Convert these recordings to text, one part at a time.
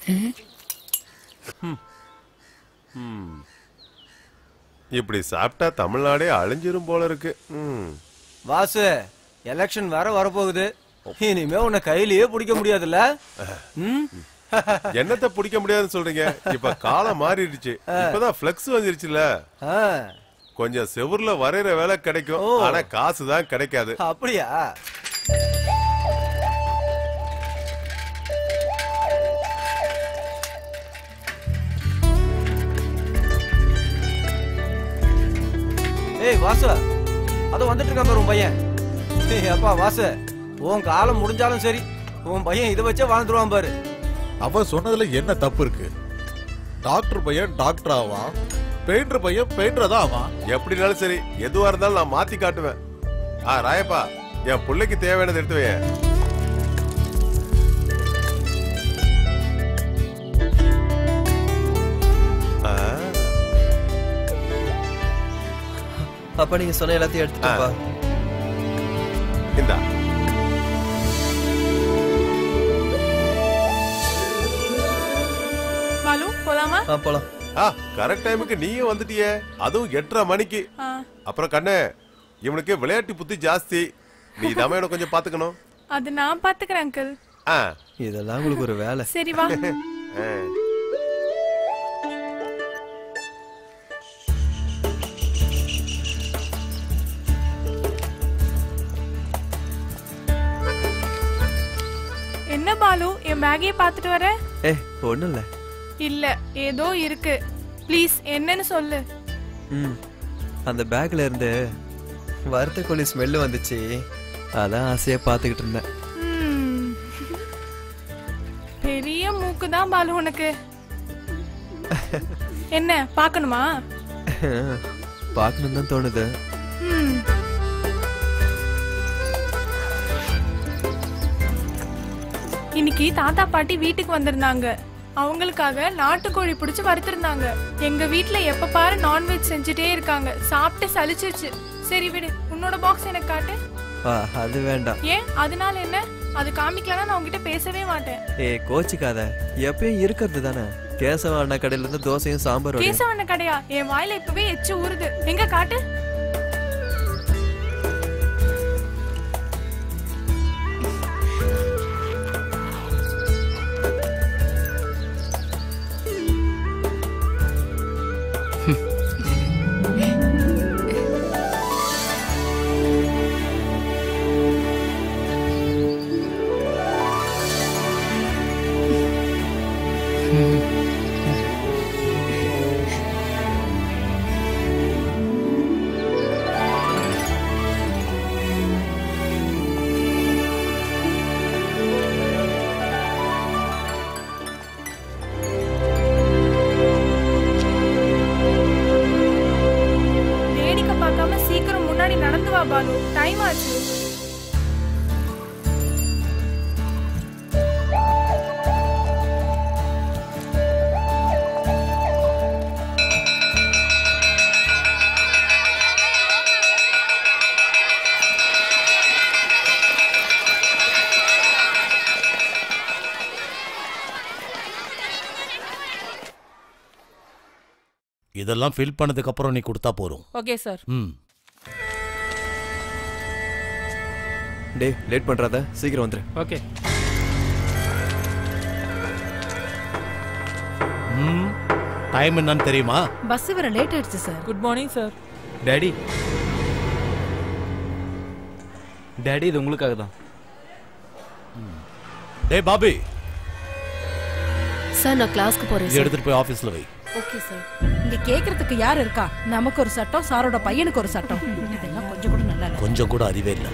இப்படி சாப்பிட்டா தமிழ்நாடே அழிஞ்சிரும் போல இருக்கு ம். வாசு எலெக்ஷன் வேற வரப்போகுது இனிமே உன்னை கையிலேயே பிடிக்க முடியாதுல்ல ம்? என்னத்த பிடிக்க முடியாதுன்னு சொல்றீங்க இப்ப காலம் மாறிடுச்சு இப்பதான் பிளெக்ஸ் வந்துருச்சுல ஆ, கொஞ்சம் செவுர்ல வரைகிற வேலை கிடைக்கும் ஓ. ஆனா காசு தான் கிடைக்காது அப்படியா ஏய் வாசு அதோ வந்துட்டு இருக்கான் பாரு உன் பையன் ஏய் அப்பா வாசு உன் காலம் முடிஞ்சாலும் சரி உன் பையன் இதை வச்சே வாழ்ந்துருவான் பாரு அவன் சொன்னதுல என்ன தப்பு இருக்கு டாக்டர் பையன் டாக்டர் ஆவான் பெயிண்டர் பையன் பெயிண்டர் தான் ஆவான் எப்படினாலும் சரி எதுவா இருந்தாலும் நான் மாத்தி காட்டுவேன் ஆ ராயப்பா என் பிள்ளைக்கு தேவையானதை எடுத்து வை ஆ, அப்பா நீங்க சொன்ன எல்லாத்தையும் எடுத்துட்டுப்பா இந்தா பாலு போலாமா ஆ போலாம் ஆ கரெக்ட் டைமுக்கு நீயும் வந்துட்டியே அதுவும் எட்டரை மணிக்கு ஆ, அப்புறம் கண்ணே இவனுக்கு விளையாட்டு புத்தி ஜாஸ்தி நீ தான் எனக்கு கொஞ்சம் பாத்துக்கணும் அது நான் பாத்துக்கிறேன் அங்கிள் ஆ இதெல்லாம் உங்களுக்கு ஒரு வேலை சரி வா ஆ. என்ன பாலு என் பேக்கையே பார்த்துட்டு வர ஏ ஒண்ணும் இல்ல இல்ல ஏதோ இருக்கு ப்ளீஸ் என்னன்னு சொல்லு ம் அந்த பேக்ல இருந்து வறுத்த கோழி ஸ்மெல்லு வந்துச்சு அதான் ஆசையா பாத்துக்கிட்டு இருந்தேன் ம். பெரிய மூக்கு தான் பாலு உனக்கு என்ன பார்க்கணுமா பார்க்கணும் தான் தோணுது ம். இன்னைக்கு தாத்தா பாட்டி வீட்டுக்கு வந்திருந்தாங்க அவங்களுக்காக நாட்டுக்கோழி பிடிச்சு வறுத்திருந்தாங்க எங்க வீட்ல எப்ப பாரு நான்வெஜ் செஞ்சுட்டே இருக்காங்க சாப்பிட்டு சலிச்சிருச்சு சரி விடு உன்னோட பாக்ஸ் எனக்கு காட்டு ஆ, அது வேண்டாம் ஏன் அதனால என்ன அது காமிக்கலன்னா நான் உங்ககிட்ட பேசவே மாட்டேன் ஏ கோச்சிக்காத எப்பயும் இருக்கிறது தானே கேசவ அண்ணா கடையில இருந்து தோசையும் சாம்பார் வடையும். கேசவண்ண கடையா என் வாயில இப்பவே எச்சு ஊறுது எங்க காட்டு வேடிக்கை பார்க்காம சீக்கிரம் முன்னாடி நடந்து வா பாலு டைம் ஆச்சு இதெல்லாம் ஃபில் பண்ணதுக்கு அப்புறம் நீ கொடுத்தா போறோம் ஓகே சார் ம் டேய் லேட் பண்றாத சீக்கிரம் வந்துரு ஓகே ம் டைம் என்னன்னு தெரியுமா பஸ் வர லேட் ஆயிடுச்சு sir good morning sir daddy daddy இது உங்களுக்காக தான் டேய் பாபி சார் நான் கிளாஸ்க்கு போறேன் இது சார் எடுத்துட்டு போய் ஆபீஸ்ல வை ஓகே சார் இங்க கேக்குறதுக்கு யார் இருக்கா நமக்கு ஒரு சட்டம் சாரோட பையனுக்கு ஒரு சட்டம் இதெல்லாம் கொஞ்சம் கூட நல்லா இல்ல கொஞ்சம் கூட அறிவே இல்லை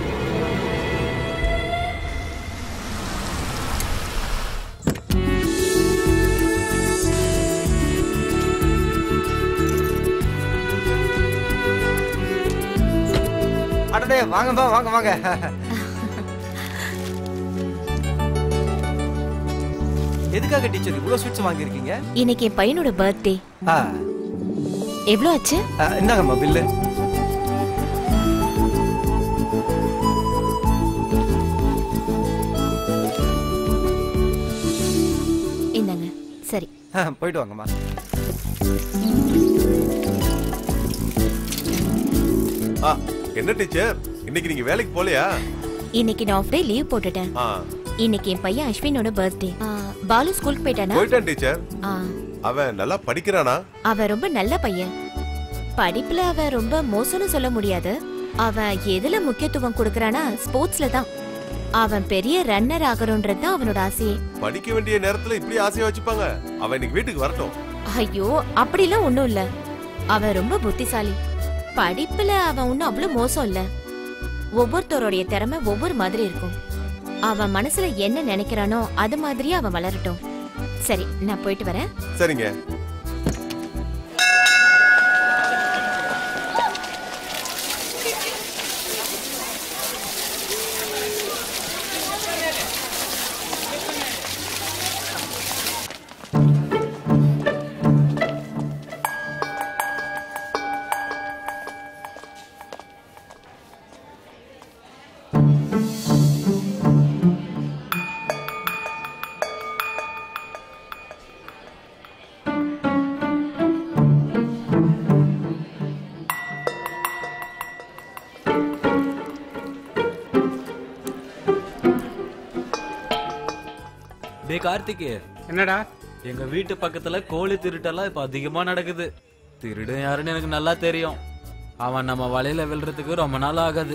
அடடே வாங்கப்பா வாங்க வாங்க எதுக்காக டீச்சர் இவ்வளவு ஸ்வீட்ஸ் வாங்கியிருக்கீங்க இன்னைக்கு என் பையனோட பர்த்டே ஆ, எவ்வளோ ஆச்சு ஆ, இந்தாங்கம்மா பில்லு போயிட்டு வாங்கம்மா ஆ என்ன டீச்சர் இன்னைக்கு நீங்க வேலைக்கு போலையா இன்னைக்கு நான் ஆஃப் டே லீவ் போட்டுட்டேன் ஆ இன்னைக்கு என் பையன் அஸ்வினோட பர்த்டே பாலு ஸ்கூலுக்கு போயிட்டானா போயிட்டான் டீச்சர் ஆ, அவன் நல்லா படிக்கிறானா அவன் ரொம்ப நல்ல பையன் படிப்புல அவன் ரொம்ப மோசம்னு சொல்ல முடியாது அவன் எதுல முக்கியத்துவம் கொடுக்கறானா ஸ்போர்ட்ஸ்ல தான் அவன் பெரிய ரன்னர் ஆகணும்ன்றது தான் அவனோட ஆசையே படிக்க வேண்டிய நேரத்துல இப்படி ஆசையா வச்சுப்பாங்க அவன் இன்னைக்கு வீட்டுக்கு வரட்டும் ஐயோ அப்படிலாம் ஒண்ணும் இல்ல அவன் ரொம்ப புத்திசாலி படிப்புல அவன் ஒன்னும் அவ்வளவு மோசம் இல்ல ஒவ்வொருத்தரோடைய திறமை ஒவ்வொரு மாதிரி இருக்கும் அவன் மனசுல என்ன நினைக்கிறானோ அது மாதிரியே அவன் வளரட்டும் சரி நான் போயிட்டு வரேன் சரிங்க டே கார்த்திக் என்னடா எங்க வீட்டு பக்கத்துல கோழி திருட்டெல்லாம் இப்ப அதிகமா நடக்குது திருடன் யாருன்னு எனக்கு நல்லா தெரியும் அவன் நம்ம வலையில விழுறதுக்கு ரொம்ப நாள் ஆகாது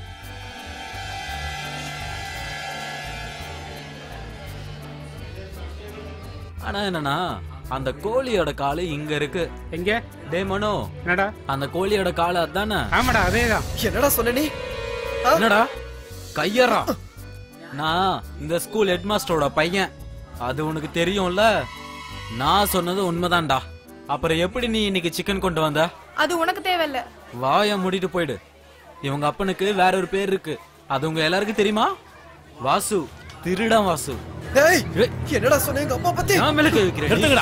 ஆனா என்னன்னா அந்த கோழியோட காலு இங்க இருக்கு எங்க டே மனோ என்னடா அந்த கோழியோட காலு அதானே ஆமாடா அதேதான் என்னடா சொன்ன நீ என்னடா கையறா நான் இந்த ஸ்கூல் ஹெட்மாஸ்டரோட பையன் அது உனக்கு தெரியும்ல நான் சொன்னது உண்மைதான்டா அப்புறம் எப்படி நீ இன்னைக்கு சிக்கன் கொண்டு வந்த அது உனக்கு தேவையில்ல வாய மூடிட்டு போயிடு இவங்க அப்பனுக்கு வேற ஒரு பேர் இருக்கு அது உங்க எல்லாருக்கும் தெரியுமா வாசு திருடன் வாசு ஏய் என்னடா சொன்ன எங்க அப்பா பத்தி நான் மேல கை வைக்கிறேன் எடுத்துக்கடா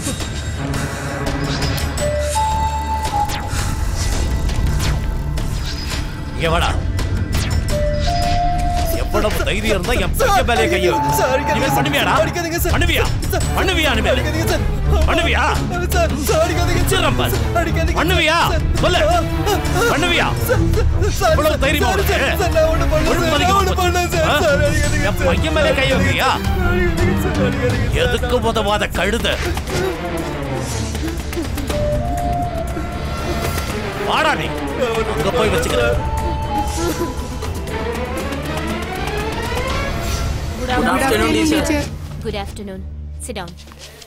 இங்க வாடா எவ்வளவு தைரியம் இருந்தா என் பையன் மேலே கைய சார், அடிக்காதீங்க இவன் சார். பண்ணுவியாடா அடிக்காதீங்க சார். பண்ணுவியா சார். பண்ணுவியா இனிமேல் அடிக்காதீங்க சார். பண்ணுவியா சார், சார், அடிக்காதீங்க சார். வச்சிடுறேன் பாரு. அடிக்காதீங்க பண்ணுவியா சார். சொல்லு பண்ணுவியா சார், இவ்வளவு தைரியமா சார், உனக்கு? சார், சார், நான் ஒண்ணும் பண்ணல ஒழுங்கு சார், மதிக்க நான் ஒண்ணும் பண்ணல சார். ஆ? சார், அடிக்காதீங்க என் சார். பையன் மேலே கை வைக்கிறியா அடிக்காதீங்க சார், அடிக்காதீங்க சார். எதுக்கு உதவாத கழுத வாடா நீ அங்க போய் வச்சுக்கிறேன் Good afternoon, teacher. Good afternoon sit down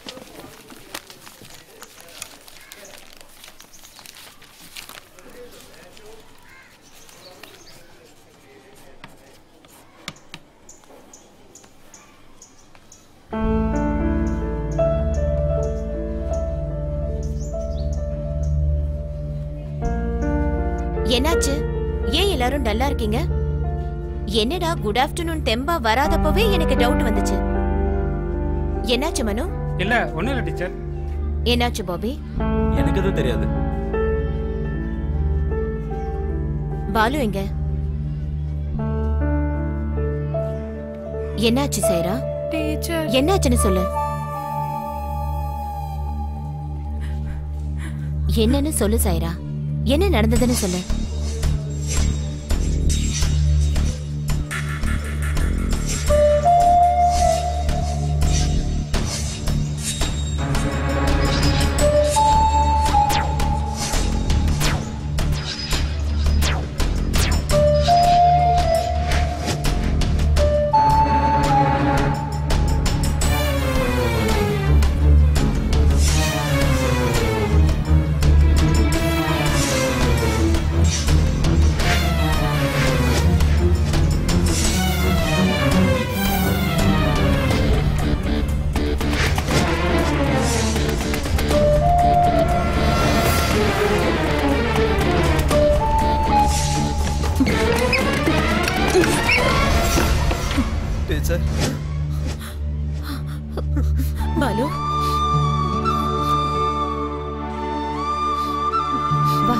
என்னாச்சு ஏன் எல்லாரும் டல்லா இருக்கீங்க என்னடா குட் ஆஃப்டர்நூன் தெம்பா வராதப்பவே எனக்கு டவுட் வந்துச்சு என்னாச்சு மனு இல்ல ஒண்ணும் இல்ல டீச்சர் என்னாச்சு பாபி எனக்கு எதுவும் தெரியாது பாலு எங்க என்னாச்சு சைரா டீச்சர் என்னாச்சுன்னு சொல்லு என்னன்னு சொல்லு சைரா என்ன நடந்ததுன்னு சொல்லு டீச்சர் பாலு வா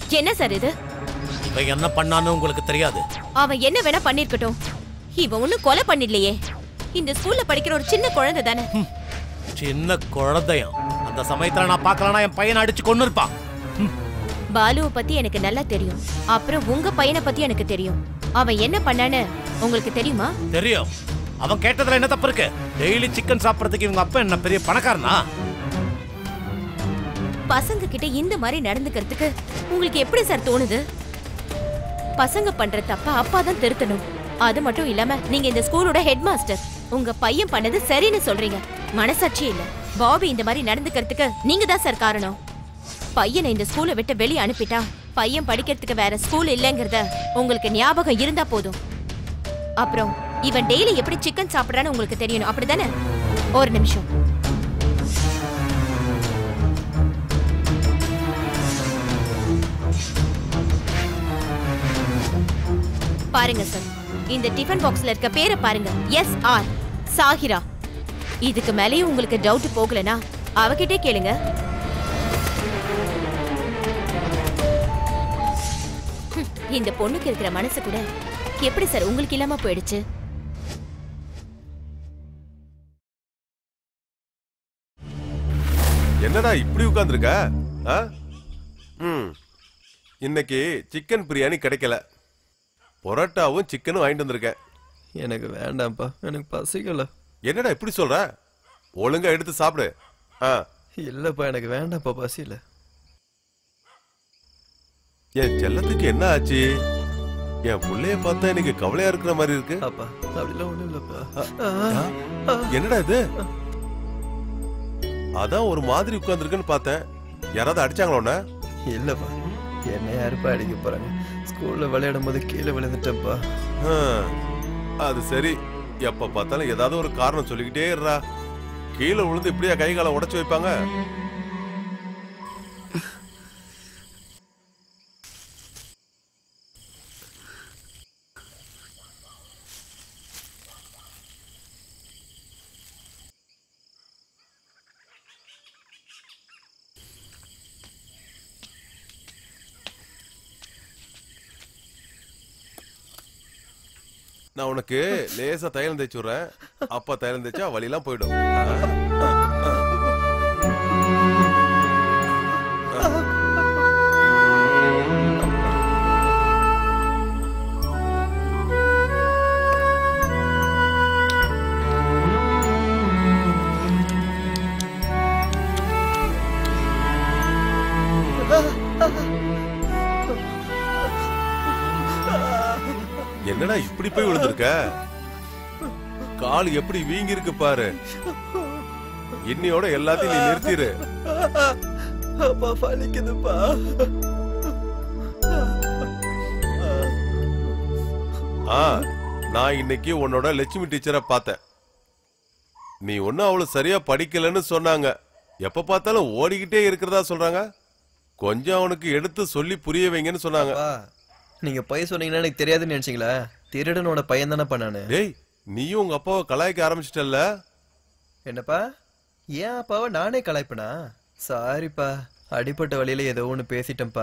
என்ன சார் இது இவன் என்ன பண்ணான்னு உங்களுக்கு தெரியாது அவன் என்ன வேணா பண்ணிருக்கட்டும் இவன் ஒண்ணும் கொலை பண்ணிடலையே இந்த ஸ்கூல்ல படிக்கிற ஒரு சின்ன குழந்தை தானே சின்ன குழந்தையம் அந்த சமயத்துல நான் பார்க்கலனா என் பையனை அடிச்சு கொண்டு இருப்பான் பாலுவை பத்தி எனக்கு நல்லா தெரியும் அப்புறம் உங்க பையனை பத்தி எனக்கு தெரியும் அவன் என்ன பண்ணான்னு உங்களுக்கு தெரியுமா தெரியும் அவன் கேட்டதுல என்ன தப்பு இருக்கு டெய்லி சிக்கன் சாப்பிடறதுக்கு இவங்க அப்பா என்ன பெரிய பணக்காரனா பசங்க கிட்ட இந்த மாதிரி நடந்துக்கிறதுக்கு உங்களுக்கு எப்படி சார் தோணுது பசங்க பண்ற தப்ப அப்பா தான் திருத்தணும் அது மட்டும் இல்லாம நீங்க இந்த ஸ்கூலோட ஹெட் மாஸ்டர் உங்க பையன் பண்ணது சரின்னு சொல்றீங்க மனசாட்சி இல்ல பாபி இந்த மாதிரி நடந்துக்கிறதுக்கு நீங்க தான் சார் காரணம் பையனை இந்த ஸ்கூலை விட்டு வெளியே அனுப்பிட்டா பையன் படிக்கிறதுக்கு வேற ஸ்கூல் இல்லைங்கிறத உங்களுக்கு ஞாபகம் இருந்தா போதும் அப்புறம் இவன் டெய்லி எப்படி சிக்கன் சாப்பிடுறான்னு உங்களுக்கு தெரியணும் அப்படிதானே ஒரு நிமிஷம் பாருங்க சார் இந்த டிஃபன் பாக்ஸ்ல இருக்க பேரை பாருங்க எஸ் ஆர் சாஹிரா இதுக்கு மேலேயும் உங்களுக்கு டவுட் போகலனா அவகிட்டே கேளுங்க ஹம், இந்த பொண்ணுக்கு இருக்கிற மனசு கூட எப்படி சார் உங்களுக்கு இல்லாம போயிடுச்சு என்னடா இப்படி உட்கார்ந்திருக்க ஆ? ம் இன்னைக்கு சிக்கன் பிரியாணி கிடைக்கல பொரோட்டாவும் சிக்கனும் வாங்கிட்டு வந்திருக்கேன் எனக்கு வேண்டாம்ப்பா எனக்கு பசிக்கல என்னடா இப்படி சொல்ற ஒழுங்கா எடுத்து சாப்பிடு ஆ இல்லப்பா எனக்கு வேண்டாம்ப்பா பசியில என் செல்லத்துக்கு என்ன ஆச்சு என் புள்ளைய பார்த்தா எனக்கு கவலையா இருக்கிற மாதிரி இருக்கு அப்பா அப்படிலாம் ஒண்ணும் இல்லப்பா என்னடா இது அதான் ஒரு மாதிரி உட்கார்ந்துருக்குன்னு பார்த்தேன் யாராவது அடிச்சாங்களா உன்னை? இல்லப்பா என்ன யாருப்பா அடிக்க போறாங்க ஸ்கூல்ல விளையாடும் போது கீழே விழுந்துட்டப்பா ஆ, அது சரி எப்ப பார்த்தாலும் ஏதாவது ஒரு காரணம் சொல்லிக்கிட்டே இருடா கீழே விழுந்து இப்படியா கை காலை உடைச்சு வைப்பாங்க நான் உனக்கு லேசா தைலம் தேய்ச்சி விடுறேன் அப்பா தைலம் தேய்ச்சா வலியெல்லாம் போயிடும் என்னடா இப்படி போய் விழுந்திருக்க கால் எப்படி வீங்கி இருக்கு பாரு இன்னையோட எல்லாத்தையும் நீ நிறுத்திடு அப்பா வலிக்குதுப்பா ஆ நான் இன்னைக்கு உன்னோட லட்சுமி டீச்சரை பார்த்தேன் நீ ஒன்னும் அவ்வளவு சரியா படிக்கலன்னு சொன்னாங்க எப்ப பார்த்தாலும் ஓடிக்கிட்டே இருக்கிறதா சொல்றாங்க கொஞ்சம் அவனுக்கு எடுத்து சொல்லி புரிய வைங்கன்னு சொன்னாங்க அப்பா நீங்க பொய் சொன்னீங்கன்னா எனக்கு தெரியாதுன்னு நினைச்சீங்களா திருடனோட பையன் தானே பண்ணானு டேய் நீயும் உங்க அப்பாவை கலாய்க்க ஆரம்பிச்சிட்டல்ல என்னப்பா ஏன் அப்பாவை நானே கலாய்ப்பனா சாரிப்பா அடிப்பட்ட வழியில ஏதோ ஒண்ணு பேசிட்டேன்ப்பா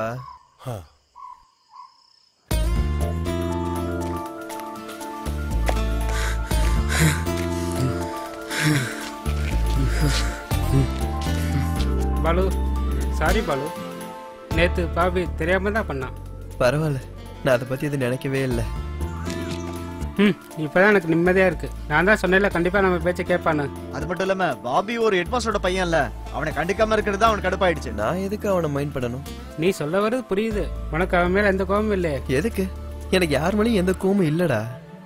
பாலு சாரி பாலு நேத்து பாபி தெரியாம தான் பண்ணான் பரவாயில்ல நான் அதை பத்தி எதுவும் நினைக்கவே இல்லை ம் இப்பதான் எனக்கு நிம்மதியா இருக்கு நான் தான் சொன்னேன்ல கண்டிப்பா நம்ம பேச்ச கேட்பானு அது மட்டும் இல்லாம பாபி ஒரு ஹெட்மாஸ்டரோட பையன் இல்ல அவனை கண்டுக்காம இருக்கிறது தான் அவனுக்கு கடுப்பாயிடுச்சு நான் எதுக்கு அவனை மைண்ட் பண்ணணும் நீ சொல்ல வர்றது புரியுது உனக்கு அவன் மேல எந்த கோபமும் இல்லையே எதுக்கு எனக்கு யார் மேலேயும் எந்த கோமும் இல்லடா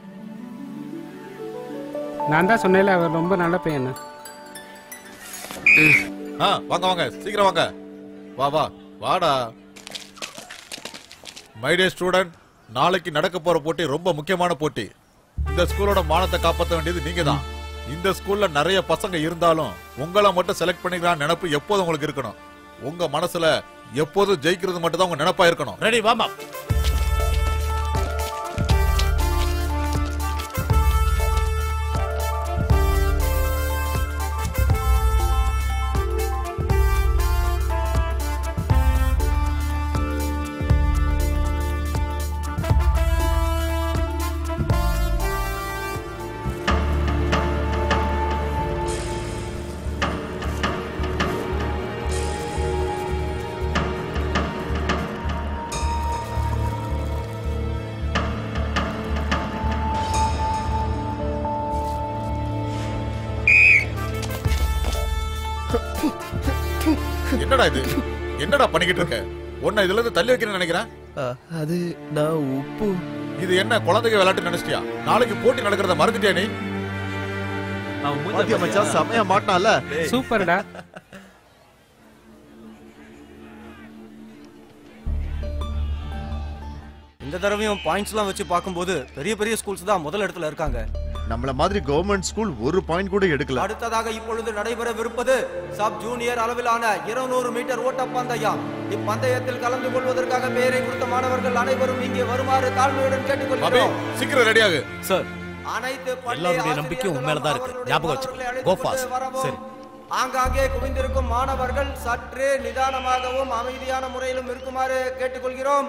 நான் தான் சொன்னேன்ல அவன் ரொம்ப நல்ல பையன் ஆ வாங்க வாங்க சீக்கிரம் வாங்க வா வா வாடா மை டே ஸ்டூடெண்ட் நாளைக்கு நடக்க போற போட்டி ரொம்ப முக்கியமான போட்டி இந்த ஸ்கூலோட மானத்தை காப்பாற்ற வேண்டியது நீங்க தான் இந்த ஸ்கூல்ல நிறைய பசங்க இருந்தாலும் உங்களை மட்டும் செலக்ட் பண்ணிக்கிறான் நினைப்பு எப்போதும் உங்களுக்கு இருக்கணும் உங்க மனசுல எப்போதும் ஜெயிக்கிறது மட்டும் தான் உங்க நினைப்பா இருக்கணும் ரெடி வாமா என்னடா இது என்னடா பண்ணிக்கிட்டு இருக்க உன்னை இதுல இருந்து தள்ளி வைக்கிறேன்னு நினைக்கிறேன் அது நான் உப்பு இது என்ன குழந்தைங்க விளையாட்டு நினைச்சிட்டியா நாளைக்கு போட்டி நடக்கிறத மறந்துட்டியா நீ பாத்தியா மச்சான் செமையா மாட்டினால சூப்பர்டா இந்த தடவையும் பாயிண்ட்ஸ்லாம் வச்சு பார்க்கும்போது பெரிய பெரிய ஸ்கூல்ஸ் தான் முதல் இடத்துல இருக்காங்க நம்மள மாதிரி கவர்மெண்ட் ஸ்கூல் ஒரு பாயிண்ட் கூட எடுக்கல அடுத்ததாக இப்பொழுது நடைபெறவிருப்பது சப் ஜூனியர் அளவிலான 200 மீட்டர் ஓட்டப்பந்தயம் இப்பந்தயத்தில் கலந்து கொள்வதற்காக பெயரை கொடுத்த மாணவர்கள் அனைவரும் இங்கே வருமாறு தாழ்மையுடன் பாபி கேட்டுக்கொள்கிறோம் சீக்கிரம் ரெடியாகு சார் அனைத்து பள்ளி எல்லாருடைய நம்பிக்கையும் உன் மேல தான் இருக்கு. ஆசிரியர்களும் ஞாபகம் அவர்களை வச்சுக்கோ. அழைத்துக் Go கொண்டு fast. வரவும். சரி. ஆங்காங்கே குவிந்திருக்கும் மாணவர்கள் சற்று நிதானமாகவும் அமைதியான முறையிலும் இருக்குமாறு கேட்டுக்கொள்கிறோம்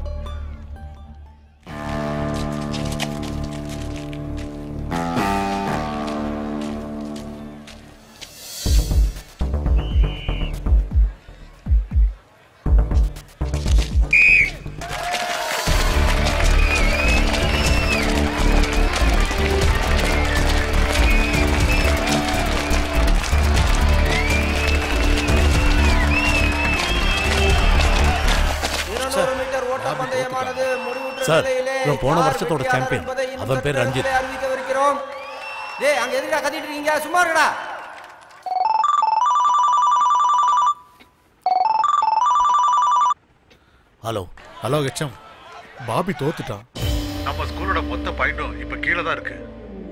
இருநூறு மீட்டர் ஓட்டப்பந்தயமானது முடிவுற்ற சார், நிலையிலே இவன் போன யார் வருஷத்தோட வெற்றியாளர் champion. என்பதை இன்னும் அவன் பேர் சற்று ரஞ்சித். நேரத்திலே அறிவிக்கவிருக்கிறோம் டேய் அங்க எதுக்குடா கத்திட்டு இருக்கீங்க சும்மா இருடா ஹலோ ஹலோ ஹெச்எம் பாபி தோத்துட்டான் நம்ம ஸ்கூலோட மொத்த பாயிண்டும் இப்ப கீழே தான் இருக்கு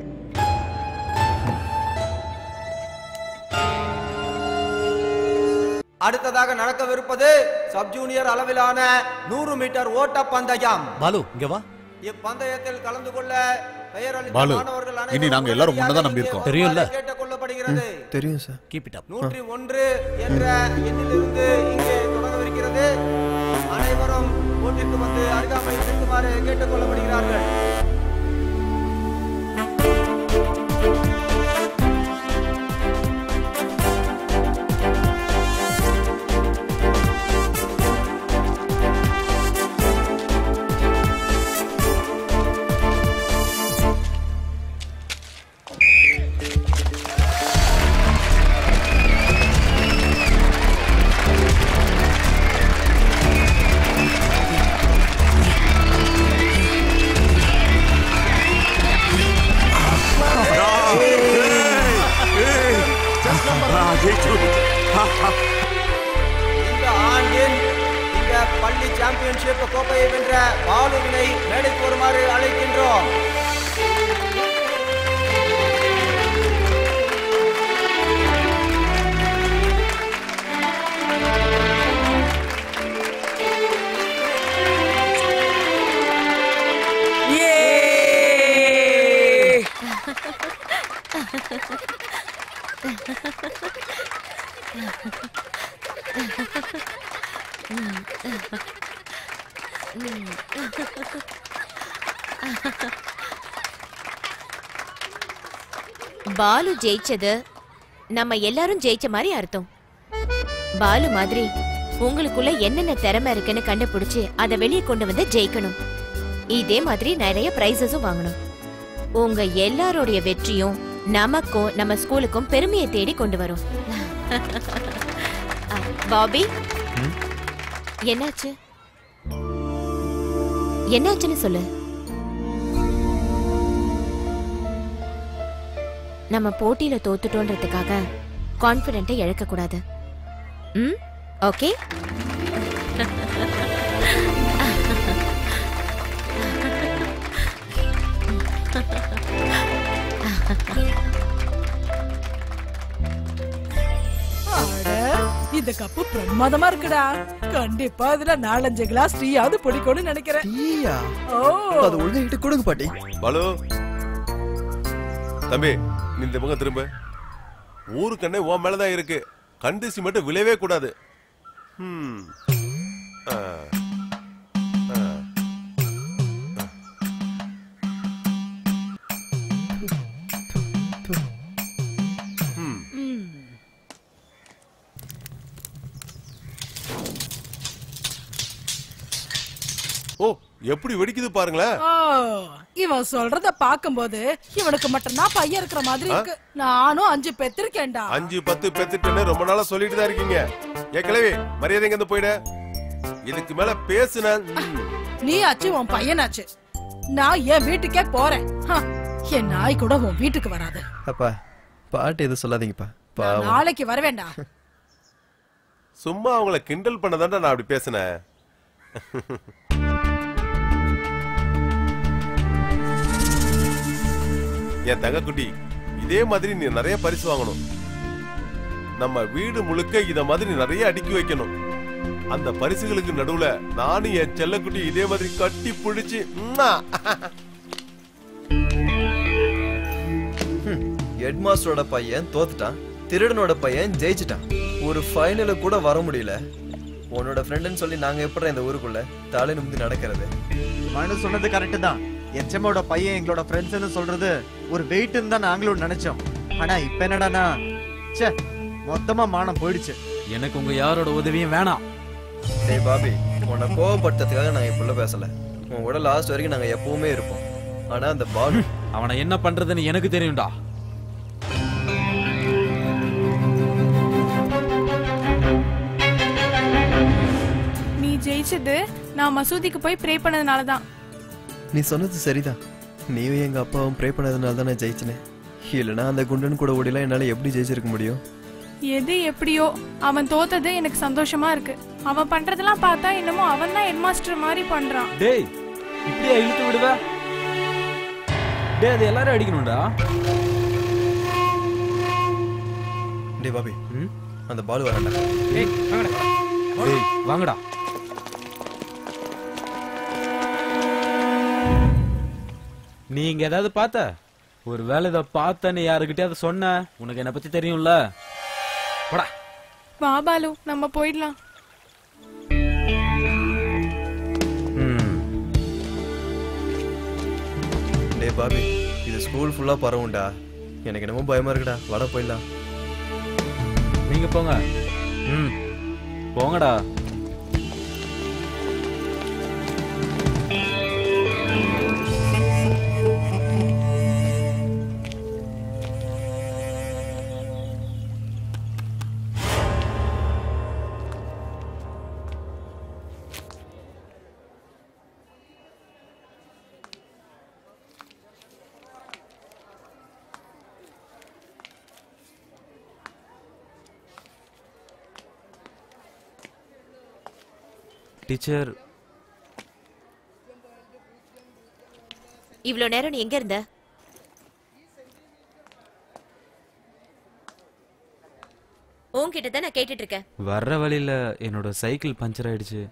அடுத்ததாக நடக்கவிருப்பது சப் ஜூனியர் அளவிலான நூறு மீட்டர் ஓட்டப்பந்தயம் பாலு இங்க வா இப்பந்தயத்தில் கலந்து கொள்ள பெயர் அளித்த பாலு, மாணவர்கள் இனி அனைவரும் நாங்க எல்லாரும் உடனடியாக முன்னதான் இங்கே நம்பியிருக்கோம். வருமாறு தெரியும்ல? கேட்டுக்கொள்ளப்படுகிறது தெரியும் சார் கீப் இட் அப் நூற்றி ஒன்று என்ற எண்ணிலிருந்து இங்கே தொடங்கவிருக்கிறது அனைவரும் போட்டிற்கு வந்து அருகாமையில் இருக்குமாறு கேட்டுக்கொள்ளப்படுகிறார்கள் இந்த ஆண்டின் இந்த பள்ளி சாம்பியன்ஷிப் கோப்பையை வென்ற பாலுவினை மேடைக்கு வருமாறு அழைக்கின்றோம் பாலு ஜெயிச்சது நம்ம எல்லாரும் ஜெயிச்ச மாதிரி அர்த்தம் பாலு மாதிரி உங்களுக்குள்ள என்னென்ன திறமை இருக்குன்னு கண்டுபிடிச்சு அதை வெளியே கொண்டு வந்து ஜெயிக்கணும் இதே மாதிரி நிறைய பிரைசஸும் வாங்கணும் உங்க எல்லாருடைய வெற்றியும் நமக்கும் நம்ம ஸ்கூலுக்கும் பெருமையை தேடி கொண்டு வரும் அ, பாபி என்னாச்சு என்னாச்சுன்னு சொல்லு நம்ம போட்டியில தோத்துட்டோன்றதுக்காக கான்பிடென்ட்டை இழக்க கூடாது ம் ஓகே அட, இந்த கப்பு பிரமாதமா இருக்குடா கண்டிப்பா இதுல நாலஞ்சு கிளாஸ் டீயாவது பிடிக்கும்னு நினைக்கிறேன் டீயா ஓ அது ஒழுங்கா இட்டு கொடுங்க பாட்டி பாலு தம்பி நீ இந்த பக்கம் திரும்ப ஊரு கண்ணே உன் மேலதான் இருக்கு கண்டிசி மட்டும் விளையவே கூடாது ம். ஆ. ஆ. ம். ஓ எப்படி வெடிக்குது பாருங்களேன் ஓ, இவன் சொல்றத பாக்கும்போது இவனுக்கு மட்டும்தான் பையன் இருக்கிற மாதிரி இருக்கு நானும் அஞ்சு பெத்திருக்கேன்டா அஞ்சு பத்து பெத்துட்டுன்னு ரொம்ப நாளா சொல்லிட்டு தான் இருக்கீங்க ஏ கிழவி மரியாதை இங்க இருந்து போயிடு இதுக்கு மேல பேசுன நீ ஆச்சு உன் பையனாச்சு நான் என் வீட்டுக்கே போறேன் ஹ, என் நாய் கூட உன் வீட்டுக்கு வராது அப்பா பாட்டு எதுவும் சொல்லாதீங்கப்பா நான் பாவம் நாளைக்கு வரவேண்டா சும்மா அவங்கள கிண்டல் பண்ணதாண்டா நான் அப்படி பேசினேன் என் தங்கக்குட்டி இதே மாதிரி நீ நிறைய பரிசு வாங்கணும் நம்ம வீடு முழுக்க இத மாதிரி நிறைய அடுக்கி வைக்கணும் அந்த பரிசுகளுக்கு நடுவுல நானும் என் செல்லக்குட்டி இதே மாதிரி கட்டி பிடிச்சு ம்மா. ஹெட் மாஸ்டரோட பையன் தோத்துட்டான் திருடனோட பையன் ஜெயிச்சிட்டான் ஒரு ஃபைனல கூட வர முடியல உன்னோட ஃப்ரெண்டுன்னு சொல்லி நாங்க எப்படி இந்த ஊருக்குள்ள தலை நிமிந்து நடக்கிறது மனு சொன்னது கரெக்ட் தான் எச்எம்மோட பையன் எங்களோட ஃப்ரெண்ட்ஸ்னு சொல்றது ஒரு வெயிட்னு தான் நாங்களும் நினைச்சோம் ஆனா இப்ப என்னடானா ச்சே மொத்தமா மானம் போயிடுச்சு எனக்கு உங்க யாரோட உதவியும் வேணாம் டேய் பாபி உன்னை கோவப்படுத்துறதுக்காக நாங்க இப்ப பேசல உன் கூட லாஸ்ட் வரைக்கும் நாங்க எப்பவுமே இருப்போம் ஆனா அந்த பாலு அவனை என்ன பண்றதுன்னு எனக்கு தெரியும்டா நீ ஜெயிச்சது நான் மசூதிக்கு போய் ப்ரே பண்ணதுனால தான் நீ சொன்னது சரிதான் நீயும் எங்க அப்பாவும் ப்ரே பண்ணதுனால தான் நான் ஜெயிச்சினேன் இல்லைன்னா அந்த குண்டன் கூட ஓடிலாம் என்னால எப்படி ஜெயிச்சிருக்க முடியும் எது எப்படியோ அவன் தோத்தது எனக்கு சந்தோஷமா இருக்கு அவன் பண்றதெல்லாம் பார்த்தா என்னமோ அவன் தான் ஹெட்மாஸ்டர் மாதிரி பண்றான் டேய் இப்படியா இழுத்து விடுவ டேய் அது எல்லாரும் அடிக்கணும்டா டேய் பாபி அந்த பாலு வரண்டா டேய் வாங்கடா நீ இங்க ஏதாவது பார்த்த ஒரு வேலை இதை பார்த்தேன்னு யாருக்கிட்டயாவது சொன்ன உனக்கு என்ன பத்தி தெரியும்ல போடா வா பாலு நம்ம போயிடலாம் டேய் பாபி இது ஸ்கூல் ஃபுல்லா பரவும்டா எனக்கு என்னமோ பயமா இருக்குடா வட போயிடலாம் நீங்க போங்க ம் போங்கடா டீச்சர் இவ்ளோ நேரம் நீ எங்க இருந்த உன்கிட்ட தான் நான் கேட்டுட்டு இருக்கேன் வர்ற வழியில என்னோட சைக்கிள் பஞ்சர் ஆயிடுச்சு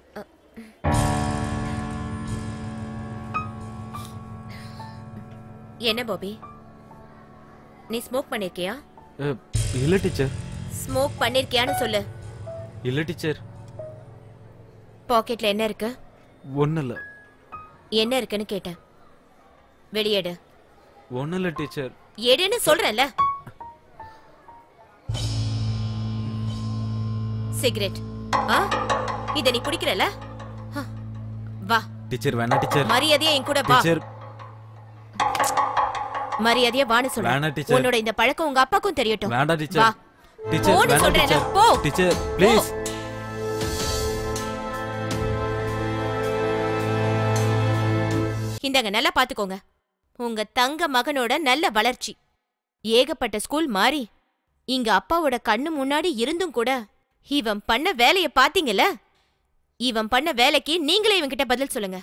என்ன பாபி நீ ஸ்மோக் பண்ணிருக்கியா அஹ், இல்ல டீச்சர் ஸ்மோக் பண்ணிருக்கியான்னு சொல்லு இல்ல டீச்சர் பாக்கெட்ல என்ன இருக்கு ஒன்னும் இல்ல என்ன இருக்குன்னு கேட்டேன் வெளியேடு ஒன்னும் இல்ல டீச்சர் எடுன்னு சொல்றேன்ல சிகரெட் ஆ இத நீ குடிக்கிறல ஆ, வா டீச்சர் வேணா டீச்சர் மரியாதையா என் கூட வா டீச்சர் மரியாதையா வான்னு வேணாம் சொல்லு டீச்சர். உன்னோட இந்த பழக்கம் உங்க அப்பாக்கும் தெரியட்டும் வேண்டாம் டீச்சர் வா டீச்சர் போன்னு வேண்டாம் சொல்றேன்ல, டீச்சர் போ. டீச்சர் ப்ளீஸ் இந்தாங்க நல்லா பாத்துக்கோங்க உங்க தங்க மகனோட நல்ல வளர்ச்சி ஏகப்பட்ட ஸ்கூல் மாறி இங்க அப்பாவோட கண்ணு முன்னாடி இருந்தும் கூட இவன் பண்ண வேலைய பாத்தீங்கல்ல இவன் பண்ண வேலைக்கு நீங்களே இவன் கிட்ட பதில் சொல்லுங்க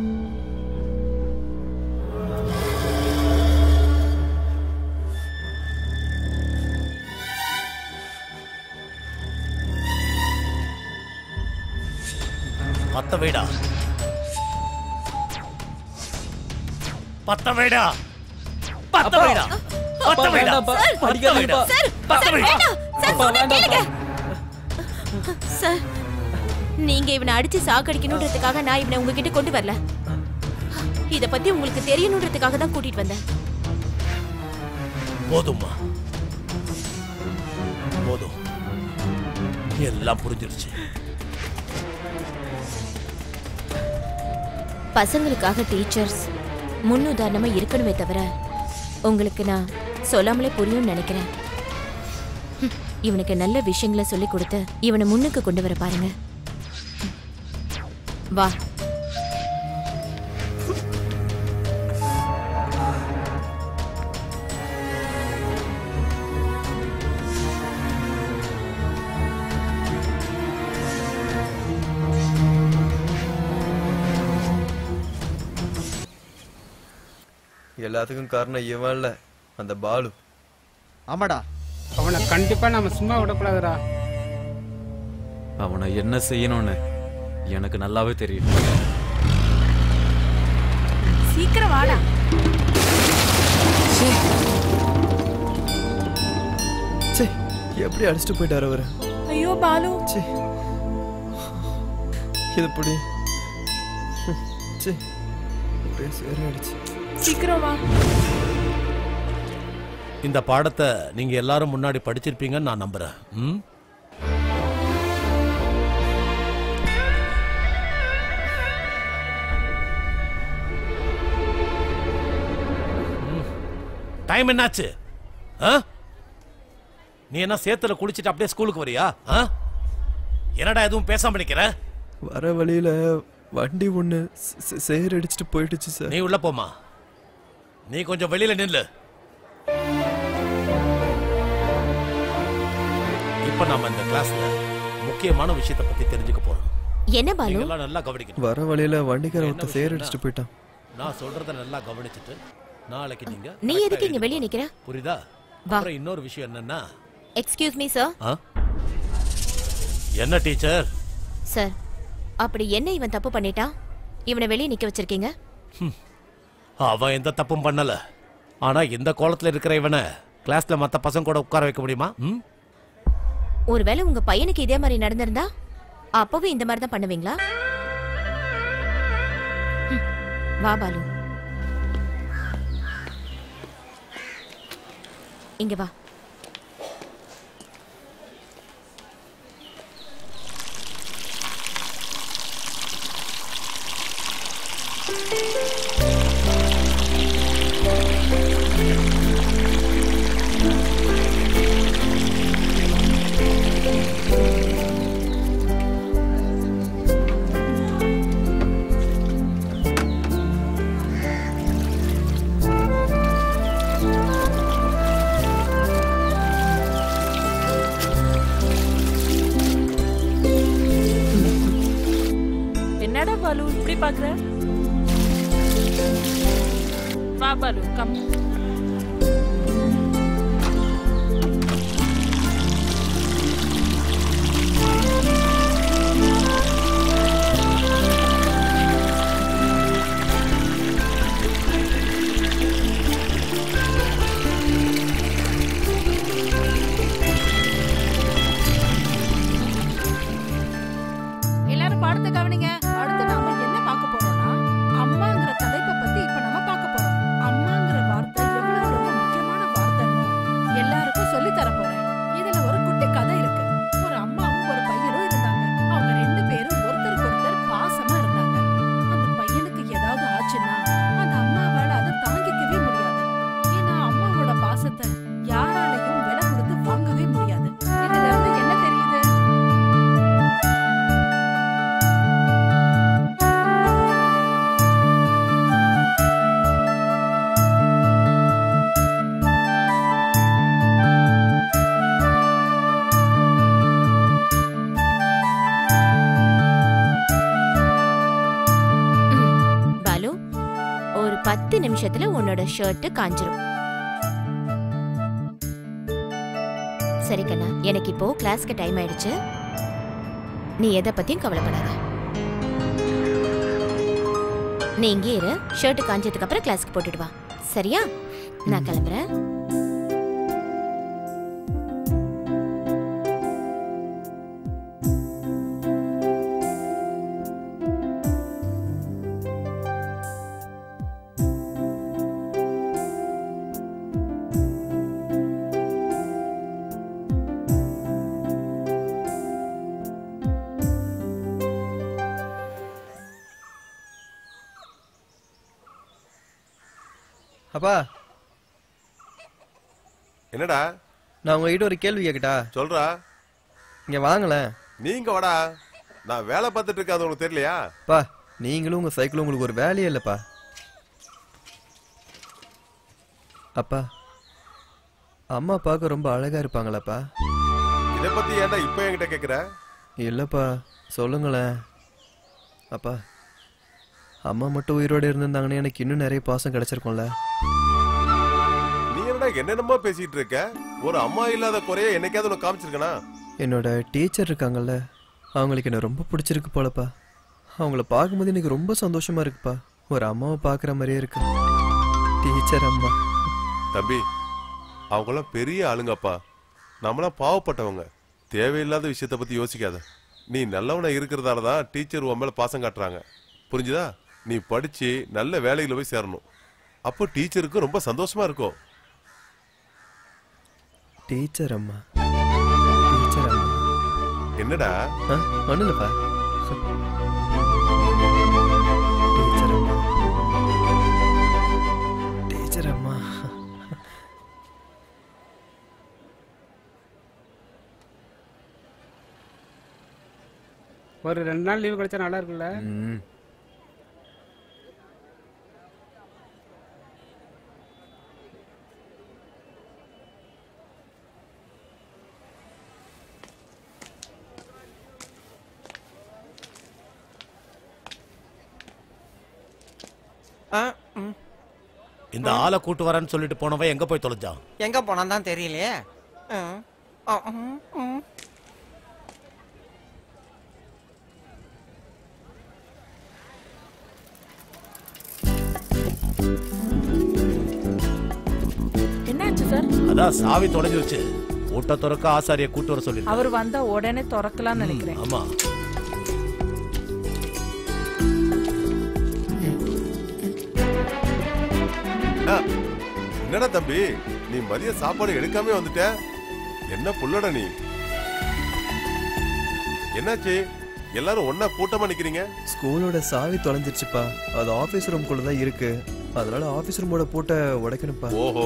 பத்த வைடா பத்த வைடா பத்த வைடா பத்த வைடா பத்த வைடா பத்த வைடா சார் சொன்னா கேளுங்க சார் நீங்க இவனை அடிச்சு சாக்கடிக்கணுன்றதுக்காக நான் இவனை உங்ககிட்ட கொண்டு வரல இத பத்தி உங்களுக்கு தெரியணுன்றதுக்காக தான் கூட்டிட்டு வந்தேன் போதும்மா போதும் எல்லாம் புரிஞ்சிருச்சு பசங்களுக்காக டீச்சர்ஸ் முன்னுதாரணமா இருக்கணுமே தவிர உங்களுக்கு நான் சொல்லாமலே புரியும்னு நினைக்கிறேன் ஹம், இவனுக்கு நல்ல விஷயங்களை சொல்லி கொடுத்து இவனை முன்னுக்கு கொண்டு வர பாருங்க வா எல்லாத்துக்கும் காரணம் இவன் இல்ல அந்த பாலு ஆமாடா அவனை கண்டிப்பா நம்ம சும்மா விடக்கூடாதுடா அவனை என்ன செய்யணும்னு எனக்கு நல்லாவே தெரியும் சீக்கிரம் வாடா ச்சே எப்படி அடிச்சுட்டு போயிட்டாரு அவரு ஐயோ பாலு ச்சே இது இப்படி ச்சே ஒரே சேரி அடிச்சு சீக்கிரம் வா இந்த பாடத்தை நீங்க எல்லாரும் முன்னாடி படிச்சிருப்பீங்கன்னு நான் நம்புறேன் ம்? ம். டைம் என்னாச்சு ஆ? நீ என்ன சேத்துல குளிச்சிட்டு அப்படியே ஸ்கூலுக்கு வரியா ஆ? என்னடா எதுவும் பேசாம நிக்கிற வர வழியில வண்டி ஒண்ணு சேர் அடிச்சுட்டு போயிடுச்சு சார் நீ உள்ள போமா நீ கொஞ்சம் வெளியில நில்லு இப்ப நாம இந்த கிளாஸ்ல முக்கியமான விஷயத்தை பத்தி தெரிஞ்சுக்க போறோம் என்ன பாலு நீங்க எல்லாம் நல்லா கவனிக்கணும் வர வழியில வண்டிக்கார என்ன ஒருத்தன் சேர் விஷயம்னா, அடிச்சுட்டு போயிட்டான் நான் சொல்றத நல்லா கவனிச்சுட்டு நாளைக்கு நீங்க நீ correct ஆ எதுக்கு இங்க எழுதி வெளியே நிக்கிற புரியுதா வா. அப்புறம் இன்னொரு விஷயம் என்னன்னா எக்ஸ்கியூஸ் மீ சார் ஆ? என்ன டீச்சர் சார் அப்படி என்ன இவன் தப்பு பண்ணிட்டான் இவனை வெளியே நிக்க வச்சிருக்கீங்க அவன் எந்த தப்பும் பண்ணல ஆனா இந்த கோலத்துல இருக்கிற இவனை கிளாஸ்ல மத்த பசங்க கூட உட்கார வைக்க முடியுமா ம்? ஒருவேளை உங்க பையனுக்கு இதே மாதிரி நடந்திருந்தா அப்பவே இந்த மாதிரி தான் பண்ணுவீங்களா ம், வா பாலு இங்க வா என்னடா பாலு இப்படி பாக்குற வா பாலு கம் எல்லாரும் பாடத்தை கவனிங்க அடுத்து நாம என்ன பார்க்க போறோம்னா அம்மாங்கிற தலைப்பை பத்தி இப்ப நம்ம பார்க்க போறோம் அம்மாங்கிற வார்த்தை எவ்வளவு ரொம்ப முக்கியமான வார்த்தைன்னு எல்லாருக்கும் சொல்லி தர போறேன் இதுல ஒரு குட்டி கதை இருக்கு ஒரு அம்மாவும் ஒரு பையனும் இருந்தாங்க அவங்க ரெண்டு பேரும் ஒருத்தருக்கு ஒருத்தர் பாசமா இருந்தாங்க அந்த பையனுக்கு ஏதாவது ஆச்சுன்னா அந்த அம்மாவால அதை தாங்கிக்கவே முடியாது ஏன்னா அம்மாவோட பாசத்தை யாராலையும் விலை கொடுத்து வாங்கவே முடியாது இதுல இருந்து என்ன தெரியுது பாலு ஒரு பத்து நிமிஷத்துல உன்னோட ஷர்ட் காஞ்சிரும் சரி கண்ணா எனக்கு இப்போ கிளாஸ்க்கு டைம் ஆயிடுச்சு நீ எதை பத்தியும் கவலைப்படாத நீ இங்கே இரு ஷர்ட் காஞ்சதுக்கு அப்புறம் கிளாஸ்க்கு போட்டுட்டு வா சரியா நான் கிளம்புறேன் அப்பா என்னடா நான் உங்ககிட்ட ஒரு கேள்வி கேட்கட்டா சொல்றா இங்க வாங்களேன் நீங்க வாடா நான் வேலை பார்த்துட்டு இருக்காது உனக்கு தெரியலையா பா நீங்களும் உங்க சைக்கிளும் உங்களுக்கு ஒரு வேலையே இல்லப்பா அப்பா அம்மா பார்க்க ரொம்ப அழகா இருப்பாங்களாப்பா இதை பத்தி ஏன்டா இப்ப என்கிட்ட கேக்குற இல்லப்பா சொல்லுங்களேன் அப்பா அம்மா மட்டும் உயிரோட இருந்திருந்தாங்கன்னு எனக்கு இன்னும் நிறைய பாசம் கிடைச்சிருக்கும்ல நீ என்னடா என்னென்னமோ பேசிட்டு இருக்க ஒரு அம்மா இல்லாத குறைய என்னைக்காவது உனக்கு காமிச்சிருக்கனா என்னோட டீச்சர் இருக்காங்கல்ல அவங்களுக்கு என்ன ரொம்ப பிடிச்சிருக்கு போலப்பா அவங்கள பார்க்கும்போது எனக்கு ரொம்ப சந்தோஷமா இருக்குப்பா ஒரு அம்மாவை பார்க்குற மாதிரியே இருக்கு டீச்சர் அம்மா தம்பி அவங்களாம் பெரிய ஆளுங்கப்பா நம்மளாம் பாவப்பட்டவங்க தேவையில்லாத விஷயத்த பத்தி யோசிக்காத நீ நல்லவனா இருக்கிறதால தான் டீச்சர் உன் மேல பாசம் காட்டுறாங்க புரிஞ்சுதா நீ படிச்சு நல்ல வேலையில போய் சேரணும் அப்போ டீச்சருக்கு ரொம்ப சந்தோஷமா இருக்கும் டீச்சர் அம்மா டீச்சர் அம்மா என்னடா ஒன்றும் இல்லைப்பா டீச்சர் அம்மா டீச்சர் அம்மா ஒரு ரெண்டு நாள் லீவு கிடைச்சா நல்லா இருக்கும்ல ம் இந்த ஆளை கூட்டு வரேன்னு சொல்லிட்டு போனவன் எங்க போய் தொலைஞ்சான் எங்க போனான் தான் தெரியலையே ம். ஆ, ம், ம். என்னாச்சு சார் அதான் சாவி தொலைஞ்சிருச்சு ஊட்ட துறக்க ஆசாரிய கூட்டு வர சொல்லி அவர் வந்தா உடனே திறக்கலாம்னு நினைக்கிறேன் ஆமா ஆ, என்னடா தம்பி நீ மதிய சாப்பாடு எடுக்காம வந்துட்ட என்ன புள்ளடா நீ என்னாச்சு எல்லாரும் ஒண்ணா கூட்டமா நிக்கிறீங்க ஸ்கூலோட சாவி தொலைஞ்சிருச்சுப்பா அது ஆஃபீஸ் ரூம்குள்ள தான் இருக்கு அதனால ஆஃபீஸ் ரூமோட பூட்டை உடைக்கணும்ப்பா ஓஹோ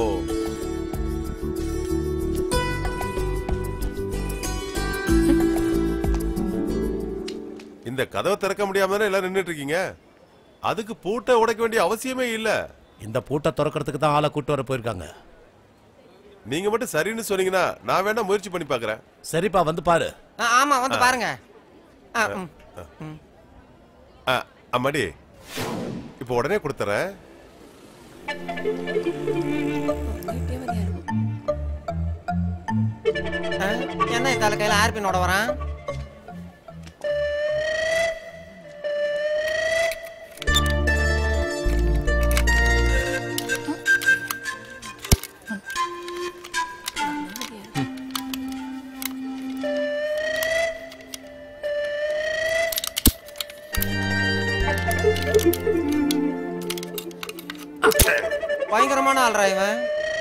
இந்த கதவை திறக்க முடியாம தானே எல்லாரும் நின்னுட்டு இருக்கீங்க அதுக்கு பூட்டை உடைக்க வேண்டிய அவசியமே இல்ல இந்த பூட்டை திறக்கிறதுக்கு தான் ஆளை கூட்டு வர போயிருக்காங்க நீங்க மட்டும் சரின்னு சொன்னீங்கன்னா நான் வேணா முயற்சி பண்ணி பாக்குறேன் சரிப்பா வந்து பாரு ஆ, ஆமா வந்து பாருங்க ஆ, ம். ஆ, அம்மாடி இப்போ உடனே கொடுத்துறேன் ஆ, என்ன இத்தால கையில ஆர்பினோட வரான் பயங்கரமான ஆள்ரா இவன்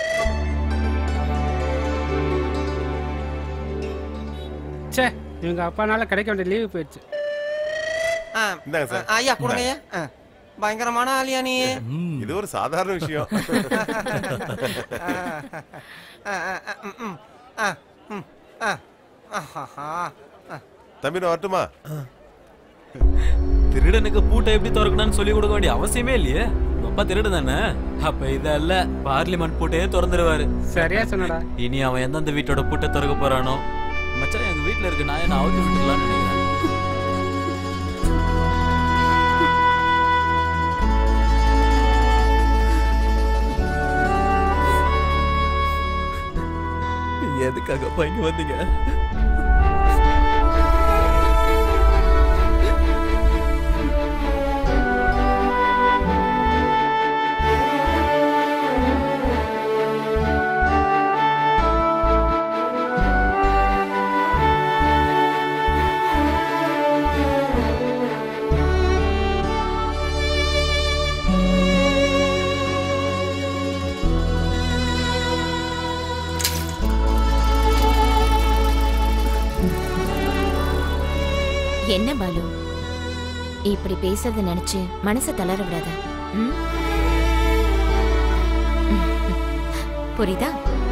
ச்சே இவங்க அப்பானால கிடைக்க வேண்டிய லீவு போயிடுச்சு ஆ, இந்தாங்க சார். ஆ, ஐயா கொடுங்க ஐயா ஆ. பயங்கரமான ஆளியா நீ இது ஒரு சாதாரண விஷயம் ஆ, ஆ, ஆ, ம், ம், ஆ, ம், ஆ, ஆஹாஹா, ஆ. தம்பி நான் வரட்டுமா திருடனுக்கு பூட்டை எப்படி திறக்கணும்னு சொல்லி கொடுக்க வேண்டிய அவசியமே இல்லையே உங்க அப்பா திருடு தானே அப்ப இதல்ல பார்லிமெண்ட் பூட்டையே திறந்துருவாரு சரியா சொன்னடா இனி அவன் எந்தெந்த வீட்டோட பூட்டை திறக்க போறானோ மச்சான் எங்க வீட்ல இருக்கு நான் என்ன அவுத்து விட்டுலாம்னு நினைக்கிறேன் எதுக்காகப்பா இங்க வந்தீங்க என்ன பாலு இப்படி பேசுறத நினைச்சு மனசை தளர விடாத ம்? புரியுதா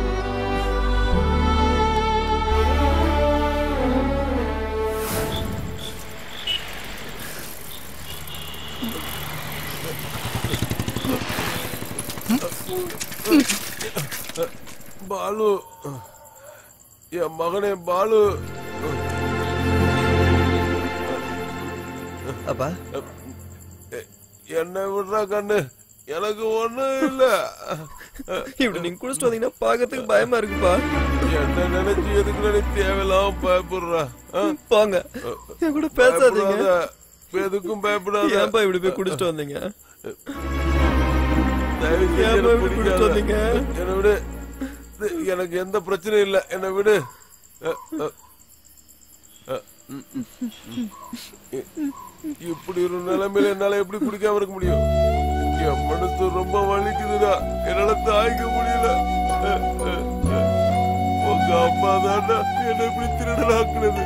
பாலு என் மகனே பாலு அப்பா என்ன விடுறா கண்ணு எனக்கு ஒண்ணும் இல்ல இப்படி நீங்க குடிச்சிட்டு வந்தீங்கன்னா பாக்கிறதுக்கு பயமா இருக்குப்பா என்ன நினைச்சு எதுக்கு நீ தேவையில்லாம பயப்படுறா ஆ? போங்க என் கூட பேசாதீங்க பயப்படாத. எதுக்கும் பயப்படாத ஏன்பா இப்படி போய் குடிச்சிட்டு வந்தீங்க தயவு செஞ்சு ஏன்பா என்னை இப்படி பிடிக்காத. குடிச்சிட்டு வந்தீங்க என்னை விடு இது எனக்கு எந்த பிரச்சனையும் இல்ல என்னை விடு அ, அ, அ, ம், ம், ம். இ- இப்படி ஒரு நிலைமையில என்னால எப்படி குடிக்காம இருக்க முடியும் என் மனசு ரொம்ப வலிக்குதுடா என்னால தாய்க்க முடியல அ, அ, அ. உங்க அப்பா தாண்டா என்ன இப்படி திருடனாக்குனது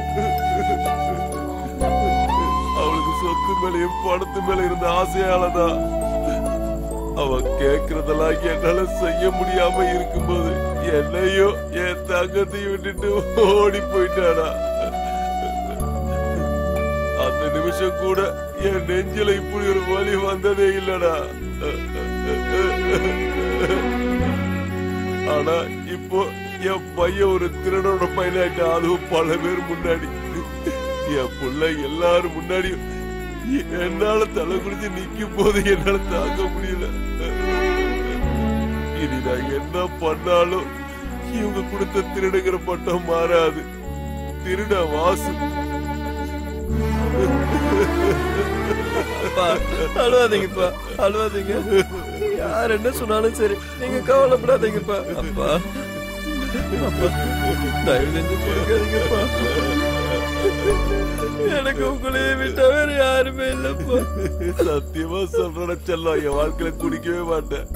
அவளுக்கு சொத்து மேலயும் பணத்து மேல இருந்த ஆசையாலதான் அவ கேக்குறதெல்லாம் என்னால செய்ய முடியாம இருக்கும்போது என்னையும் என் தங்கத்தையும் விட்டுட்டு ஓடி போயிட்டாடா அந்த நிமிஷம் கூட என் நெஞ்சில இப்படி ஒரு வலி வந்ததே இல்லடா ஆனா இப்போ என் பையன் ஒரு திருடனோட பையனாயிட்டா அதுவும் பல பேர் முன்னாடி என் புள்ள எல்லாரும் முன்னாடியும் என்னால தலை குடிச்சு நிக்கும் போது என்னால தாங்க முடியல இனி நான் என்ன பண்ணாலும் இவங்க கொடுத்த திருடுங்கிற பட்டம் மாறாது திருட வாசு அப்பா, அழுவாதீங்கப்பா அழுவாதீங்க யார் என்ன சொன்னாலும் சரி நீங்க கவலைப்படாதீங்கப்பா அப்பா அப்பா தயவு செஞ்சு கொடுக்காதீங்கப்பா எனக்கு உங்களையே விட்டா வேற யாருமே இல்லப்பா சத்தியமா சொல்றேன் செல்லம் என் வாழ்க்கையில குடிக்கவே மாட்டேன்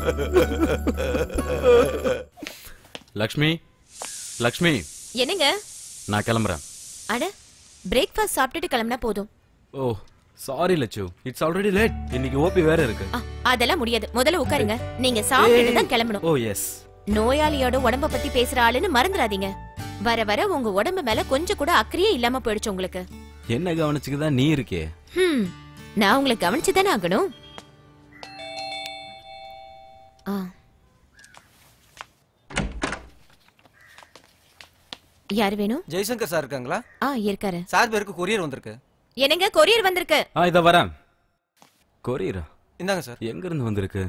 லக்ஷ்மி லக்ஷ்மி என்னங்க நான் கிளம்புறேன் அட பிரேக்ஃபாஸ்ட் சாப்பிட்டுட்டு கிளம்பினா போதும் oh sorry Lakshu it's already late இன்னைக்கு ஓபி வேற இருக்கு ஆ, அதெல்லாம் முடியாது முதல்ல உட்காருங்க நீங்க சாப்பிட்டுட்டு தான் கிளம்பணும் ஓ எஸ் நோயாளியோட உடம்ப பத்தி பேசுற ஆளுன்னு மறந்துடாதீங்க வர வர உங்க உடம்பு மேல கொஞ்சம் கூட அக்கறையே இல்லாம போயிடுச்சு உங்களுக்கு என்ன கவனிச்சுக்குதான் நீ இருக்கே ஹம், நான் உங்களை கவனிச்சுதானே ஆகணும் ஆ. யார் வேணும் ஜெய்சங்கர் சார் இருக்காங்களா ஆ இருக்காரு சார் பேருக்கு கொரியர் வந்திருக்கு என்னங்க கொரியர் வந்திருக்கு ஆ இத வரேன் கொரியரா இந்தாங்க சார் எங்க இருந்து வந்திருக்கு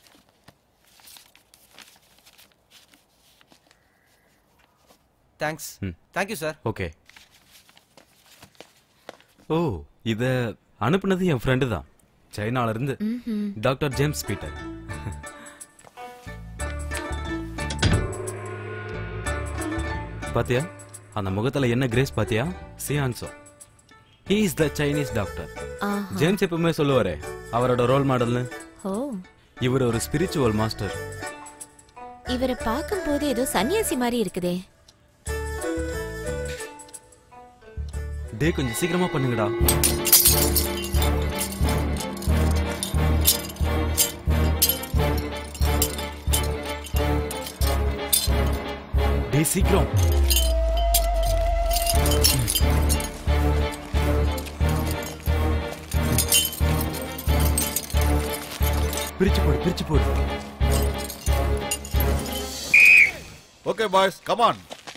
தேங்க்ஸ் ம். தேங்க்யூ சார் ஓகே ஓ இத அனுப்புனது என் ஃப்ரெண்டு தான் சைனால இருந்து ம்ஹும். டாக்டர் ஜேம்ஸ் பீட்டர் பாத்தியா அந்த முகத்துல என்ன கிரேஸ் பாத்தியா சியான்சோ he is the Chinese doctor ஆஹா. ஜேம்ஸ் எப்பவுமே சொல்லுவாரே அவரோட ரோல் மாடல்னு ஓ இவர் ஒரு ஸ்பிரிச்சுவல் மாஸ்டர் இவரை பார்க்கும்போது ஏதோ சன்னியாசி மாதிரி இருக்குதே டே கொஞ்சம் சீக்கிரமா பண்ணுங்கடா டே சீக்கிரம் பிரிச்சு போடு பிரிச்சு போடு okay boys come on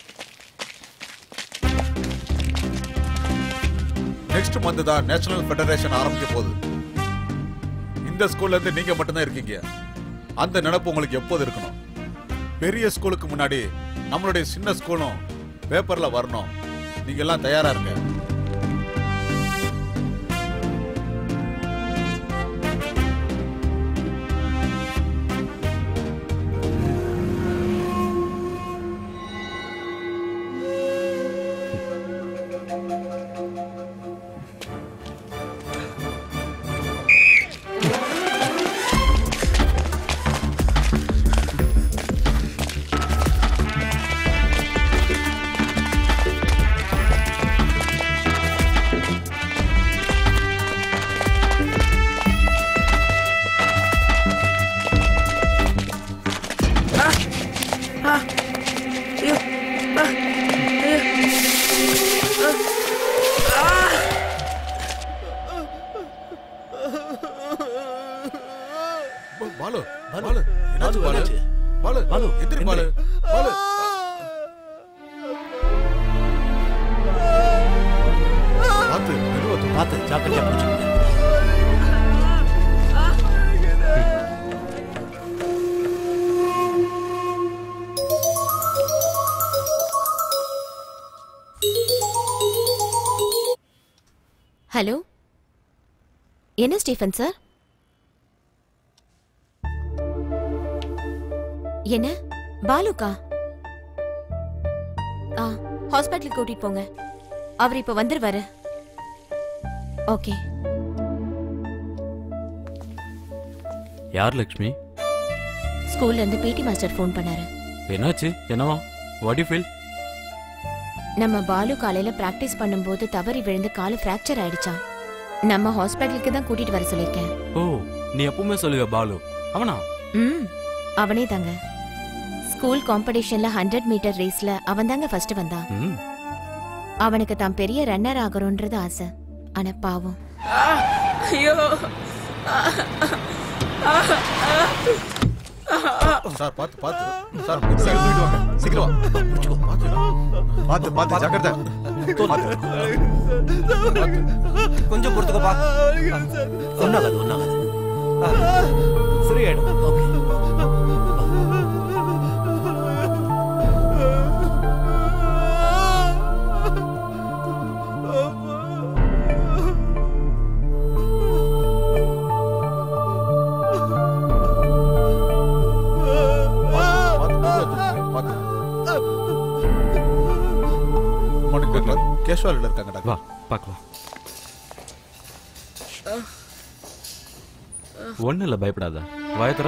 next month தான் நேஷனல் ஃபெடரேஷன் ஆரம்பிக்க போகுது இந்த ஸ்கூல்ல இருந்து நீங்க மட்டும்தான் இருக்கீங்க அந்த நினைப்பு உங்களுக்கு எப்போது இருக்கணும் பெரிய ஸ்கூலுக்கு முன்னாடி நம்மளுடைய சின்ன ஸ்கூலும் பேப்பர்ல வரணும் நீங்க எல்லாம் தயாரா இருங்க பா- பாலு பாலு, பாலு என்னாச்சு பாலு, பாலு என்னாச்சு? பாலு பாலு, எந்திரி பாலு பாலு பாத்து மெதுவா தூக்கு. பார்த்து ஜாக்கிரதையா பிடிச்சிக்கங்க ஹலோ என்ன ஸ்டீஃபன் சார் என்ன பாலுக்கா ஆ ஹாஸ்பிட்டலுக்கு கூட்டிட்டு போங்க அவர் இப்ப வந்துருவாரு ஓகே யார் லக்ஷ்மி ஸ்கூல்ல இருந்து பிடி மாஸ்டர் ஃபோன் பண்ணாரு என்னாச்சு என்னவா வாட் யூ ஃபீல் நம்ம பாலு காலையில பிராக்டிஸ் பண்ணும்போது தவறி விழுந்து காலு ஃப்ராக்சர் ஆயிடுச்சான் நம்ம ஹாஸ்பிட்டலுக்கு தான் கூட்டிட்டு வர சொல்லிருக்கேன் ஓ நீ எப்பவுமே சொல்லுவ பாலு அவனா ம் அவனே தாங்க ஸ்கூல் காம்படிஷன்ல ஹண்ட்ரட் மீட்டர் ரேஸ்ல அவன் தாங்க ஃபர்ஸ்ட் வந்தான் ம் அவனுக்கு தான் பெரிய ரன்னர் ஆகணும்ன்றது ஆசை ஆனா பாவம் ஐயோ சார் பாத்து பாத்து சார் சார் தூக்கிட்டு வாங்க சீக்கிரம் வா. பிடிச்சுக்கோ, பாத்து. பாத்து பாத்து ஜாக்கிரதை பாத்து. கொஞ்சம் பொறுத்துக்கப்பா ஒன்னாகாது ஒன்னாகாது சரியாயிடும் ஓகே பாத்து, மெதுவா தூக்கு, பாத்து. மார்னிங் டாக்டர் கேஷுவாலிட்டியில் இருக்காங்க டாக்டர் வா பார்க்கலாம் ஒன்றும் இல்லை பயப்படாத வாயத்துற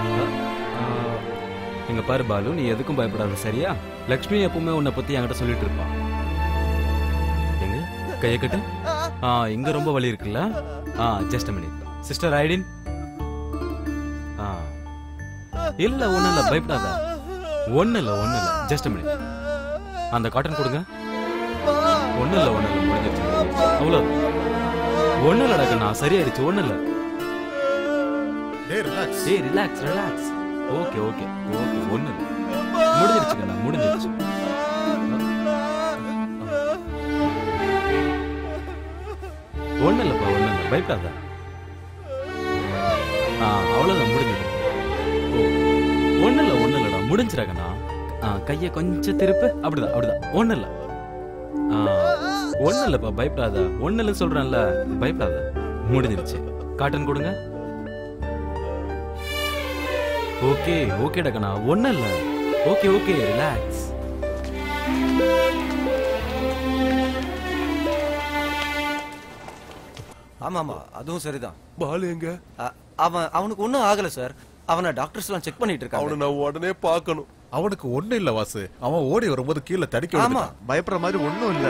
எங்க பாரு பாலு நீ எதுக்கும் பயப்படாத சரியா லக்ஷ்மி எப்பவுமே உன்னை பத்தி என்கிட்ட சொல்லிட்டு இருப்பா எங்க கையை கட்டு ஆ இங்க ரொம்ப வலி இருக்குல்ல ஆ ஜஸ்ட் மினிட் சிஸ்டர் ஐடின் ஆ இல்ல ஒண்ணும் இல்ல பயப்படாத ஒண்ணும் இல்ல ஒண்ணும் இல்ல ஜஸ்ட் மினிட் அந்த காட்டன் கொடுங்க ஒண்ணும் இல்ல ஒண்ணும் இல்ல முடிஞ்சிருச்சு அவ்வளவு ஒண்ணும் இல்லடா கண்ணா சரியாயிடுச்சு ஒண்ணும் இல்ல டேய் ரிலாக்ஸ் ஏய் relax relax okay okay okay ஒண்ணு இல்ல முடிஞ்சிருச்சு கண்ணா முடிஞ்சிருச்சு ஒண்ணு இல்லப்பா ஒண்ணு இல்ல பயப்படாத ஆ அவ்வளவுதான் முடிஞ்சது ஓ ஒண்ணு இல்ல ஒண்ணு இல்லடா முடிஞ்சிரா கண்ணா ஆ கையை கொஞ்சம் திருப்பு அப்படிதான் அப்படிதான் ஒண்ணு இல்ல ஆ ஒண்ணு இல்லப்பா பயப்படாத ஒண்ணு இல்ல சொல்றேன்ல பயப்படாத முடிஞ்சிருச்சு காட்டன் கொடுங்க ஓகே ஓகேடா கண்ணா ஒண்ணும் இல்ல ஓகே ஓகே ரிலாக்ஸ் ஆமா ஆமா அதுவும் சரிதான் பாலு எங்க அ- அவன் அவனுக்கு ஒன்றும் ஆகல சார் அவனை டாக்டர்ஸ் எல்லாம் செக் பண்ணிட்டு அவனை இருக்காங்க நான் உடனே பார்க்கணும் அவனுக்கு ஒண்ணு இல்ல வாசு அவன் ஓடி வரும்போது கீழே தடிக்க ஆமா விழுந்துட்டான். பயப்படுற மாதிரி ஒண்ணும் இல்ல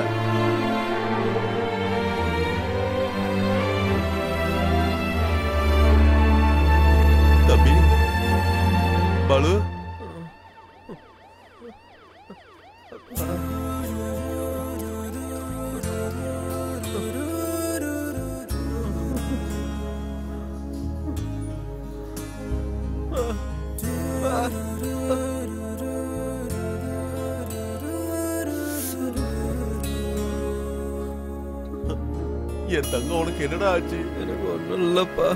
தம்பி பாலு என் தங்கம் உனக்கு என்னடா ஆச்சு எனக்கு ஒன்றும் இல்லைப்பா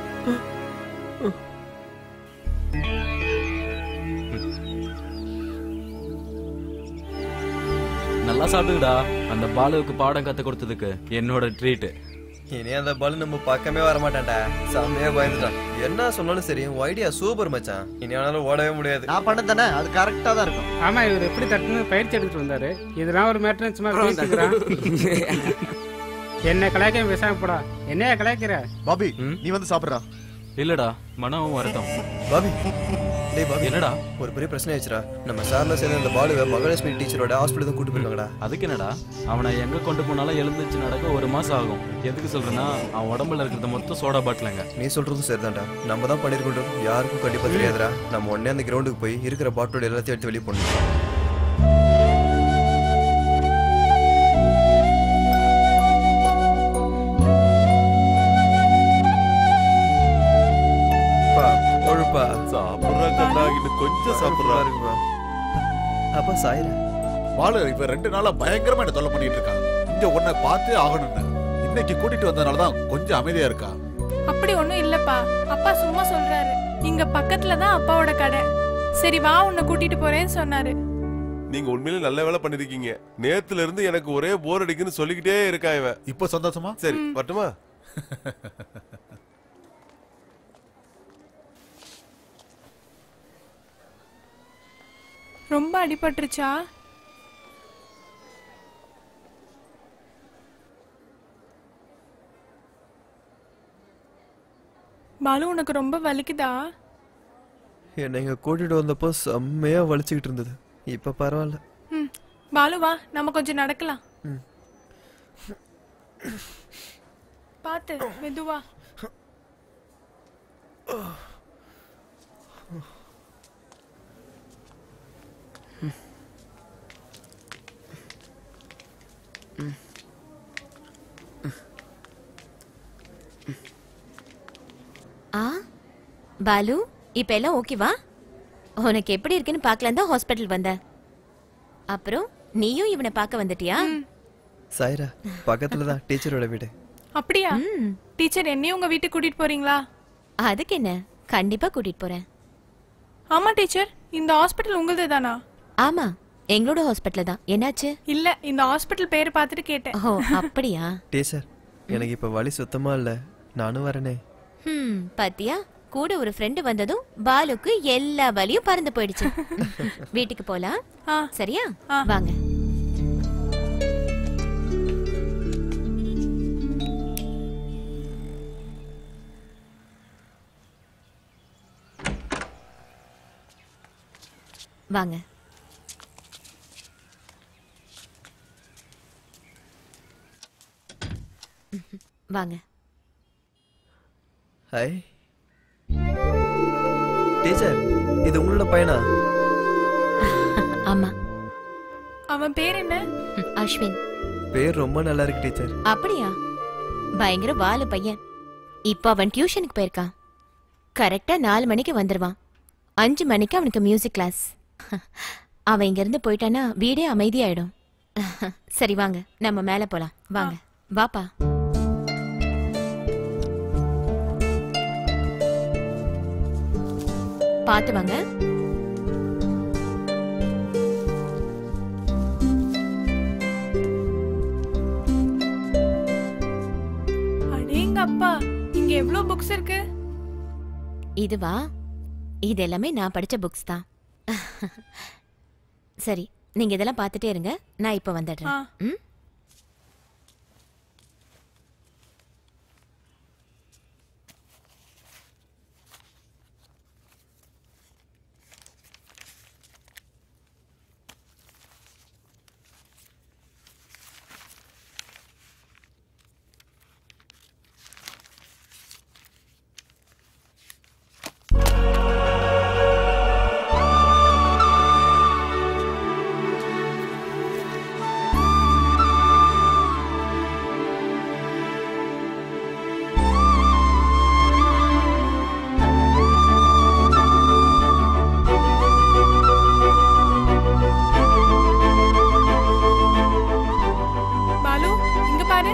நல்லா சாப்பிடுடா அந்த பாலுவுக்கு பாடம் கத்து கொடுத்ததுக்கு என்னோட ட்ரீட் இனி அந்த பால் நம்ம பக்கமே வர மாட்டான்டா செம்மையா பயந்துட்டான் என்ன சொன்னாலும் சரி உன் ஐடியா சூப்பர் மச்சான் இனி ஆனாலும் ஓடவே முடியாது நான் பண்ணது தானே அது கரெக்டா தான் இருக்கும் ஆமா இவர் எப்படி தட்டுன்னு பயிற்சி எடுத்துட்டு வந்தாரு இதெல்லாம் ஒரு மேட்டர் சும்மா பேசிக்கிறான் என்ன கலாய்க்க பேசாம போடா என்னையா கலாய்க்கிற பாபி ம்? நீ வந்து சாப்பிடுறா இல்லடா மனம் வரட்டும் பாபி டேய் பாபி என்னடா ஒரு பெரிய பிரச்சனை ஆயிடுச்சுடா நம்ம சார்ல சேர்ந்து அந்த பாலுவை மகாலட்சுமி டீச்சரோட ஹாஸ்பிட்டல் தான் கூட்டு போயிருக்காங்கடா அதுக்கு என்னடா அவனை எங்க கொண்டு போனாலும் எழுந்துச்சு நடக்க ஒரு மாசம் ஆகும் எதுக்கு சொல்றேன்னா அவன் உடம்புல இருக்கிறது மொத்தம் சோடா பாட்டிலங்க நீ சொல்றதும் சரிதான்டா நம்ம தான் பண்ணிருக்கோம் யாருக்கும் கண்டிப்பா தெரியாதுடா நம்ம உடனே அந்த கிரவுண்டுக்கு போய் இருக்கிற பாட்டோட எல்லாத்தையும் எடுத்து வெளியே போடணும் கொஞ்சம் சாப்பிடுறா இருக்குப்பா அப்பா சாயிரா பாலு இப்ப ரெண்டு நாளா பயங்கரமா என்ன தொல்லை பண்ணிட்டு இருக்கான் இங்க உன்னை பார்த்தே ஆகணும்னு இன்னைக்கு கூட்டிட்டு வந்ததுனாலதான் கொஞ்சம் அமைதியா இருக்கா அப்படி ஒண்ணும் இல்லப்பா அப்பா சும்மா சொல்றாரு இங்க பக்கத்துல தான் அப்பாவோட கடை சரி வா உன்னை கூட்டிட்டு போறேன்னு சொன்னாரு நீங்க உண்மையிலே நல்ல வேலை பண்ணிருக்கீங்க நேத்துல இருந்து எனக்கு ஒரே போர் அடிக்குன்னு சொல்லிக்கிட்டே இருக்கான் இவன் இப்ப சந்தோஷமா சரி வரட்டுமா ரொம்ப அடிபட்டுருச்சா பாலு உனக்கு ரொம்ப வலிக்குதா என்னை இங்க கூட்டிட்டு வந்தப்போ செம்மையா வலிச்சுக்கிட்டு இருந்தது இப்ப பரவாயில்ல ம் பாலு வா நம்ம கொஞ்சம் நடக்கலாம் ம். பார்த்து மெதுவா ஆ பாலு இப்ப எல்லாம் ஓகேவா உனக்கு எப்படி இருக்குன்னு பார்க்கலாம் தான் ஹாஸ்பிட்டல் வந்த அப்புறம் நீயும் இவனை பார்க்க வந்துட்டியா சாயிரா பக்கத்துல தான் டீச்சரோட வீடு அப்படியா ம், டீச்சர் என்னையும் உங்க வீட்டுக்கு கூட்டிட்டு போறீங்களா அதுக்கு என்ன கண்டிப்பா கூட்டிட்டு போறேன் ஆமா டீச்சர் இந்த ஹாஸ்பிட்டல் உங்களுது தானா ஆமா எங்களோட ஹாஸ்பிட்டல் தான் என்னாச்சு இல்ல இந்த ஹாஸ்பிட்டல் பேர் பார்த்துட்டு கேட்டேன் ஓ அப்படியா டீச்சர் எனக்கு இப்ப வலி சுத்தமா இல்ல நானும் வரனே ம் பாத்தியா கூட ஒரு ஃப்ரெண்டு வந்ததும் பாலுக்கு எல்லா வலியும் பறந்து போயிடுச்சு வீட்டுக்கு போலாம் ஆ சரியா ஆ. வாங்க வாங்க ம்ஹும். வாங்க ஹாய் டீச்சர் இது உங்களோட பையனா ஆமா அவன் பேர் என்ன ம், அஸ்வின் பேர் ரொம்ப நல்லா இருக்கு டீச்சர் அப்படியா பயங்கர வாலு பையன் இப்போ அவன் டியூஷனுக்கு போயிருக்கான் கரெக்டா நாலு மணிக்கு வந்துருவான் அஞ்சு மணிக்கு அவனுக்கு மியூசிக் கிளாஸ் அவன் இங்கிருந்து போயிட்டானா வீடே அமைதியாயிடும் சரி வாங்க நம்ம மேல போலாம் வாங்க வாப்பா பாத்து வாங்க அடேங்க அப்பா இங்க எவ்வளவு புக்ஸ் இருக்கு இதுவா இது எல்லாமே நான் படிச்ச புக்ஸ் தான் சரி நீங்க இதெல்லாம் பார்த்துட்டே இருங்க நான் இப்ப ஆ வந்துடுறேன் ம் பாலு இங்க பாரு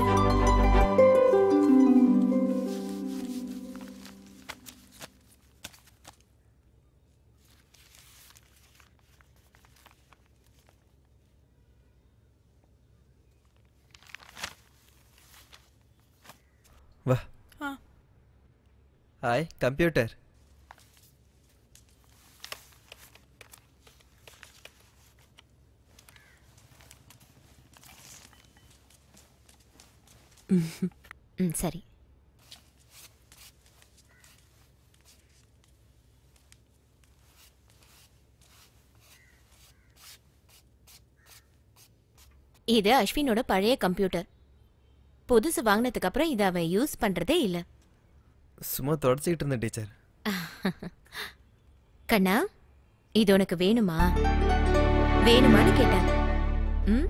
வா ஆ ஹாய் கம்ப்யூட்டர் ம் சரி இது அஸ்வினோட பழைய கம்ப்யூட்டர் புதுசு வாங்கினதுக்கு அப்புறம் இதை அவன் யூஸ் பண்றதே இல்ல சும்மா தொடச்சிக்கிட்டு இருந்தேன் டீச்சர் கண்ணா இது உனக்கு வேணுமா வேணுமான்னு கேட்டேன் ம்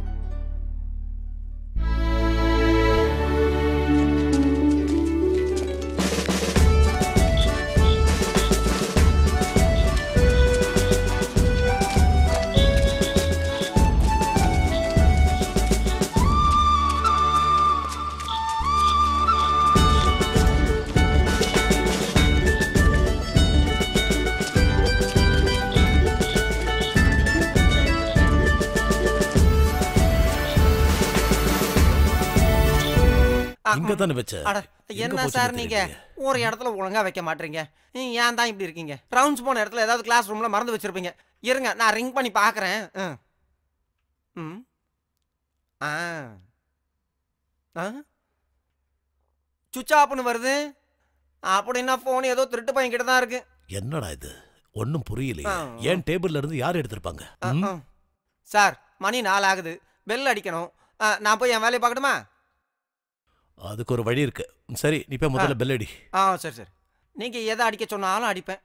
இங்க தானே வச்ச அட எங்க என்ன போச்சுன்னு சார் நீங்க ஒரு இடத்துல ஒழுங்கா வைக்க மாட்டீங்க நீங்க ஏன் தான் இப்படி இருக்கீங்க ரவுண்ட்ஸ் போன இடத்துல ஏதாவது கிளாஸ் ரூம்ல மறந்து வச்சிருப்பீங்க இருங்க நான் ரிங் பண்ணி பார்க்கறேன் ம். ம் ஆ ஆ சுவிட்ச் ஆஃப்னு வருது அப்படின்னா ஃபோன் ஏதோ திருட்டு பையன் கிட்ட தான் இருக்கு என்னடா இது ஒண்ணும் புரியலையே ஆ. ஏன் டேபிள்ல இருந்து யார் எடுத்திருப்பாங்க ஆ, ம்? ஆ. சார் மணி நாலு ஆகுது பெல் அடிக்கணும் ஆ, நான் போய் என் வேலையை பார்க்கணுமா அதுக்கு ஒரு வழி இருக்கு சரி நீ போய் முதல்ல ஆ. பெல் அடி ஆ சரி சரி நீங்க எதை அடிக்க சொன்னாலும் அடிப்பேன்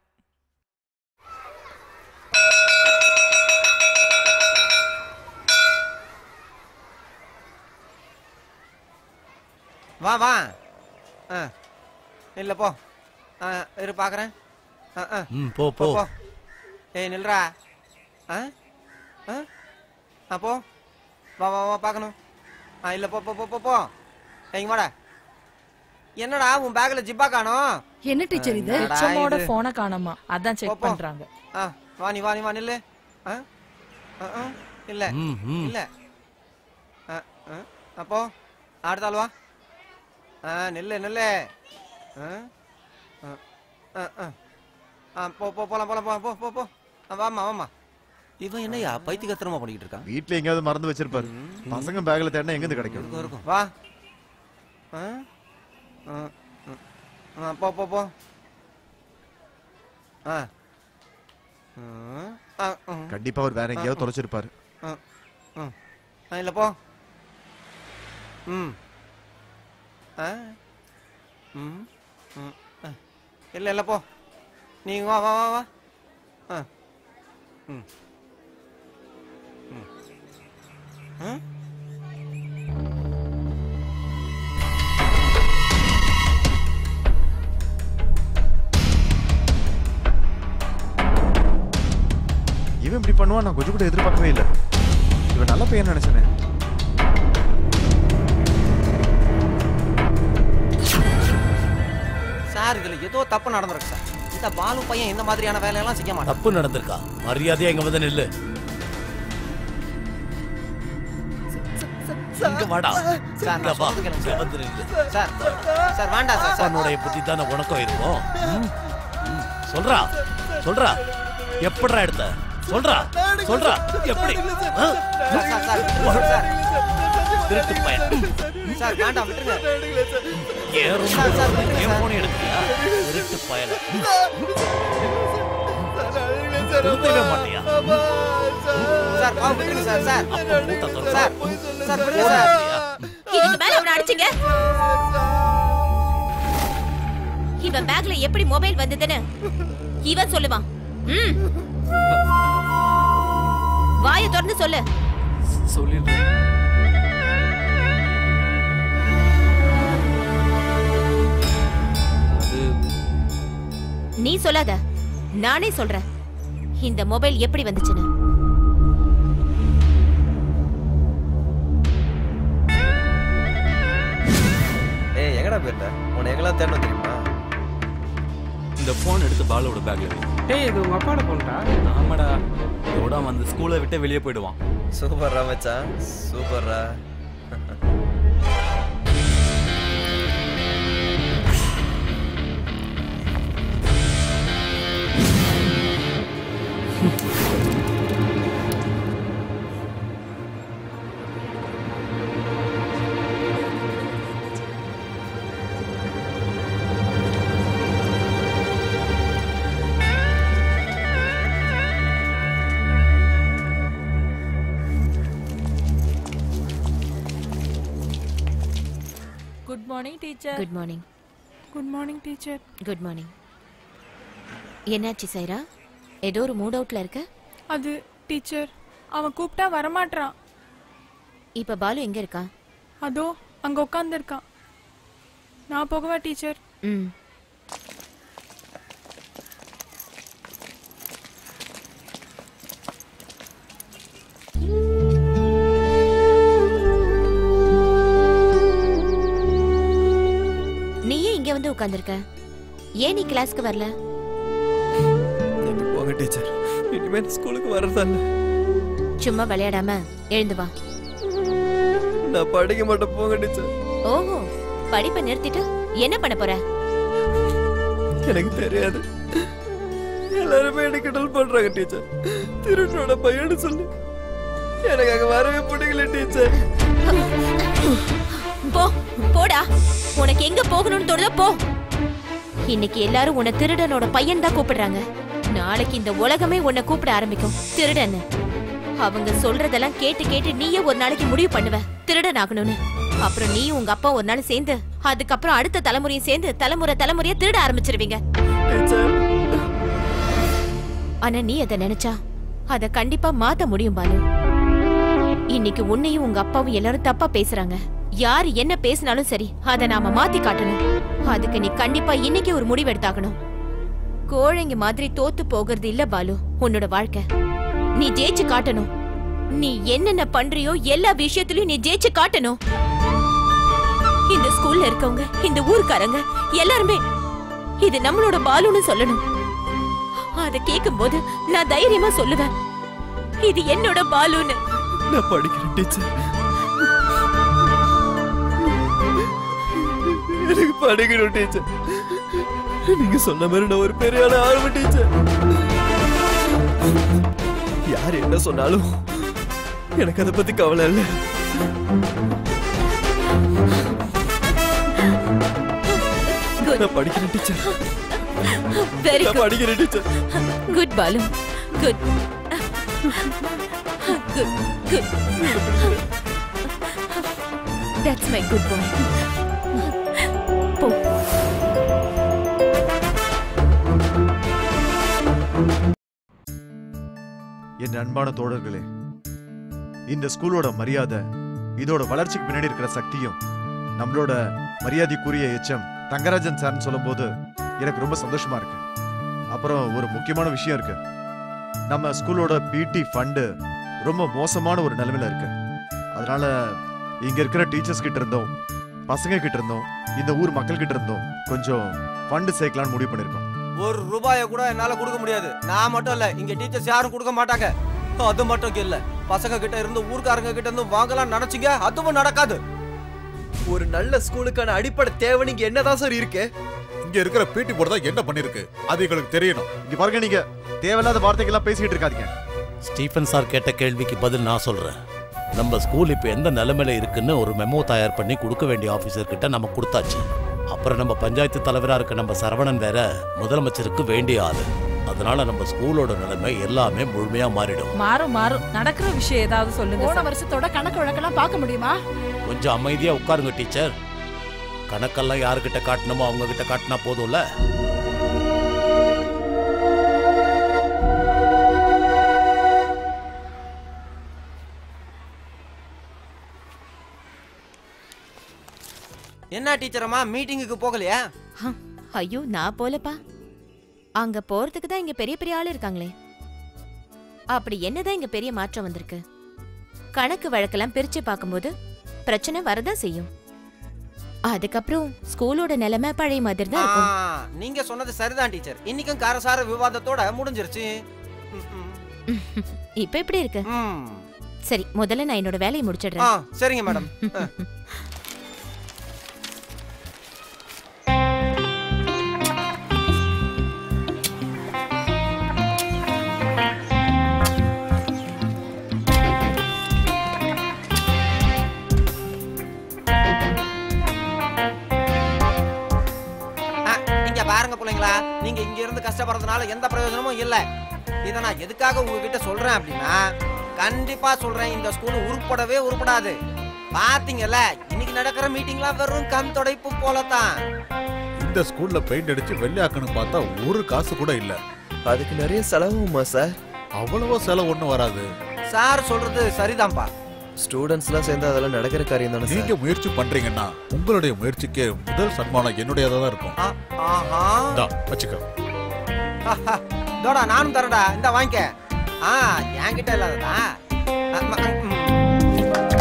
வா வா ஆ இல்ல போ ஆ இரு பார்க்குறேன் ஆ ஆ ம் போ போ போ போ ஏய் நில்றா ஆ ஆ ஆ போ வா வா வா பார்க்கணும் ஆ இல்லை போ போ போ போ போ ஏய், இங்க வாடா என்னடா உன் பேக்ல ஜிப்பா காணோம் என்ன டீச்சர் இது என்னடா ஹெச்எம்மோட இது? போனை காணோமா அதான் போ, செக் போ. பண்றாங்க ஆ வா நீ வா நீ வா நில்லு ஆ ஆ, ஆ இல்ல ம், ம். இல்ல ஆ ஆ அப்போ அடுத்த ஆள் வா ஆ நில்லு நில்லு ஆ ஆ ஆ ஆ ஆ போ போ போலாம் போலாம் போலாம் போ போ போ ஆ, வாம்மா வாம்மா இவன் என்னய்யா பைத்தியகத்திரமா பண்ணிக்கிட்டு இருக்கான் வீட்ல எங்கேயாவது மறந்து வச்சிருப்பாரு பசங்க பேக்ல தேடினா எங்க இருந்து கிடைக்கும் இருக்கும் இருக்கும் வா ஆ ஆ ஆ. ஆ போ போ போ ஆ ஆ ஆ ம். கண்டிப்பா அவர் வேற எங்கேயாவது தொலைச்சிருப்பாரு ஆ ஆ ஆ இல்லை போ ம் ஆ ம் ம் ஆ. இல்லை இல்லை போ நீங்க வா வா வா வா ஆ ம் ம் ஆ இவன் இப்படி பண்ணுவான் நான் கொஞ்சம் கூட எதிர்பார்க்கவே இல்லை இவன் நல்ல பையன் நினைச்சேனே சார் இதுல ஏதோ தப்பு நடந்திருக்கு சார் இந்த பாலு பையன் இந்த மாதிரியான வேலையெல்லாம் செய்ய மாட்டான் தப்பு நடந்திருக்கா மரியாதையா இங்க வந்து நில்லு இங்க வாடா சார், இங்க நான் வா சொல்றது கேளுங்க இங்க சார். வந்து நில்லு சார் சார் வேண்டாம் சார் சார் அவனுடைய புத்தி தானே உனக்கும் இருக்கும் ம்? ம். சொல்றா சொல்றா எப்படிடா எடுத்த சொல்றா சொல்றா எப்படி ஆ? சார் சார் சார் விட்டுருங்க சார் திருட்டு பையன் சார் வேண்டாம் விட்டுருங்க ஏன் room சார், சார், க்கு விட்டுருங்க ஏன் சார். போன் எடுக்கியா திருட்டு பயல திருத்தவே மாட்டியா சார் பாவம் விட்டுருங்க சார் சார் அப்ப மூத்த திறந்து சார் சார் விடுங்க சார் இதுக்கு மேல அவனை அடிச்சுங்க இவன் பேக்ல எப்படி மொபைல் வந்ததுன்னு இவன் சொல்லுவான் ம். வாயை திறந்து சொல்லு சொல்லிடுறேன் அது நீ சொல்லாத நானே சொல்றேன் இந்த மொபைல் எப்படி வந்துச்சுன்னு ஏய் எங்கடா போயிருந்த உன்னை எங்கெல்லாம் தேடணும் தெரியுமா இந்த போன் எடுத்து பாலோட பேக்ல வை டேய் இது உங்க அப்பாவோட போன்டா ஆமாடா இதோட அவன் அந்த ஸ்கூலை விட்டு வெளியே போயிடுவான் சூப்பர்ரா மச்சான் சூப்பர்ரா good morning teacher good morning good morning teacher good morning என்னாச்சு சைரா ஏதோ ஒரு மூட் அவுட்ல இருக்க அது டீச்சர் அவன் கூப்பிட்டா வரமாட்றான் இப்ப பாலு எங்க இருக்கான் அதோ அங்க உட்காந்துருக்கான் நான் போகவா டீச்சர் ம் நீயே இங்க வந்து உட்கார்ந்திருக்க ஏன் நீ கிளாஸ்க்கு வரல நீங்க போங்க டீச்சர் இனிமேல் ஸ்கூலுக்கு வர்றதால சும்மா விளையாடாம எழுந்து வா நான் படிக்க மாட்டேன் போங்க டீச்சர் ஓஹோ படிப்பை நிறுத்திட்டு என்ன பண்ண போற எனக்கு தெரியாது எல்லாருமே என்ன கிண்டல் பண்றாங்க டீச்சர் திருடனோட பையன்னு சொல்லி எனக்கு அங்க வரவே பிடிக்கல டீச்சர் போ போடா உனக்கு எங்க போகணும்னு தோணுதோ போ இன்னைக்கு எல்லாரும் உன்னை திருடனோட பையன் தான் கூப்பிடுறாங்க நாளைக்கு இந்த உலகமே உன்னை கூப்பிட ஆரம்பிக்கும் திருடன்னு அவங்க சொல்றதெல்லாம் கேட்டு கேட்டு நீயே ஒரு நாளைக்கு முடிவு பண்ணுவ திருடன் ஆகணும்னு அப்புறம் நீயும் உங்க அப்பா ஒரு நாள் சேர்ந்து அதுக்கப்புறம் அடுத்த தலைமுறையும் சேர்ந்து தலைமுறை தலைமுறையா திருட ஆரம்பிச்சிருவீங்க ஆனா நீ அதை நினைச்சா அத கண்டிப்பா மாத்த முடியும் பாலு இன்னைக்கு உன்னையும் உங்க அப்பாவும் எல்லாரும் தப்பா பேசுறாங்க யார் என்ன பேசினாலும் சரி அத நாம மாத்தி காட்டணும் அதுக்கு நீ கண்டிப்பா இன்னைக்கு ஒரு முடிவு எடுத்தாகணும் கோழைங்க மாதிரி தோத்து போகிறது இல்ல பாலு உன்னோட வாழ்க்கை நீ ஜெயிச்சு காட்டணும் நீ என்னென்ன பண்றியோ எல்லா விஷயத்திலயும் நீ ஜெயிச்சு காட்டணும் இந்த ஸ்கூல்ல இருக்கவங்க இந்த ஊர்க்காரங்க எல்லாருமே இது நம்மளோட பாலுன்னு சொல்லணும் அத கேக்கும்போது நான் தைரியமா சொல்லுவேன் இது என்னோட பாலுன்னு நான் படிக்கிறேன் டீச்சர் எனக்கு படிக்கணும் டீச்சர் நீங்க சொன்ன மாதிரி நான் ஒரு பெரிய ஆள ஆரம்ப டீச்சர் யார் என்ன சொன்னாலும் எனக்கு அதை பத்தி கவலை இல்லை நான் படிக்கிறேன் டீச்சர் வெரி நான் படிக்கிறேன் teacher good Balu good good good that's my good boy போ என் அன்பான தோழர்களே இந்த ஸ்கூலோட மரியாதை இதோட வளர்ச்சிக்கு பின்னாடி இருக்கிற சக்தியும் நம்மளோட மரியாதைக்குரிய எச்எம் தங்கராஜன் சார்னு சொல்லும்போது எனக்கு ரொம்ப சந்தோஷமா இருக்கு அப்புறம் ஒரு முக்கியமான விஷயம் இருக்கு நம்ம ஸ்கூலோட பிடி ஃபண்டு ரொம்ப மோசமான ஒரு நிலைமையில இருக்கு அதனால இங்க இருக்கிற டீச்சர்ஸ் கிட்ட இருந்தோம் பசங்க கிட்ட இருந்தோம் இந்த ஊர் மக்கள் கிட்ட இருந்தோம் கொஞ்சம் ஃபண்டு சேர்க்கலாம்னு முடிவு பண்ணிருக்கோம் ஒரு ரூபாய கூட என்னால கொடுக்க முடியாது நான் மட்டும் இல்ல இங்க டீச்சர்ஸ் யாரும் கொடுக்க மாட்டாங்க அது மட்டும் இல்ல பசங்க கிட்ட இருந்து ஊர்க்காரங்க கிட்ட இருந்து வாங்கலாம் நினைச்சீங்க அதுவும் நடக்காது ஒரு நல்ல ஸ்கூலுக்கான அடிப்படை தேவை நீங்க என்னதான் சார் இருக்கு இங்க இருக்கிற பிடி போர்டு தான் என்ன பண்ணிருக்கு அது எங்களுக்கு தெரியணும் இங்க பாருங்க நீங்க தேவையில்லாத வார்த்தைகள்லாம் பேசிக்கிட்டு இருக்காதீங்க ஸ்டீஃபன் சார் கேட்ட கேள்விக்கு பதில் நான் சொல்றேன் நம்ம ஸ்கூல் இப்போ எந்த நிலைமையில இருக்குன்னு ஒரு மெமோ தயார் பண்ணி கொடுக்க வேண்டிய ஆஃபீஸர் கிட்ட நம்ம கொடுத்தாச்சு அப்புறம் நம்ம பஞ்சாயத்து தலைவரா இருக்க நம்ம சரவணன் வேற முதலமைச்சருக்கு வேண்டிய ஆளு அதனால நம்ம ஸ்கூலோட நிலைமை எல்லாமே முழுமையா மாறிடும் மாறும் மாறும் நடக்கிற விஷயம் ஏதாவது சொல்லுங்க போன சார். வருஷத்தோட கணக்கு வழக்கெல்லாம் பார்க்க முடியுமா கொஞ்சம் அமைதியா உட்காருங்க டீச்சர் கணக்கெல்லாம் யாருக்கிட்ட காட்டணுமோ அவங்க கிட்ட காட்டினா போதும்ல என்ன டீச்சரம்மா மீட்டிங்குக்கு போகலையா ஹம், ஐயோ நான் போலப்பா அங்க போறதுக்கு தான் இங்க பெரிய பெரிய ஆளு இருக்காங்களே அப்படி என்னதான் இங்க பெரிய மாற்றம் வந்திருக்கு கணக்கு வழக்கெல்லாம் பிரிச்சு பார்க்கும்போது பிரச்சனை வரதான் செய்யும் அதுக்கப்புறம் ஸ்கூலோட நிலைமை பழைய மாதிரி தான் இருக்கும் ஆ, நீங்க சொன்னது சரிதான் டீச்சர் இன்னைக்கும் காரசார விவாதத்தோட முடிஞ்சிருச்சு ம், ம். இப்ப எப்படி இருக்கு ம். சரி முதல்ல நான் என்னோட வேலையை ஆ முடிச்சிடுறேன் சரிங்க மேடம் ஆ. ஆ, இங்க பாருங்க பிள்ளைங்களா நீங்க இங்க இருந்து கஷ்டப்படுறதுனால எந்த பிரயோஜனமும் இல்ல இத நான் எதுக்காக உங்ககிட்ட சொல்றேன் அப்படின்னா கண்டிப்பா சொல்றேன் இந்த ஸ்கூல் உருப்படவே உருப்படாது பாத்தீங்கல்ல இன்னைக்கு நடக்கிற மீட்டிங்லாம் வெறும் கண் தொடைப்பு போலதான் இந்த ஸ்கூல்ல பெயிண்ட் அடிச்சு வெள்ளையாக்கணும் பார்த்தா ஒரு காசு கூட இல்ல அதுக்கு நிறைய செலவுமா சார் அவ்வளவோ செலவு ஒண்ணும் வராது சார் சொல்றது சரிதான்ப்பா ஸ்டூடெண்ட்ஸ்லாம் சேர்ந்து அதெல்லாம் நடக்கிற காரியம் தானே நீங்க சார் முயற்சி பண்றீங்கன்னா உங்களுடைய முயற்சிக்கு முதல் சன்மானம் என்னுடையதா தான் இருக்கும் ஆ, ஆஹா இந்தா, வச்சுக்க தோடா நானும் தரடா இந்த வாங்கிக்க ஆ என்கிட்ட இல்லாததா ஆ, ம, ம்.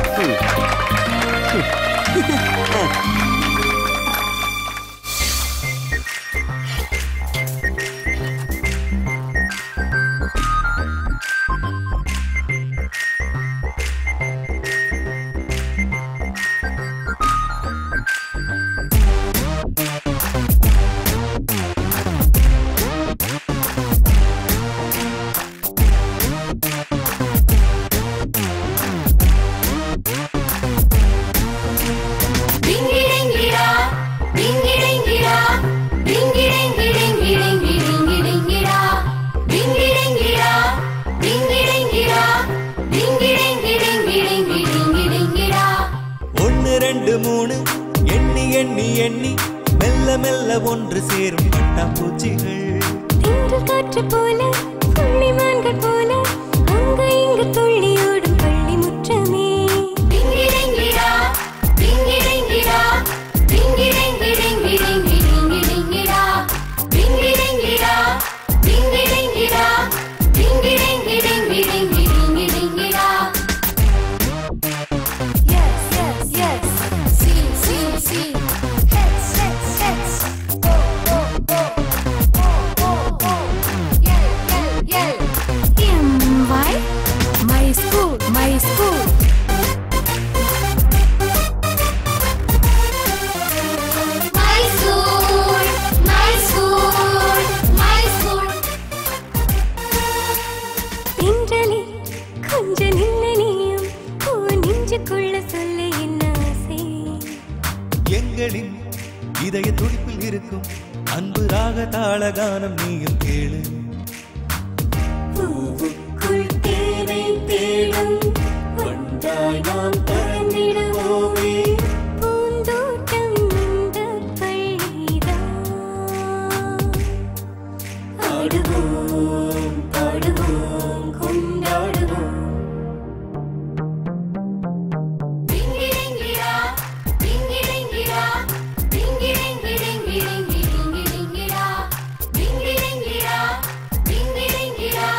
பட்டாம்பூச்சிகள் தென்றல் காற்று போல புள்ளிமான்கள் போல அங்க இங்கு துள்ளியோடும் பள்ளி முற்றமே டிங்கிடிங்கிடா டிங்கிடிங்கிடா டிங்கிடிங்கிடிங்கிடிங்கிடிங்கிடிங்கிடா டிங்கிடிங்கிடா டிங்கிடிங்கிடா டிங்கிடிங்கிடிங்கிடிங்கிடிங்கிடிங்கிடா Yes, yes, yes. See, see, see. Heads, heads, heads. Oh, oh, oh. Oh, oh, oh. Yell, yell, yell. M-Y. My school, my school. My school, my school, my school. தென்றலே கொஞ்ச நில்ல நீயும் ஓ நெஞ்சுக்குள்ள சொல்ல என்ன ஆசை எங்களின் இதய துடிப்பில் இருக்கும் அன்பு ராக தாள கானம் நீயும் கேளு பூவுக்குள் தேனை தேடும் வண்டாய் நாம் பறந்திடுவோமே பூந்தோட்டம் இந்த பள்ளிதான் ஆடுவோம் பாடுவோம் கொண்டாடுவோம் டிங்கிடிங்கிடா டிங்கிடிங்கிடா டிங்கிடிங்கிடிங்கிடிங்கிடிங்கிடிங்கிடா டிங்கிடிங்கிடா டிங்கிடிங்கிடா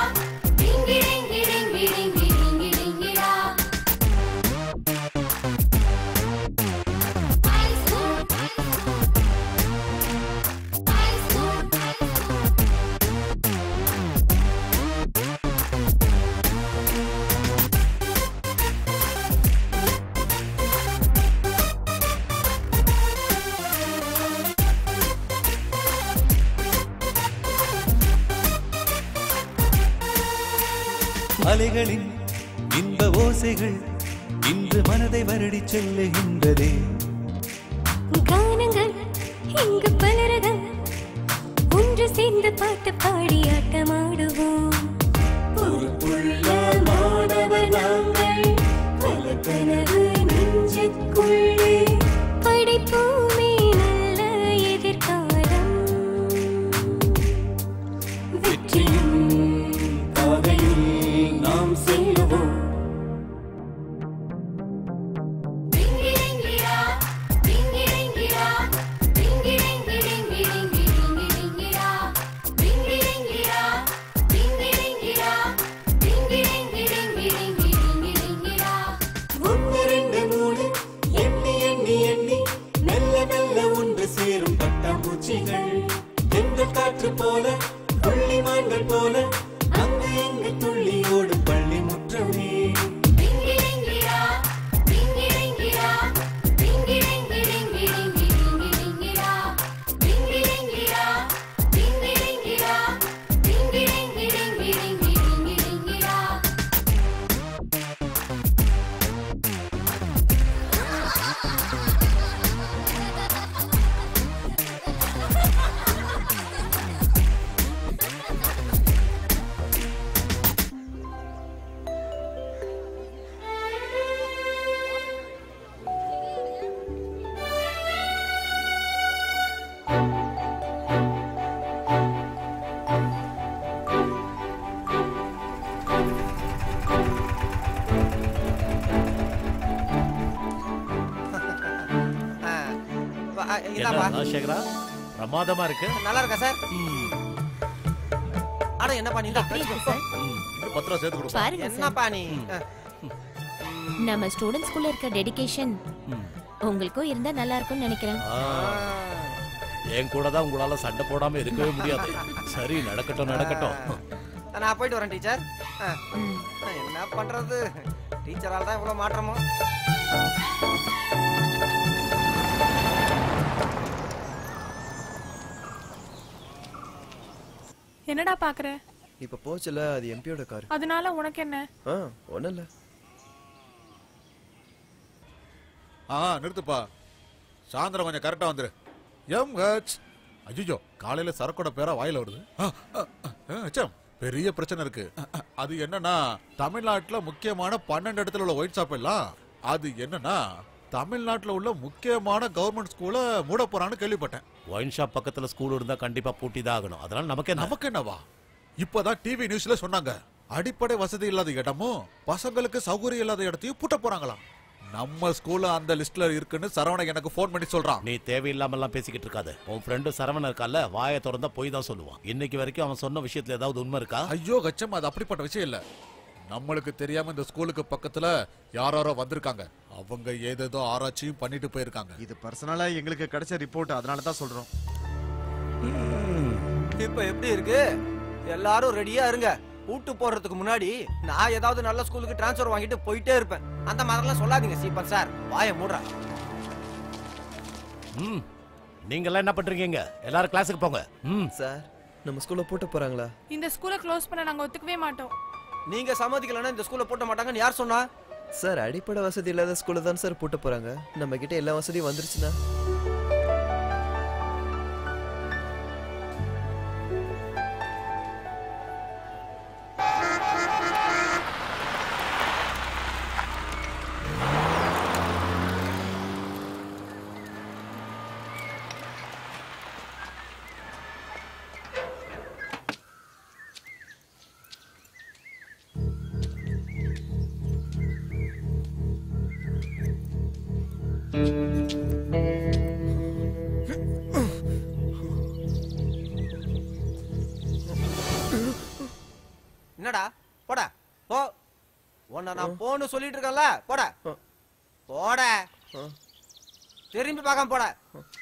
டிங்கிடிங்கிடிங்கிடிங்கிடிங்கிடிங்கிடா அலைகளின் இன்ப ஓசைகள் இன்று மனதை வருடிச் செல்லுகின்றதே கானங்கள் இங்கு பலரகம் ஒன்று சேர்ந்து பாட்டு பாடி ஆட்டமாடுவோம் பொறுப்புள்ள மாணவர் நாங்கள் பல கனவு நெஞ்சுக்குள்ளே படைப்போமே நல்ல எதிர்காலம் வெற்றியின் பாதையில் நாம் செல்லுவோம் டிங்கிடிங்கிடா டிங்கிடிங்கிடா டிங்கிடிங்கிடிங்கிடிங்கிடிங்கிடிங்கிடா டிங்கிடிங்கிடா டிங்கிடிங்கிடா டிங்கிடிங்கிடிங்கிடிங்கிடிங்கிடா ஒன்று ரெண்டு மூணு எண்ணி எண்ணி எண்ணி மெல்ல மெல்ல ஒன்று சேரும் பட்டாம்பூச்சிகள் தென்றல் காற்று போல புள்ளிமான்கள் போல அங்கு இங்கு துள்ளி ஓடும் பள்ளி முற்றமே டிங்கிடிங்கிடா டிங்கிடிங்கிடா டிங்கிடிங்கிடிங்கிடிங்கிடிங்கிடிங்கிடா டிங்கிடிங்கிடா டிங்கிடிங்கிடா டிங்கிடிங்கிடிங்கிடிங்கிடிங்கிடிங்கிடா வா, ஆ, இந்தாப்பா என்ன ராஜசேகரா பிரமாதமா இருக்கு நல்லா இருக்கா சார் அட என்னப்பா நீ இன்னும் பத்து ரூபா சேர்த்து கொடுப்பா பாருங்க சார் என்னப்பா நீ நம்ம ஸ்டூடெண்ட்ஸ்குள்ள இருக்க டெடிகேஷன் உங்களுக்கும் இருந்தா நல்லா இருக்கும்னு நினைக்கிறேன் ஆ, என் கூட தான் உங்களால சண்டை போடாம இருக்கவே முடியாது சரி நடக்கட்டும் நடக்கட்டும் நான் போயிட்டு வரேன் டீச்சர் என்ன பண்றது டீச்சரால் தான் இவ்வளவு மாற்றமோ என்னடா பாக்குற இப்ப போச்சுல அது எம்பியோட கார் அதனால உனக்கு என்ன ஆ ஒண்ணும் இல்ல ஆ நிறுத்துப்பா சாயந்தரம் கொஞ்சம் கரெக்டா வந்துரு எம் ஹெச் ஐயோ காலையில சரக்கோட பேரா வாயில வருது ஆ, ஆ, ஆ, அச்சம், பெரிய பிரச்சனை இருக்கு அது என்னன்னா தமிழ்நாட்டுல முக்கியமான பன்னெண்டு இடத்துல உள்ள ஒயிட் ஷாப் எல்லாம் அது என்னன்னா தமிழ்நாட்டுல உள்ள முக்கியமான கவர்மெண்ட் ஸ்கூலை மூட போறான்னு கேள்விப்பட்டேன் ஒயின் ஷாப் பக்கத்துல ஸ்கூல் இருந்தா கண்டிப்பா பூட்டி தான் ஆகணும் அதனால நமக்கு என்ன நமக்கு என்னவா இப்பதான் டிவி நியூஸ்ல சொன்னாங்க அடிப்படை வசதி இல்லாத இடமும் பசங்களுக்கு சௌகரியம் இல்லாத இடத்தையும் பூட்ட போறாங்களாம் நம்ம ஸ்கூல்ல அந்த லிஸ்ட்ல இருக்குன்னு சரவணன் எனக்கு ஃபோன் பண்ணி சொல்றான் நீ தேவையில்லாம எல்லாம் பேசிக்கிட்டு இருக்காத உன் ஃப்ரெண்டு சரவணன் இருக்கால வாயை திறந்தா போய் தான் சொல்லுவான் இன்னைக்கு வரைக்கும் அவன் சொன்ன விஷயத்துல ஏதாவது உண்மை இருக்கா ஐயோ கச்சம் அது அப்படிப்பட்ட விஷயம் இல்ல நம்மளுக்கு தெரியாம இந்த ஸ்கூலுக்கு பக்கத்துல யாரோ வந்திருக்காங்க அவங்க ஏதேதோ ஆராய்ச்சியும் பண்ணிட்டு போயிருக்காங்க இது பர்சனலா எங்களுக்கு கிடைச்ச ரிப்போர்ட் அதனால தான் சொல்றோம் இப்ப எப்படி இருக்கு எல்லாரும் ரெடியா இருங்க கூட்டு போறதுக்கு முன்னாடி நான் ஏதாவது நல்ல ஸ்கூலுக்கு டிரான்ஸ்ஃபர் வாங்கிட்டு போயிட்டே இருப்பேன் அந்த மாதிரிலாம் சொல்லாதீங்க சீப்பன் சார் வாயை மூடுறா ம் நீங்க எல்லாம் என்ன பண்றீங்க எல்லாரும் கிளாஸுக்கு போங்க ம் சார் நம்ம ஸ்கூல்ல பூட்ட போறாங்களா இந்த ஸ்கூலை க்ளோஸ் பண்ண நாங்க ஒத்துக்கவே மாட்டோம் நீங்க சம்மதிக்கலன்னா இந்த ஸ்கூல்ல போட்ட மாட்டாங்கன்னு யார் சொன்னா சார் அடிப்படை வசதி இல்லாத ஸ்கூல்ல தான் சார் பூட்ட போறாங்க நம்ம கிட்ட எல்லா வசதியும் வந்துருச்சுன்னா என்னடா போடா போ உன்னை நான் போன்னு சொல்லிட்டு இருக்கேன்ல போடா போட திரும்பி பார்க்காம போட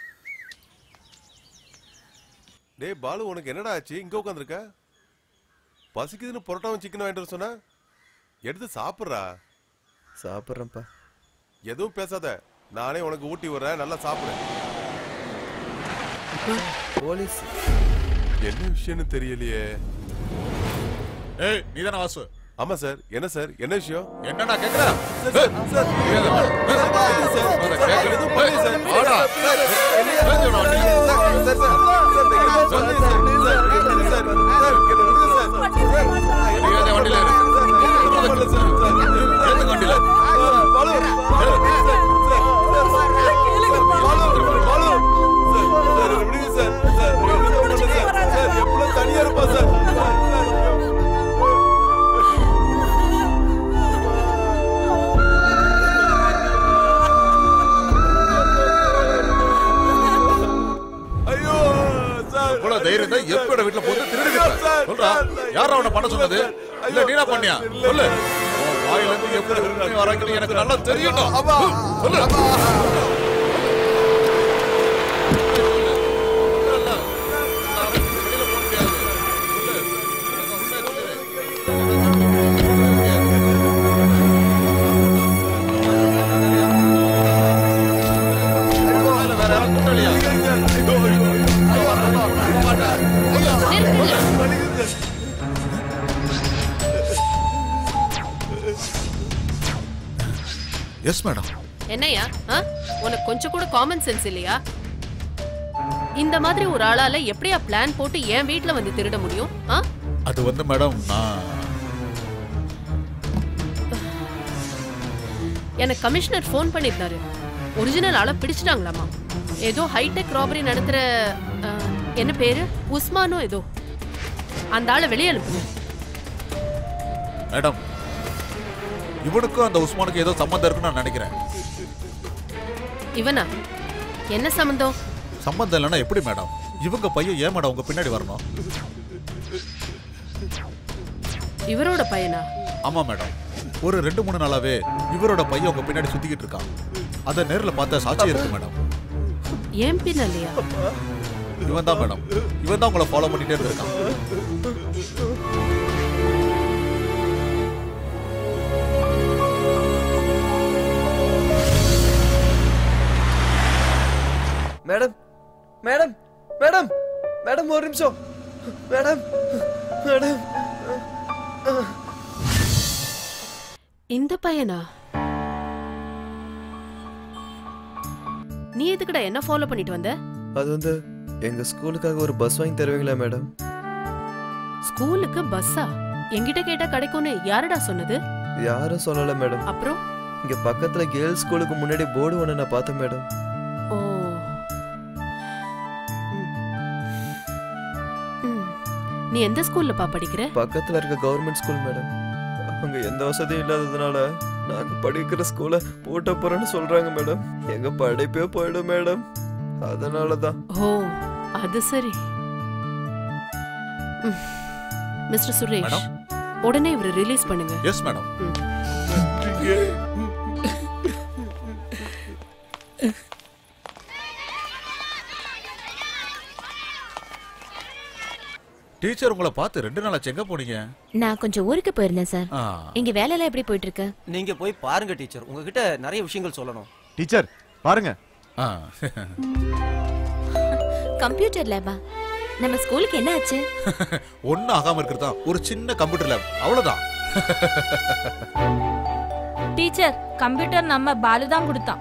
டேய் பாலு உனக்கு என்னடா ஆச்சு இங்க உட்காந்துருக்க பசிக்குதுன்னு புரோட்டாவும் சிக்கன் வாங்கிட்டு வர சொன்ன எடுத்து சாப்பிட்றா சாப்பிட்றேன்ப்பா எதுவும் பேசாத நானே உனக்கு ஊட்டி விடுறேன் நல்லா சாப்பிடு போலீஸ் என்ன விஷயம்னு தெரியலையே ஏய் நீதானே வாசு ஆமா சார் என்ன சார் என்ன விஷயம் என்ன நான் கேக்குறேன் சார், சார், எதுவும் பண்ணலையே சார். ஆடா. Sir, sir, sir, sir, sir, sir, sir, sir, sir, என்ன விடுங்க சார். சார், ஏறுங்க வண்டியில ஏறு. எதுவும் பண்ணல சார். சார், ஏறுங்க வண்டியில. Balu, Balu, sir, sir, sir, Balu, Balu, sir, sir, என்ன விடுங்க சார். சார், எதுவும் பண்ணல சார். சார், எப்பவும் தனியா இருப்பா சார். சார், சார். ஐயோ சார் இவ்வளவு தைரியம் தான் எப்ப வீட்டுல போட்டு திருடுங்க சொல்றா யாரா அவனை பண்ண சொன்னது இல்ல நீனா பண்ணியா சொல்லு உன் வாயில இருந்து எப்படி உண்மை வராங்கன்னு எனக்கு நல்லா தெரியணும் சொல்லு எஸ் மேடம் என்னையா ஆ? உனக்கு கொஞ்சம் கூட காமன் சென்ஸ் இல்லையா இந்த மாதிரி ஒரு ஆளால எப்படியா பிளான் போட்டு என் வீட்ல வந்து திருட முடியும் ஆ? அது வந்து மேடம் நான் எனக்கு கமிஷனர் ஃபோன் பண்ணியிருந்தாரு ஒரிஜினல் ஆளை பிடிச்சிட்டாங்களாமா ஏதோ ஹைடெக் ராபரி நடத்துற ஆ, என்ன பேரு உஸ்மானோ ஏதோ அந்த ஆளை வெளியே அனுப்புங்க மேடம் இவனுக்கும் அந்த உஸ்மானுக்கு ஏதோ சம்மந்தம் இருக்குன்னு நான் நினைக்கிறேன் இவனா என்ன சம்மந்தம் சம்பந்தம் இல்லைன்னா எப்படி மேடம் இவங்க பையன் ஏன் மேடம் உங்க பின்னாடி வரணும் இவரோட பையனா ஆமா மேடம் ஒரு ரெண்டு மூணு நாளாவே இவரோட பையன் உங்க பின்னாடி சுத்திக்கிட்டு இருக்கான் அதை நேர்ல பார்த்த சாட்சி இருக்கு மேடம் ஏன் பின்னாலையா இவன் தான் மேடம் இவன் தான் உங்களை ஃபாலோ பண்ணிட்டே இருந்திருக்கான் மேடம் மேடம் மேடம் மேடம் ஒரு நிமிஷம் மேடம் மேடம் இந்த பையனா நீ எதுக்குடா என்ன ஃபாலோ பண்ணிட்டு வந்த அது வந்து எங்க ஸ்கூலுக்காக ஒரு பஸ் வாங்கி தருவீங்களா மேடம் ஸ்கூலுக்கு பஸ்ஸா என்கிட்ட கேட்டா கிடைக்கும்னு யாருடா சொன்னது யாரும் சொல்லல மேடம் அப்புறம் இங்க பக்கத்துல கேர்ள்ஸ் ஸ்கூலுக்கு முன்னாடி போர்டு ஒன்று நான் பார்த்தேன் மேடம் ஓ ம். நீ எந்த ஸ்கூல்லப்பா படிக்கிற பக்கத்துல இருக்க கவர்மெண்ட் ஸ்கூல் மேடம் அங்க எந்த வசதியும் இல்லாததுனால நாங்க படிக்கிற ஸ்கூலை பூட்ட போறேன்னு சொல்றாங்க மேடம் எங்க படிப்பே போயிடும் மேடம் அதனால தான் ஓ அது சரி ம். Mister Suresh madam. உடனே இவரை ரிலீஸ் பண்ணுங்க எஸ் மேடம் டீச்சர் உங்களை பார்த்து ரெண்டு நாளாச்சு எங்க போனீங்க நான் கொஞ்சம் ஊருக்கு போயிருந்தேன் சார் ஆ. இங்க வேலையெல்லாம் எப்படி போயிட்டு இருக்கு நீங்க போய் பாருங்க டீச்சர் உங்ககிட்ட நிறைய விஷயங்கள் சொல்லணும் டீச்சர் பாருங்க கம்ப்யூட்டர் லேபா நம்ம ஸ்கூலுக்கு என்ன ஆச்சு ஒன்னும் ஆகாம இருக்கிறதா ஒரு சின்ன கம்ப்யூட்டர் லேப் அவ்வளவுதான் டீச்சர் கம்ப்யூட்டர் நம்ம பாலு தான் கொடுத்தான்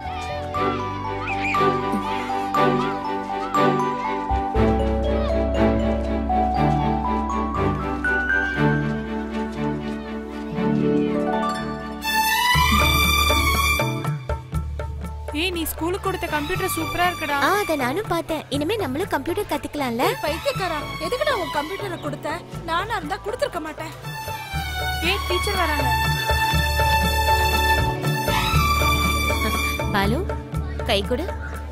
ஏய் நீ ஸ்கூலுக்கு கொடுத்த கம்ப்யூட்டர் சூப்பரா இருக்குடா ஆ அதை நானும் பார்த்தேன் இனிமே நம்மளும் கம்ப்யூட்டர் கத்துக்கலாம்ல பைத்தியக்காரா எதுக்கு நான் உன் கம்ப்யூட்டரை கொடுத்த நானா இருந்தா கொடுத்துருக்க மாட்டேன் ஏய் டீச்சர் வராங்க பாலு கை கொடு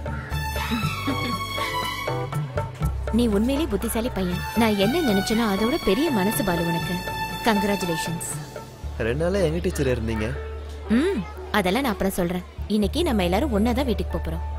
நீ உண்மையிலேயே புத்திசாலி பையன் நான் என்ன நினைச்சேனோ அதோட பெரிய மனசு பாலு உனக்கு கங்க்ராச்சுலேஷன்ஸ் ரெண்டு நாளா எங்க டீச்சர் இருந்தீங்க ம் அதெல்லாம் நான் அப்புறம் சொல்றேன் இன்னைக்கு நம்ம எல்லாரும் ஒன்னா தான் வீட்டுக்கு போப் போறோம்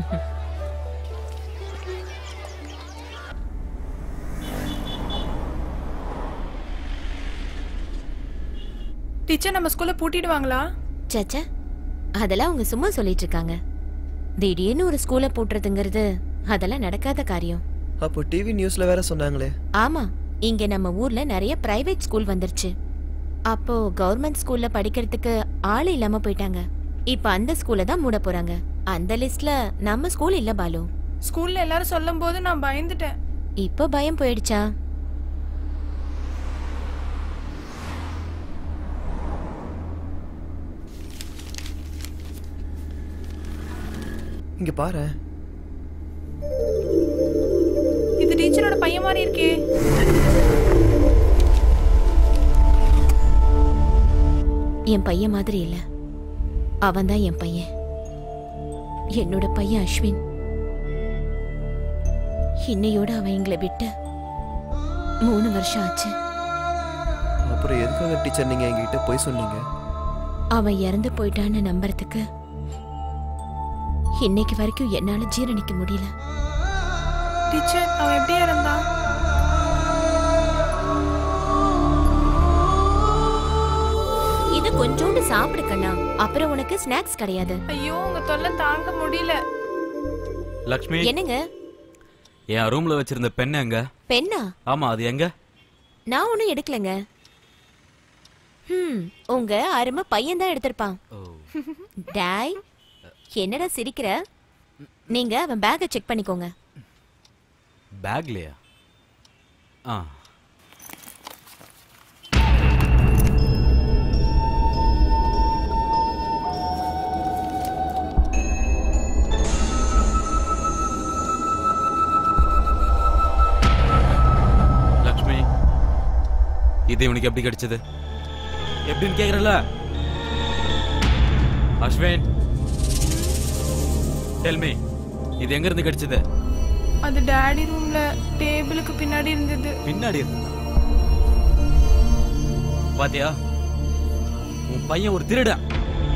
டீச்சர் நம்ம ஸ்கூல்ல பூட்டிடுவாங்களா சச்சா அதெல்லாம் அவங்க சும்மா சொல்லிட்டு இருக்காங்க திடீர்னு ஒரு ஸ்கூலை போட்டுறதுங்கிறது அதெல்லாம் நடக்காத காரியம் அப்போ டிவி நியூஸ்ல வேற சொன்னாங்களே ஆமா இங்க நம்ம ஊர்ல நிறைய பிரைவேட் ஸ்கூல் வந்துருச்சு அப்போ கவர்மெண்ட் ஸ்கூல்ல படிக்கிறதுக்கு ஆள் இல்லாம போயிட்டாங்க இப்ப அந்த ஸ்கூல்ல தான் மூட போறாங்க அந்த லிஸ்ட்ல நம்ம ஸ்கூல் இல்ல பாலு ஸ்கூல்ல எல்லாரும் சொல்லும் போது நான் பயந்துட்டேன் இப்ப பயம் போயிடுச்சா இங்க பாரு இது டீச்சரோட பையன் மாதிரி இருக்கே என் பையன் மாதிரி இல்ல அவன் தான் என் பையன் என்னோட பையன் அஸ்வின் இன்னையோட அவன் எங்களை விட்டு மூணு வருஷம் ஆச்சு அப்புறம் எதுக்காக டீச்சர் நீங்க எங்ககிட்ட போய் சொன்னீங்க அவன் இறந்து போயிட்டான்னு நம்புறதுக்கு இன்னைக்கு வரைக்கும் என்னால ஜீரணிக்க முடியல டீச்சர் அவன் எப்படி இறந்தா இது கொஞ்சோண்டு சாப்பிடு கண்ணா அப்புறம் உனக்கு ஸ்நாக்ஸ் கிடையாது ஐயோ உங்க தொல்லை தாங்க முடியல லக்ஷ்மி என்னங்க என் ரூம்ல வச்சிருந்த பென் எங்க பெண்ணா ஆமா அது எங்க நான் ஒன்றும் எடுக்கலங்க ஹம் உங்க அருமை பையன் தான் எடுத்திருப்பான் டாய் என்னடா சிரிக்கிற நீங்க அவன் பேக்கை செக் பண்ணிக்கோங்க பேக்லயா ஆ லக்ஷ்மி இது இவனுக்கு எப்படி கிடைச்சது எப்படின்னு கேக்குறல அஸ்வின் டெல் மீ இது எங்க இருந்து கிடைச்சது அது டாடி ரூம்ல டேபிளுக்கு பின்னாடி இருந்தது பின்னாடி இருந்தா பாத்தியா உன் பையன் ஒரு திருடன்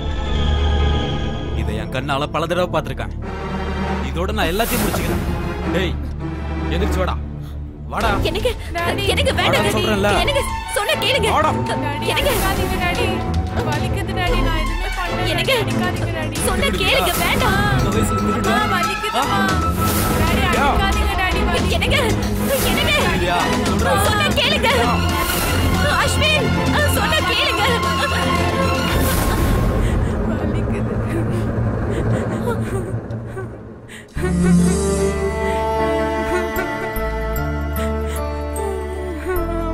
இதை என் கண்ணால பல தடவை பார்த்திருக்கேன் இதோட நான் எல்லாத்தையும் முடிச்சுக்கிறேன் டேய் எந்திரிச்சு வாடா வாடா எனக்கு எனக்கு வாடா, வேண்டாம் சொல்றேன்ல. எனக்கு சொன்ன கேளுங்க டாடி அடிக்காதீங்க டாடி வலிக்குது டாடி நான் எதுவுமே பண்ணல எனக்கு அடிக்காதீங்க டாடி சொன்ன கேளுங்க வேண்டாம் ஆ, வலிக்குதுமா டாடி அடிக்காதீங்க டாடி வலி எனக்கு எனக்கு சொன்ன கேளுங்க அஸ்வின் சொன்ன கேளுங்க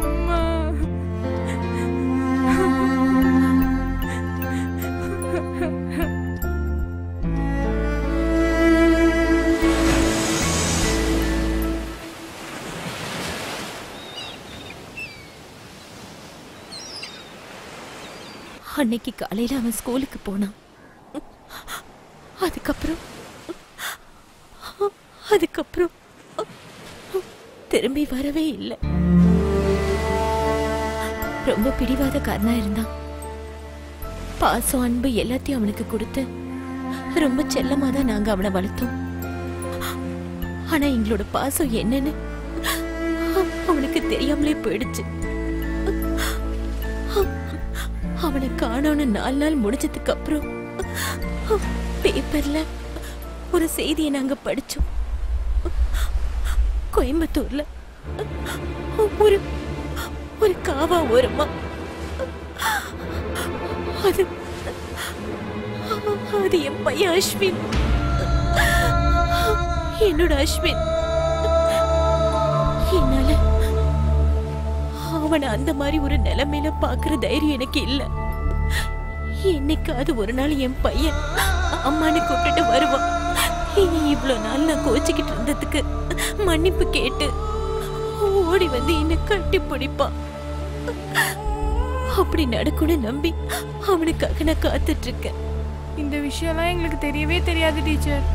அம்மா அன்னைக்கு காலையில அவன் ஸ்கூலுக்கு போனான் அதுக்கப்புறம் அதுக்கப்புறம் திரும்பி வரவே இல்லை ரொம்ப பிடிவாதக்காரனா இருந்தான் பாசம் அன்பு எல்லாத்தையும் அவனுக்கு கொடுத்து ரொம்ப செல்லமா தான் நாங்க அவனை வளர்த்தோம் ஆனா எங்களோட பாசம் என்னன்னு அவனுக்கு தெரியாமலே போயிடுச்சு அவனை காணோன்னு நாலு நாள் முடிஞ்சதுக்கு அப்புறம் பேப்பர்ல ஒரு செய்தியை நாங்க படிச்சோம் கோயம்புத்தூர்ல ஒரு ஒரு காவா ஓரமா அது அது என் பையன் அஸ்வின் என்னோட அஸ்வின் என்னால அவனை அந்த மாதிரி ஒரு நிலைமையில பாக்குற தைரியம் எனக்கு இல்ல என்னைக்காவது ஒரு நாள் என் பையன் அம்மானு கூப்பிட்டுட்டு வருவான் இவ்வளவு நாள் நான் கோச்சிக்கிட்டு இருந்ததுக்கு மன்னிப்பு கேட்டு ஓடி வந்து என்ன கட்டி பிடிப்பான் அப்படி நடக்கும்னு நம்பி அவனுக்காக நான் காத்துட்டு இருக்கேன் இந்த விஷயம்லாம் எங்களுக்கு தெரியவே தெரியாது டீச்சர்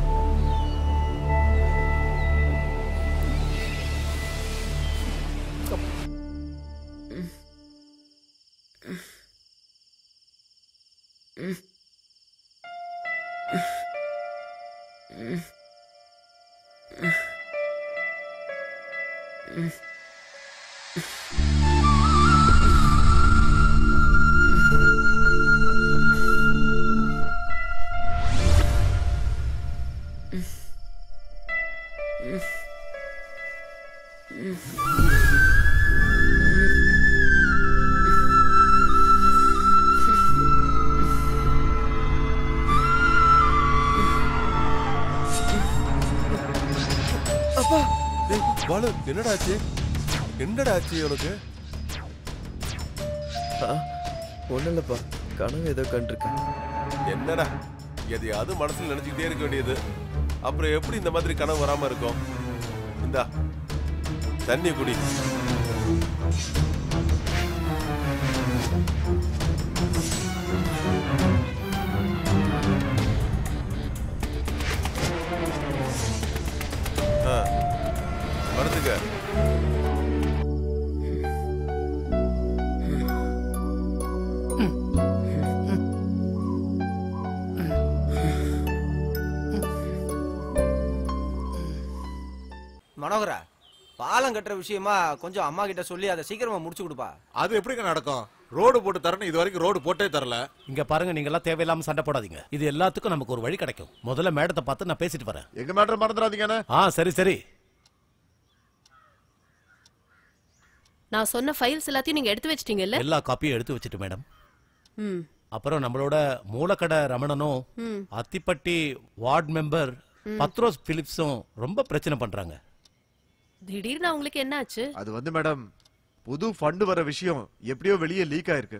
அப்பா டேய் பாலு என்னடா ஆச்சு என்னடா ஆச்சு உனக்கு ஒன்றும் இல்லைப்பா கனவு ஏதோ கண்டிருக்கேன் என்னடா எதையாவது மனசுல நினைச்சுக்கிட்டே இருக்க வேண்டியது அப்புறம் எப்படி இந்த மாதிரி கனவு வராம இருக்கும் இந்தா தண்ணி குடி ஆ, படுத்துக்க மனோகரா பாலம் கட்டுற விஷயமா கொஞ்சம் அம்மா கிட்ட சொல்லி அதை சீக்கிரமா முடிச்சு கொடுப்பா அது எப்படிங்க நடக்கும் ரோடு போட்டு தரணும் இது வரைக்கும் ரோடு போட்டே தரல இங்க பாருங்க நீங்க எல்லாம் தேவையில்லாம சண்டை போடாதீங்க இது எல்லாத்துக்கும் நமக்கு ஒரு வழி கிடைக்கும் முதல்ல மேடத்தை பார்த்து நான் பேசிட்டு வரேன் எங்க மேட்டர் மறந்துடாதீங்கண்ணே ஆ சரி சரி நான் சொன்ன ஃபைல்ஸ் எல்லாத்தையும் நீங்க எடுத்து வச்சிட்டீங்கல்ல எல்லா காப்பியும் எடுத்து வச்சுட்டு மேடம் ம் அப்புறம் நம்மளோட மூலக்கடை ரமணனும் ம். அத்திப்பட்டி வார்டு மெம்பர் ம். பத்ரோஸ் பிலிப்ஸும் ரொம்ப பிரச்சனை பண்றாங்க திடீர்னு அவங்களுக்கு என்ன ஆச்சு அது வந்து மேடம் புது ஃபண்டு வர விஷயம் எப்படியோ வெளியே லீக் ஆயிருக்கு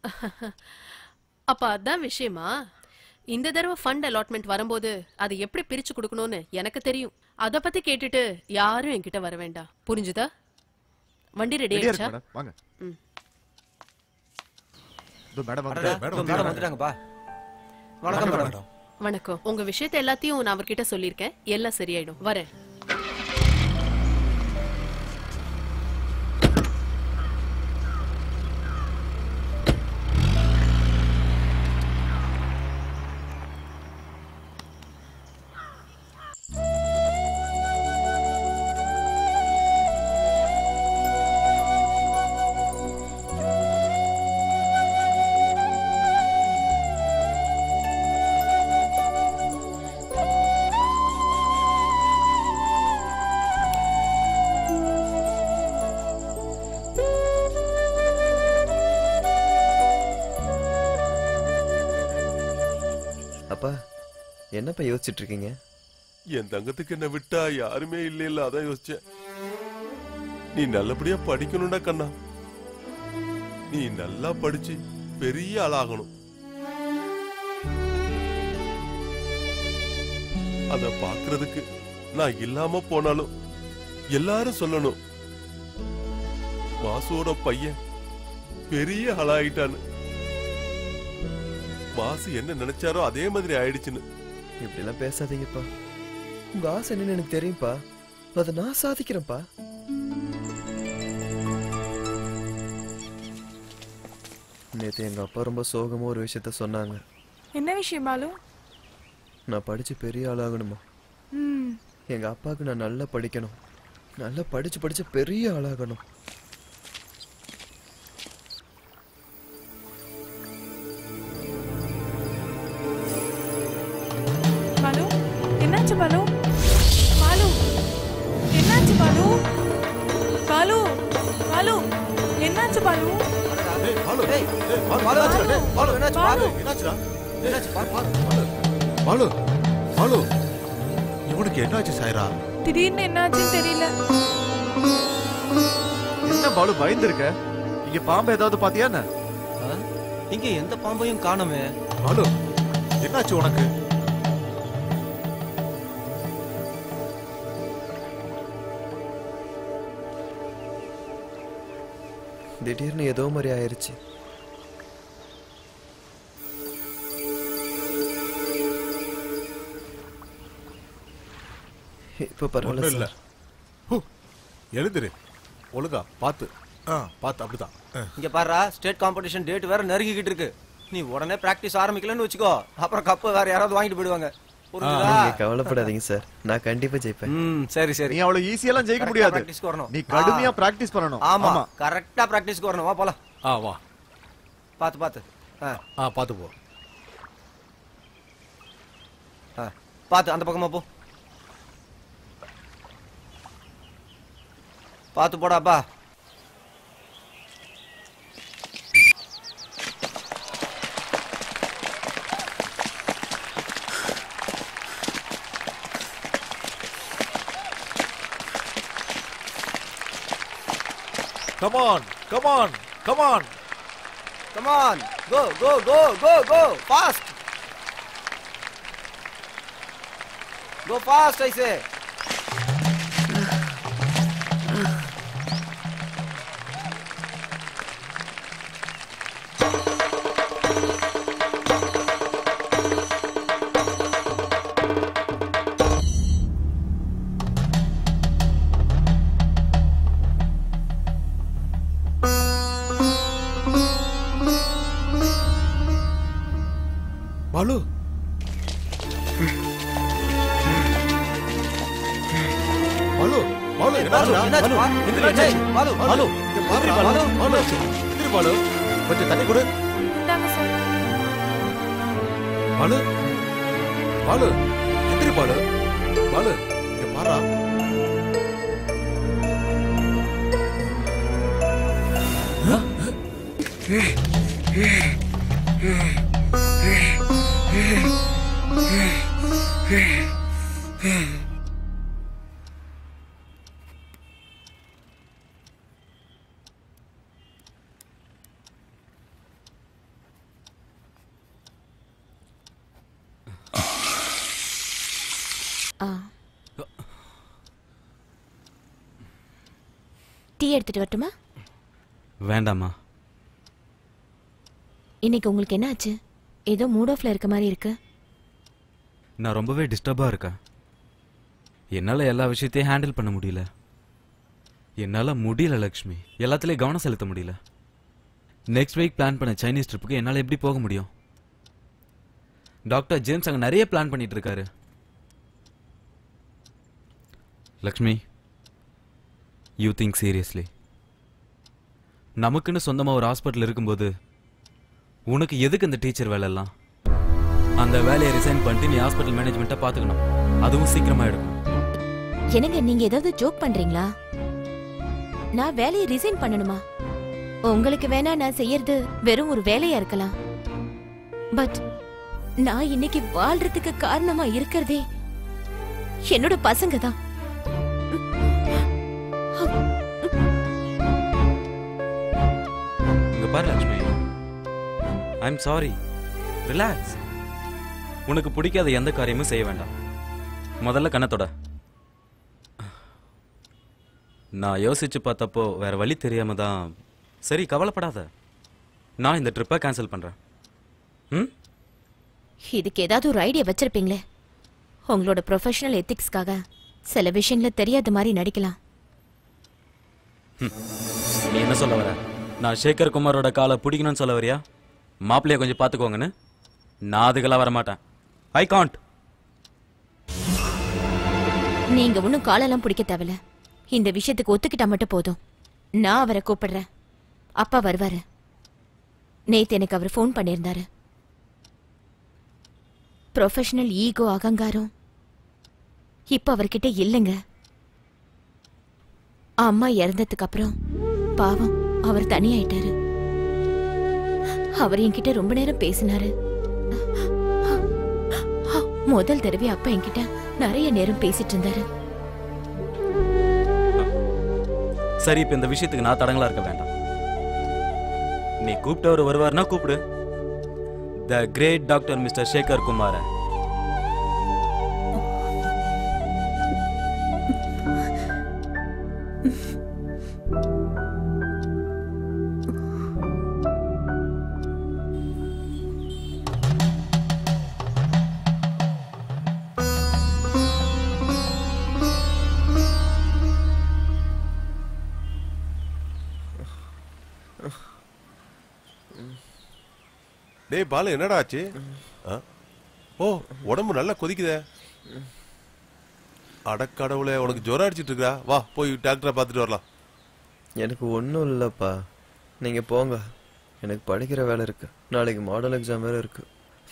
அப்ப அதான் விஷயமா இந்த தடவை ஃபண்ட் அலாட்மெண்ட் வரும்போது அதை எப்படி பிரிச்சு கொடுக்கணும்னு எனக்கு தெரியும் அத பத்தி கேட்டுட்டு யாரும் என்கிட்ட வர வேண்டாம் புரிஞ்சுதா வண்டி ரெடி ரெடியா ஆயிடுச்சா இருக்கு மேடம் வாங்க ம். இதோ மேடம் அடடா, வந்து இதோ மேடம் வந்துட்டாங்கப்பா வணக்கம் மேடம் வணக்கம் உங்க விஷயத்தை எல்லாத்தையும் நான் அவர்கிட்ட சொல்லியிருக்கேன் எல்லாம் சரியாயிடும் வரேன் அப்பா என்னப்பா யோசிச்சுட்டு இருக்கீங்க என் தங்கத்துக்கு என்ன விட்டா யாருமே இல்ல இல்ல அதான் யோசிச்சேன் நீ நல்லபடியா படிக்கணும்டா கண்ணா நீ நல்லா படிச்சு பெரிய ஆளாகணும் அத பாக்குறதுக்கு நான் இல்லாம போனாலும் எல்லாரும் சொல்லணும் வாசுவோட பையன் பெரிய ஆளாயிட்டான்னு பாஸ் என்ன நினைச்சாரோ அதே மாதிரி ஆயிடுச்சுன்னு இப்படிலாம் பேசாதீங்கப்பா உங்க ஆசை என்னன்னு எனக்கு தெரியும்ப்பா அதை நான் சாதிக்கிறேன்ப்பா நேத்து எங்க அப்பா ரொம்ப சோகமா ஒரு விஷயத்த சொன்னாங்க என்ன விஷயம் பாலு நான் படிச்சு பெரிய ஆளாகணுமா ம் எங்க அப்பாவுக்கு நான் நல்லா படிக்கணும் நல்லா படிச்சு படிச்சு பெரிய ஆளாகணும் பாலு என்னாச்சு பாலு பாலு என்னாச்சு பாலு பாலு பாலு என்னாச்சு பாலு ஏய், பாலு, என்னாச்சுடா? டேய், பாலு, என்னாச்சு? பாலு, என்னாச்சுடா என்னாச்சு? பாலு, பாலு. பாலு பாலு இவனுக்கு என்னாச்சு சாய்ரா திடீர்னு என்னாச்சுன்னு தெரியல என்ன பாலு பயந்துருக்க இங்க பாம்பு ஏதாவது பாத்தியா என்ன இங்க எந்த பாம்பையும் காணோமே பாலு என்னாச்சு உனக்கு திடீர்னு ஏதோ மாதிரி ஆயிருச்சு இப்ப ஒண்ணும் பரவாயில்ல இல்ல சார் ஹூ, எழுந்திரு ஒழுங்கா பாத்து ஆ பாத்து அப்படிதான் ஆ. இங்க பாருடா ஸ்டேட் காம்படிஷன் டேட் வேற நெருங்கிக்கிட்டு இருக்கு நீ உடனே பிராக்டிஸ் ஆரம்பிக்கலன்னு வச்சுக்கோ அப்புறம் கப்பு வேற யாராவது வாங்கிட்டு போயிடுவாங்க புரிஞ்சுதா நீங்க கவலைப்படாதீங்க சார் நான் கண்டிப்பா ஜெயிப்பேன் ம் சரி சரி நீ அவ்வளவு ஈஸியெல்லாம் ஜெயிக்க Correct ஆ முடியாது practice க்கு வரணும். நீ கடுமையா ஆ. பிராக்டிஸ் பண்ணணும் ஆமா கரெக்டா பிராக்டிஸ்க்கு வரணும் வா போலாம் ஆ வா பாத்து பாத்து ஆ ஆ பாத்து போ ஆ பாத்து அந்த பக்கமா போ பாத்து போடாப்பா Come on, come on, come on. Come on, go, go, go, go, go, fast. Go fast, I say. Balu Balu Balu என்னாச்சுடா? என்னாச்சு, பா? எந்திரி, என்னாச்சு? என்னாச்சு? பாலு, பாலு இங்க பாருடா, பாலு பாலு எந்திரி பாலு கொஞ்சம் தண்ணி கொடு இந்தாங்க சார் பாலு பாலு எந்திரி பாலு பாலு இங்க பாரா ஆ டீ எடுத்துட்டு வரட்டுமா வேண்டாம்மா இன்னைக்கு உங்களுக்கு என்ன ஆச்சு ஏதோ மூட் ஆஃப்ல இருக்க மாதிரி இருக்கு நான் ரொம்பவே டிஸ்டர்பாக இருக்கேன் என்னால் எல்லா விஷயத்தையும் ஹேண்டில் பண்ண முடியல என்னால் முடியல லக்ஷ்மி எல்லாத்துலேயும் கவனம் செலுத்த முடியல நெக்ஸ்ட் வீக் பிளான் பண்ண சைனீஸ் ட்ரிப்புக்கு என்னால் எப்படி போக முடியும் டாக்டர் ஜேம்ஸ் அங்கே நிறைய பிளான் பண்ணிட்டு இருக்காரு லக்ஷ்மி யூ திங்க் சீரியஸ்லி நமக்குன்னு சொந்தமாக ஒரு ஹாஸ்பிட்டல் இருக்கும்போது உனக்கு எதுக்கு இந்த டீச்சர் வேலையெல்லாம் அந்த வேலையை ரிசைன் பண்ணிட்டு நீ ஹாஸ்பிட்டல் மேனேஜ்மெண்ட்டை பார்த்துக்கணும் அதுவும் சீக்கிரமா எடுக்கணும் என்னங்க நீங்க ஏதாவது ஜோக் பண்றீங்களா நான் வேலையை ரிசைன் பண்ணணுமா உங்களுக்கு வேணா நான் செய்யறது வெறும் ஒரு வேலையா இருக்கலாம் பட் நான் இன்னைக்கு வாழ்றதுக்கு காரணமா இருக்கிறதே என்னோட பசங்க தான் இங்க பாரு Lakshmi I am sorry relax உனக்கு பிடிக்காத எந்த காரியமும் செய்ய வேண்டாம் முதல்ல கண்ணத்தோட நான் யோசிச்சு பார்த்தப்போ வேற வழி தெரியாம தான் சரி கவலைப்படாத நான் இந்த ட்ரிப்பை கேன்சல் பண்றேன் ம் இதுக்கு ஏதாவது ஒரு ஐடியா வச்சிருப்பீங்களே உங்களோட ப்ரொஃபஷனல் எத்திக்ஸ்க்காக சில விஷயங்கள தெரியாத மாதிரி நடிக்கலாம் நீ என்ன சொல்ல வர நான் சேகர் குமாரோட காலை பிடிக்கணும்னு சொல்ல வரியா மாப்பிள்ளைய கொஞ்சம் பார்த்துக்கோங்கன்னு நான் அதுக்கெல்லாம் வரமாட்டேன் ஐ காண்ட் நீங்க ஒன்னும் காலெல்லாம் பிடிக்க தேவையில்ல இந்த விஷயத்துக்கு ஒத்துக்கிட்டா மட்டும் போதும் நான் அவரை கூப்பிடுறேன் அப்பா வருவாரு நேத்து எனக்கு அவர் ஃபோன் பண்ணியிருந்தாரு ப்ரொஃபஷனல் ஈகோ அகங்காரம் இப்ப அவர்கிட்ட இல்லைங்க அம்மா இறந்ததுக்கு அப்புறம் பாவம் அவர் தனியாயிட்டாரு அவர் என்கிட்ட ரொம்ப நேரம் பேசினாரு முதல் தடவை அப்பா என்கிட்ட நிறைய நேரம் பேசிட்டு இருந்தாரு சரி இப்ப இந்த விஷயத்துக்கு நான் தடங்களா இருக்க வேண்டாம் நீ கூப்பிட்டவர் வருவார்னா கூப்பிடு the great doctor mister Sekar Kumar டேய் பாலு என்னடா ஆச்சு ஆ? ஓ உடம்பு நல்லா கொதிக்குதே அடக்கடவுளே உனக்கு ஜுரம் அடிச்சிட்டு இருக்கா வா போய் டாக்டரை பார்த்துட்டு வரலாம் எனக்கு ஒன்றும் இல்லைப்பா நீங்கள் போங்க எனக்கு படிக்கிற வேலை இருக்கு நாளைக்கு மாடல் எக்ஸாம் வேற இருக்கு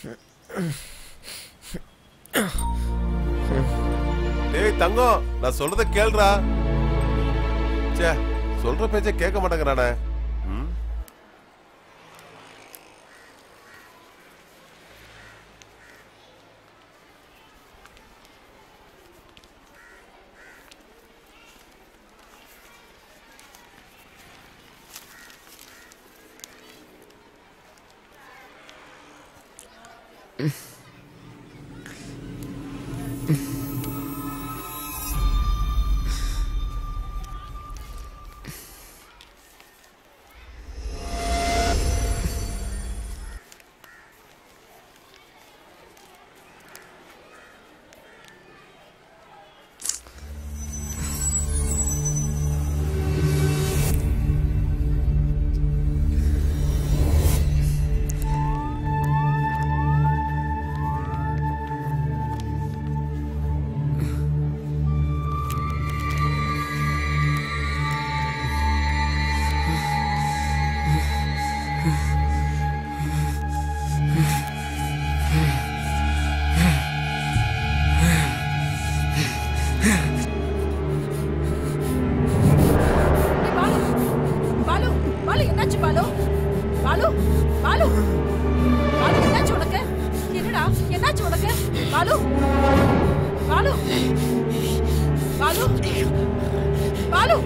டேய் தங்கம் நான் சொல்றத கேளுடா ச்சே சொல்ற பேச்ச கேட்க மாட்டேங்கிறானே ம் பாலு பாலு பாலு என்னாச்சு பாலு பாலு பாலு பாலு என்னாச்சு உனக்கு என்னடா என்னாச்சு உனக்கு பாலு பாலு பாலு பாலு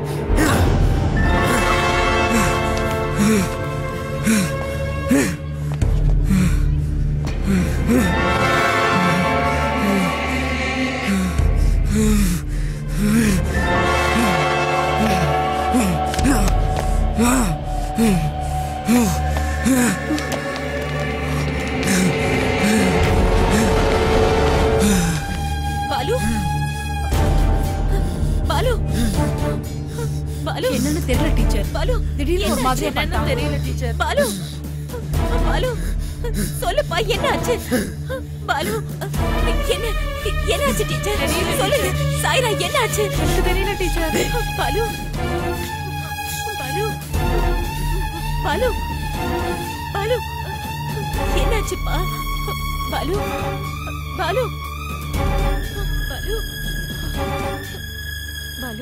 பாலு பாலு பாலு என்னன்னு தெரியல டீச்சர் பாலு திடீர்னு ஒரு மாதிரியா என்னன்னு பண்ணிட்டான். தெரியல டீச்சர் பாலு பாலு சொல்லுப்பா என்னாச்சு பாலு என்ன என்னாச்சு டீச்சர் சொல்லுங்க சாய்ரா என்னாச்சு எனக்கு தெரியல டீச்சர் பாலு பாலு பாலு பாலு என்னாச்சுப்பா பாலு பாலு பாலு பாலு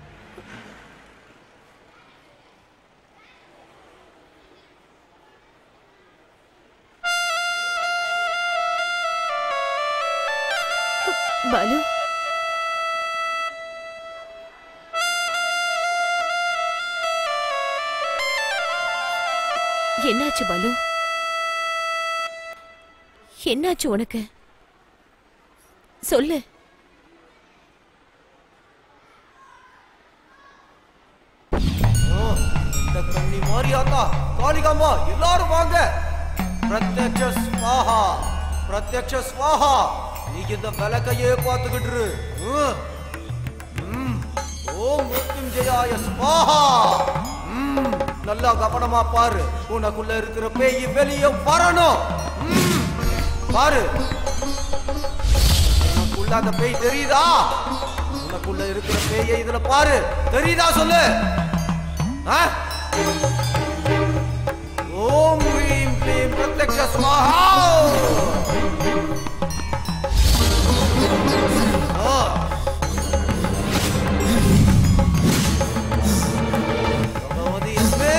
பாலு என்னாச்சு பாலு என்னாச்சு உனக்கு சொல்லு இந்த கன்னி மாரியாத்தா காளிகாமா எல்லாரும் வாங்க பிரத்யட்ச ஸ்வாஹா பிரத்யக்ஷ ஸ்வாஹா நீ இந்த விளக்கையே பார்த்துக்கிட்டு இரு. ம். ம். ஓம் மிருத்யுஞ்சயாய ஸ்வாஹா ம். நல்லா கவனமா பாரு உனக்குள்ள இருக்கிற பேய் வெளியே வரணும் ம். பாரு உனக்குள்ள அந்த பேய் தெரியுதா உனக்குள்ள இருக்கிற பேயை இதுல பாரு தெரியுதா சொல்லு ஆ? ஓம் ஹ்ரீம் க்ளீம் பிரத்யக்ஷ ஸ்வாஹா ஆ. பகவதி அஸ்மே.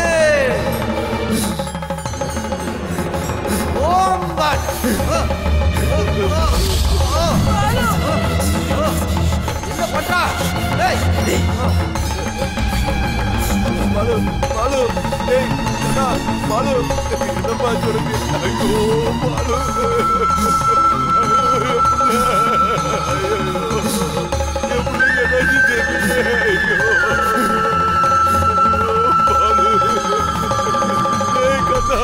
ஓம் பட். ஆ. ஆ. ஆ. ஆ. ஆ. என்ன பண்றா டேய் பாலு பாலு ஏய் அண்ணா, பாலு என்னப்பா சொல்லுங்க ஐயோ பாலு எப்படி எனக்கு தெரியல ஐயோ பாலு ஏய் கண்ணா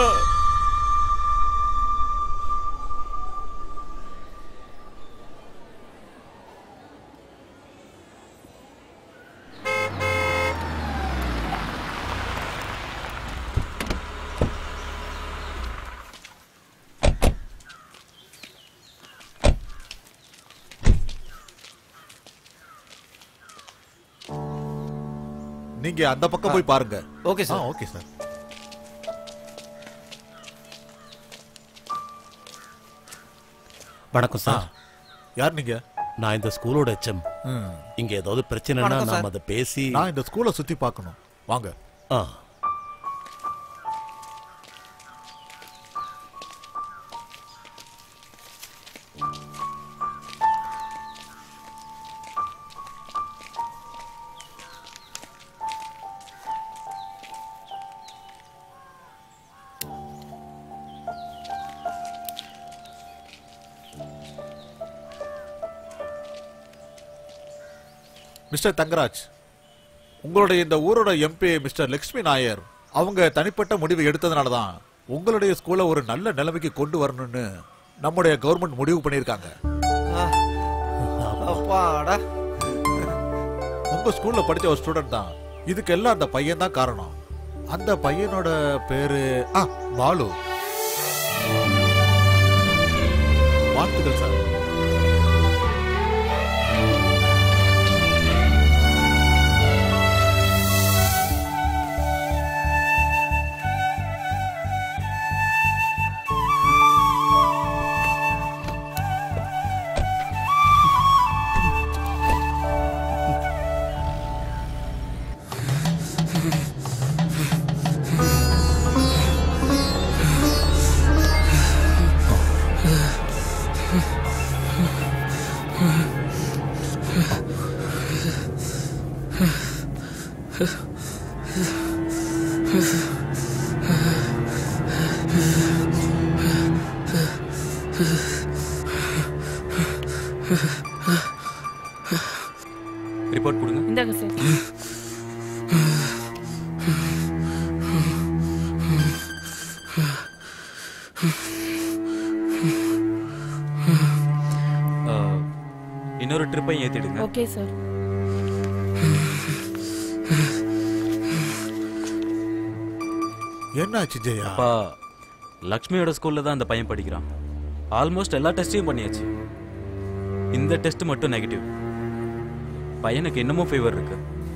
நீங்க அந்த பக்கம் போய் பாருங்க ஓகே சார். ஓகே சார் வணக்கம் சார் யார் நீங்க நான் இந்த ஸ்கூலோட எச்எம் ம். இங்க ஏதாவது பிரச்சனைனா வணக்கம் நாம சார். அதை பேசி நான் இந்த ஸ்கூலை சுத்தி பார்க்கணும் வாங்க ஆ மிஸ்டர் தங்கராஜ் உங்களுடைய இந்த ஊரோட எம்பி மிஸ்டர் லக்ஷ்மி நாயர் அவங்க தனிப்பட்ட முடிவு எடுத்ததுனால தான் உங்களுடைய ஸ்கூலை ஒரு நல்ல நிலைமைக்கு கொண்டு வரணும்னு நம்முடைய கவர்மெண்ட் முடிவு பண்ணியிருக்காங்க அப்பாடா உங்க ஸ்கூல்ல படிச்ச ஒரு ஸ்டூடெண்ட் தான் இதுக்கெல்லாம் அந்த பையன் தான் காரணம் அந்த பையனோட பேரு ஆ பாலு வாழ்த்துக்கள் சார் ரிப்போர்ட் கொடுங்க இந்தாங்க சார் ஆ, இன்னொரு ட்ரிப்பையும் ஏத்திடுங்க ஓகே சார் என்னாச்சு ஜெயா அப்பா லக்ஷ்மியோட ஸ்கூல்ல தான் அந்த பையன் படிக்கிறான் ஆல்மோஸ்ட் எல்லா டெஸ்டையும் பண்ணியாச்சு இந்த டெஸ்ட் மட்டும் நெகட்டிவ் பையனுக்கு இன்னமும் ஃபீவர் இருக்கு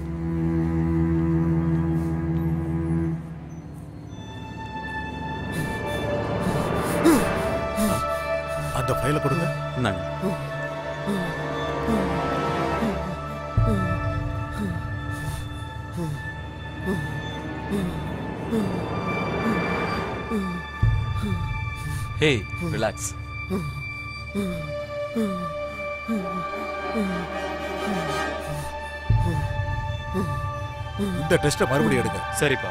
அந்த ஃபைலை கொடுங்க இந்தாங்க ஹே ரிலாக்ஸ் இந்த டெஸ்ட்டை மறுபடியும் எடுங்க சரிப்பா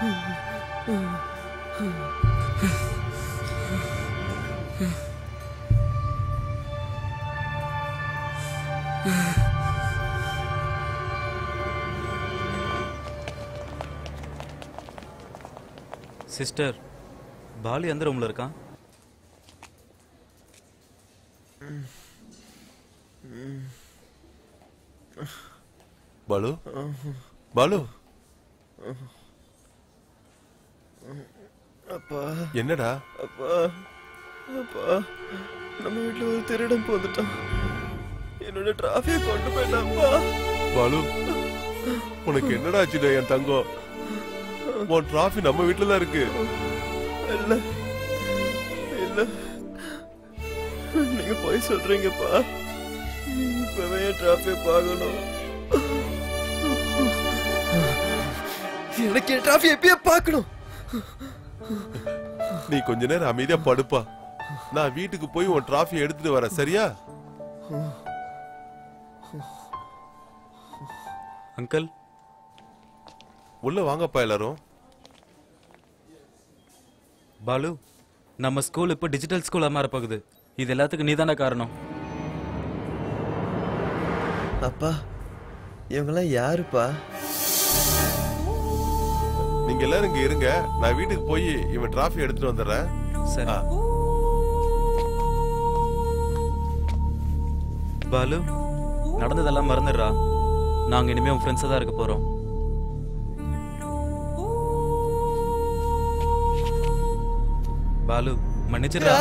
சிஸ்டர் பாலு எந்த ரூம்ல இருக்கான் பாலு பாலு அப்பா என்னடா அப்பா அப்பா நம்ம வீட்டுல ஒரு திருடன் போந்துட்டான் என்னோட டிராஃபியை கொண்டு போயிட்டான்ப்பா பாலு உனக்கு என்னடா ஆச்சுடா என் தங்கம் உன் டிராஃபி நம்ம வீட்டுல தான் இருக்கு இல்ல இல்ல நீங்க போய் சொல்றீங்கப்பா இப்பவே என் டிராஃபியை பார்க்கணும் எனக்கு என் டிராஃபி எப்பயே பார்க்கணும் நீ கொஞ்ச நேரம் அமைதியா படுப்பா நான் வீட்டுக்கு போய் உன் டிராஃபி எடுத்துட்டு வரேன் சரியா அங்கிள் உள்ள வாங்கப்பா எல்லாரும் பாலு நம்ம ஸ்கூல் இப்போ டிஜிட்டல் ஸ்கூலா மாற போகுது இது எல்லாத்துக்கும் நீதானே காரணம் அப்பா இவங்கெல்லாம் யாருப்பா நீங்க எல்லாரும் இங்க இருங்க நான் வீட்டுக்கு போய் இவன் டிராஃபி எடுத்துட்டு வந்துடுறேன் சரி பாலு நடந்ததெல்லாம் மறந்துடுறா நாங்க இனிமே உன் ஃப்ரெண்ட்ஸா தான் இருக்க போறோம் பாலு மன்னிச்சிடுறா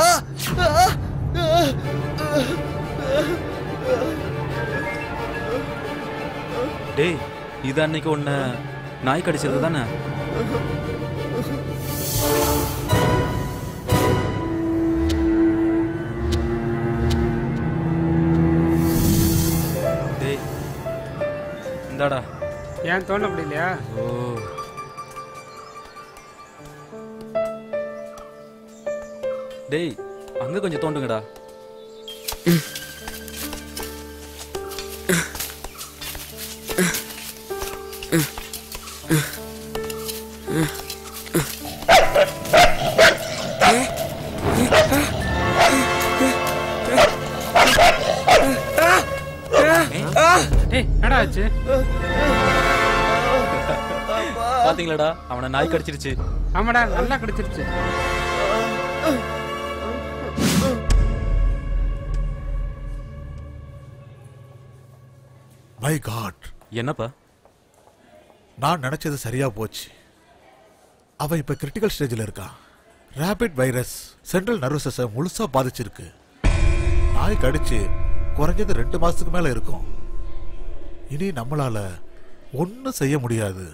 டேய் இது அன்னைக்கு உன்னை நாய் கடிச்சது தானே டேய் இந்தாடா ஏன் தோண முடியலையா ஓ டேய் அங்க கொஞ்சம் தோண்டுங்கடா டேய் என்னடா ஆச்சு பாத்தீங்களாடா அவனை நாய் கடிச்சிருச்சு ஆமாடா நல்லா கிடைச்சிருச்சு மை காட் என்னப்பா நான் நினைச்சது சரியா போச்சு அவ இப்ப கிரிட்டிக்கல் ஸ்டேஜில் இருக்கா rabid virus central nervous system முழுசா பாதிச்சிருக்கு நாய் கடிச்சு குறைஞ்சது ரெண்டு மாசத்துக்கு மேல இருக்கும் இனி நம்மளால ஒன்னும் செய்ய முடியாது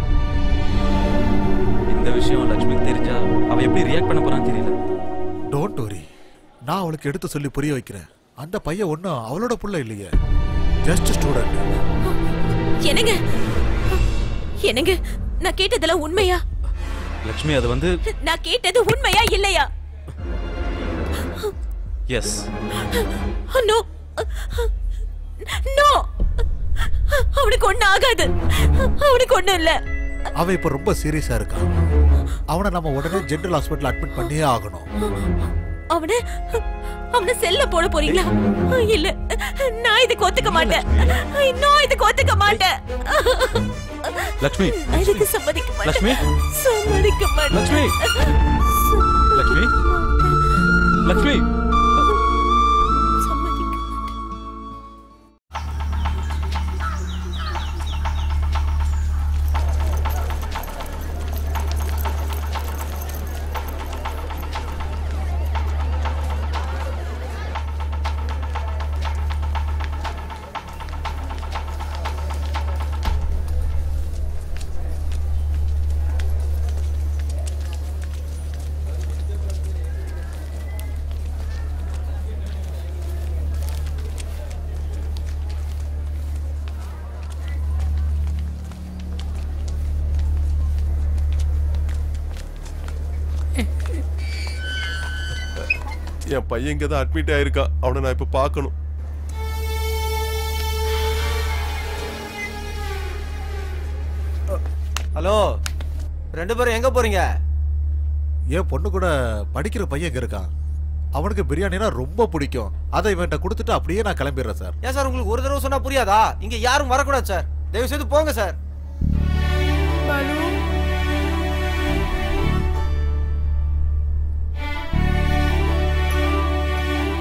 இந்த விஷயம் லக்ஷ்மிக்கு தெரிஞ்சா அவ எப்படி ரியாக்ட் பண்ண போறான்னு தெரியல டோன்ட் வரி நான் அவளுக்கு எடுத்து சொல்லி புரிய வைக்கிறேன் அந்த பையன் ஒன்றும் அவளோட புள்ள இல்லையே ஜஸ்ட் ஸ்டூடெண்ட் என்னங்க என்னங்க நான் கேட்டதெல்லாம் உண்மையா லக்ஷ்மி அது வந்து நான் கேட்டது உண்மையா இல்லையா எஸ் நோ நோ அவனுக்கு ஒண்ணு ஆகாது அவனுக்கு ஒண்ணு இல்ல அவன் இப்ப ரொம்ப சீரியஸா இருக்கான் அவனை நம்ம உடனே ஜெனரல் ஹாஸ்பிட்டல் அட்மிட் பண்ணியே ஆகணும் அவன அவன செல்ல போட போறீங்களா இல்ல நான் இதுக்கு ஒத்துக்க மாட்டேன் நான் இதுக்கு ஒத்துக்க மாட்டேன் லக்ஷ்மி நான் இதுக்கு சம்மதிக்க மாட்டேன் லக்ஷ்மி சம்மதிக்க மாட்டேன் லக்ஷ்மி லக்ஷ்மி லக்ஷ்மி என் பையன் இங்க தான் அட்மிட் ஆயிருக்கான் அவனை நான் இப்ப பார்க்கணும் ஹலோ ரெண்டு பேரும் எங்க போறீங்க என் பொண்ணு கூட படிக்கிற பையன் இங்க இருக்கான் அவனுக்கு பிரியாணினா ரொம்ப பிடிக்கும் அதை இவன்கிட்ட கொடுத்துட்டு அப்படியே நான் கிளம்பிடுறேன் சார் ஏன் சார் உங்களுக்கு ஒரு தடவை சொன்னா புரியாதா இங்க யாரும் வரக்கூடாது சார் தயவு செய்து போங்க சார் பாலு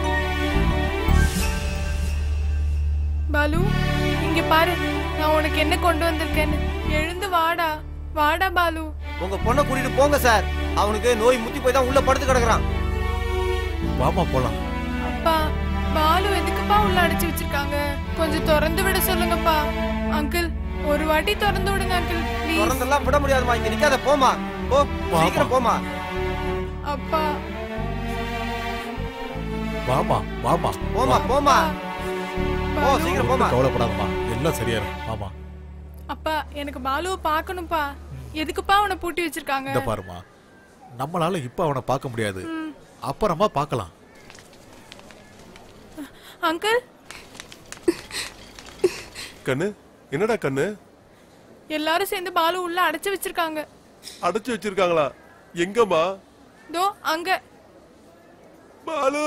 பாலு இங்க பாரு நான் உனக்கு என்ன கொண்டு வந்திருக்கேன்னு எழுந்து வாடா வாடா பாலு உங்க பொண்ணை கூட்டிட்டு போங்க சார் அவனுக்கு நோய் முத்தி போய் தான் உள்ள படுத்து கிடக்குறான் வாமா போலாம் அப்பா பாலு எதுக்குப்பா உள்ள அடைச்சு வச்சிருக்காங்க கொஞ்சம் திறந்து விட சொல்லுங்கப்பா அங்கிள் ஒரு வாட்டி திறந்து விடுங்க அங்கிள் ப்ளீஸ் திறந்தெல்லாம் விட முடியாதுமா இங்க நிக்காத போமா போ சீக்கிரம் போமா அப்பா வாமா வாமா போமா போமா போ சீக்கிரம் போமா ஒண்ணும் கவலைப்படாதம்மா எல்லாம் சரியாயிரும் வாமா அப்பா எனக்கு பாலுவை பார்க்கணும்ப்பா எதுக்குப்பா அவனை பூட்டி வச்சிருக்காங்க இந்த பாருமா நம்மளால இப்ப அவனை பார்க்க முடியாது அப்புறமா பார்க்கலாம் அங்கிள் கண்ணு என்னடா கண்ணு எல்லாரும் சேர்ந்து பாலு உள்ள அடைச்சு வச்சிருக்காங்க அடைச்சு வச்சிருக்காங்களா எங்கம்மா தோ அங்க பாலு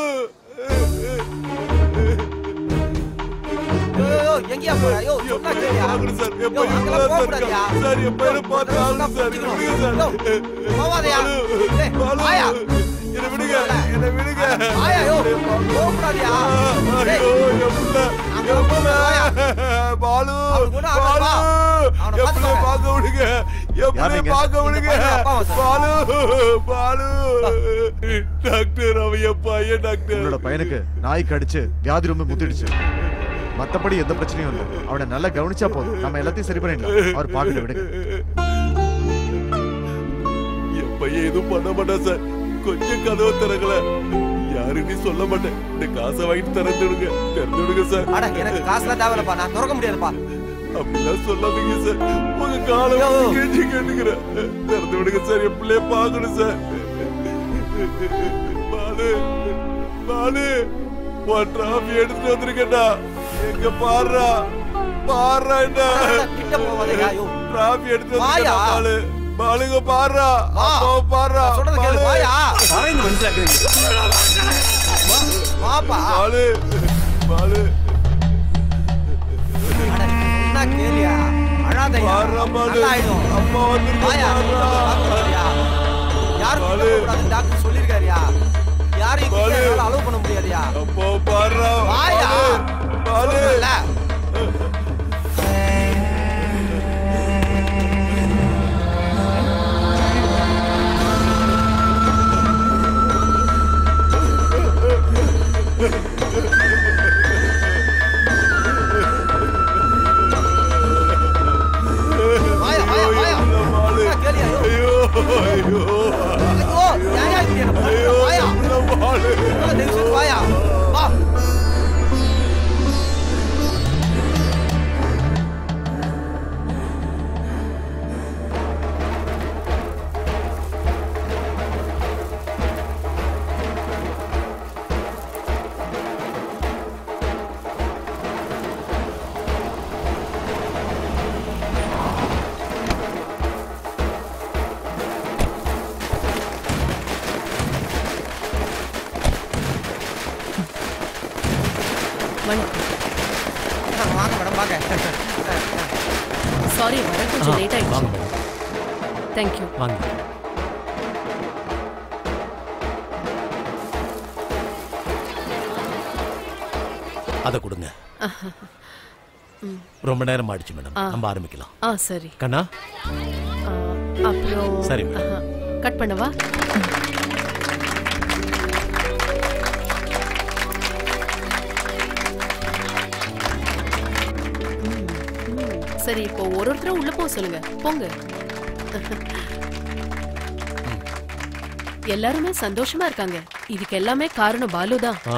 யோ, யோ, யோ, எங்கேயா போற யோ சொன்னா கேளியா சார் யோ, அங்கெல்லாம் போக கூடாதுயா. சார் என் பையனை பார்த்து ஆகுது சார் விடுங்க சார் போவாதயா ஏய், வாயா என்ன விடுங்க என்ன விடுங்க வாயா யோ போக கூடாதுயா ஐயோ என் புள்ள என் புள்ள பாலு பாலு என் புள்ள பார்க்க விடுங்க என் புள்ள நீங்க? பார்க்க விடுங்க பையன் அப்பாவா சார்? பாலு பாலு டாக்டர் அவன் என் பையன் டாக்டர் உன்னோட பையனுக்கு நாய் கடிச்சு வியாதி ரொம்ப முத்திடுச்சு மத்தபடி எந்த பிரச்சனையும் இல்லை அவனை நல்லா கவனிச்சா போதும் நம்ம எல்லாத்தையும் சரி பண்ணிடலாம் அவர் பார்க்கட்டு விடுங்க என் பையன் எதுவும் பண்ண மாட்டான் சார் கொஞ்சம் கதவை திறக்கல யாருன்னு சொல்ல மாட்டேன் இந்த காசை வாங்கிட்டு திறந்து விடுங்க திறந்து விடுங்க சார் அட எனக்கு காசுலாம் தேவையில்லப்பா நான் திறக்க முடியாதுப்பா அப்படிலாம் சொல்லாதீங்க சார் உங்க காலை கேட்டு கேட்டுக்கிறேன் திறந்து விடுங்க சார் என் பிள்ளைய பார்க்கணும் சார் பாலு பாலு உன் டிராஃபி எடுத்துட்டு வந்திருக்கேன்டா எங்க பாடுறா பாடுறா என்ன கிட்ட போவாதயா யோ டிராஃபி எடுத்து வாயா. வந்திருக்கேன்டா பாலு பாலுங்க பாடுறா அப்பாவை பாடுறா சொல்றது கேளு பாலு. வாயா வரேன் வாப்பா பாலு பாலு சொன்னா கேளியா அழாதயா பாடுறா பாலு நல்லா ஆயிடும் அப்பா வாயா வந்துருக்கா யாரும் கிட்ட போக கூடாதுன்னு டாக்டர் சொல்லிருக்காருயா யாரையும் கிட்ட அலோவ் பண்ண முடியாதுயா அப்பா பாடுறா வாயா பாலு சொல்றேன்ல. வாயா வாயா வாயா சொன்னா கேளியா யோ ஐயோ ஐயோ ஐயோ ஏயா இப்படி என்ன பண்ற? வாயா பாலு உள்ள தயவு செஞ்சு வாயா வா வாங்க மேடம் வாங்க சாரி வர கொஞ்சம் ஆ, லேட் ஆயிடுச்சு வாங்க தேங்க்யூ வாங்க அதை கொடுங்க ரொம்ப நேரம் ஆயிடுச்சு மேடம் ஆ. நம்ம ஆரம்பிக்கலாம் ஆ சரி கண்ணா ஆ, அப்புறம் சரி. ஆஹா. கட் பண்ணவா ம், ம். சரி இப்போ ஒரு ஒருத்தரும் உள்ள போக சொல்லுங்க போங்க எல்லாருமே சந்தோஷமா இருக்காங்க இதுக்கு எல்லாமே காரணம் பாலு தான் ஆ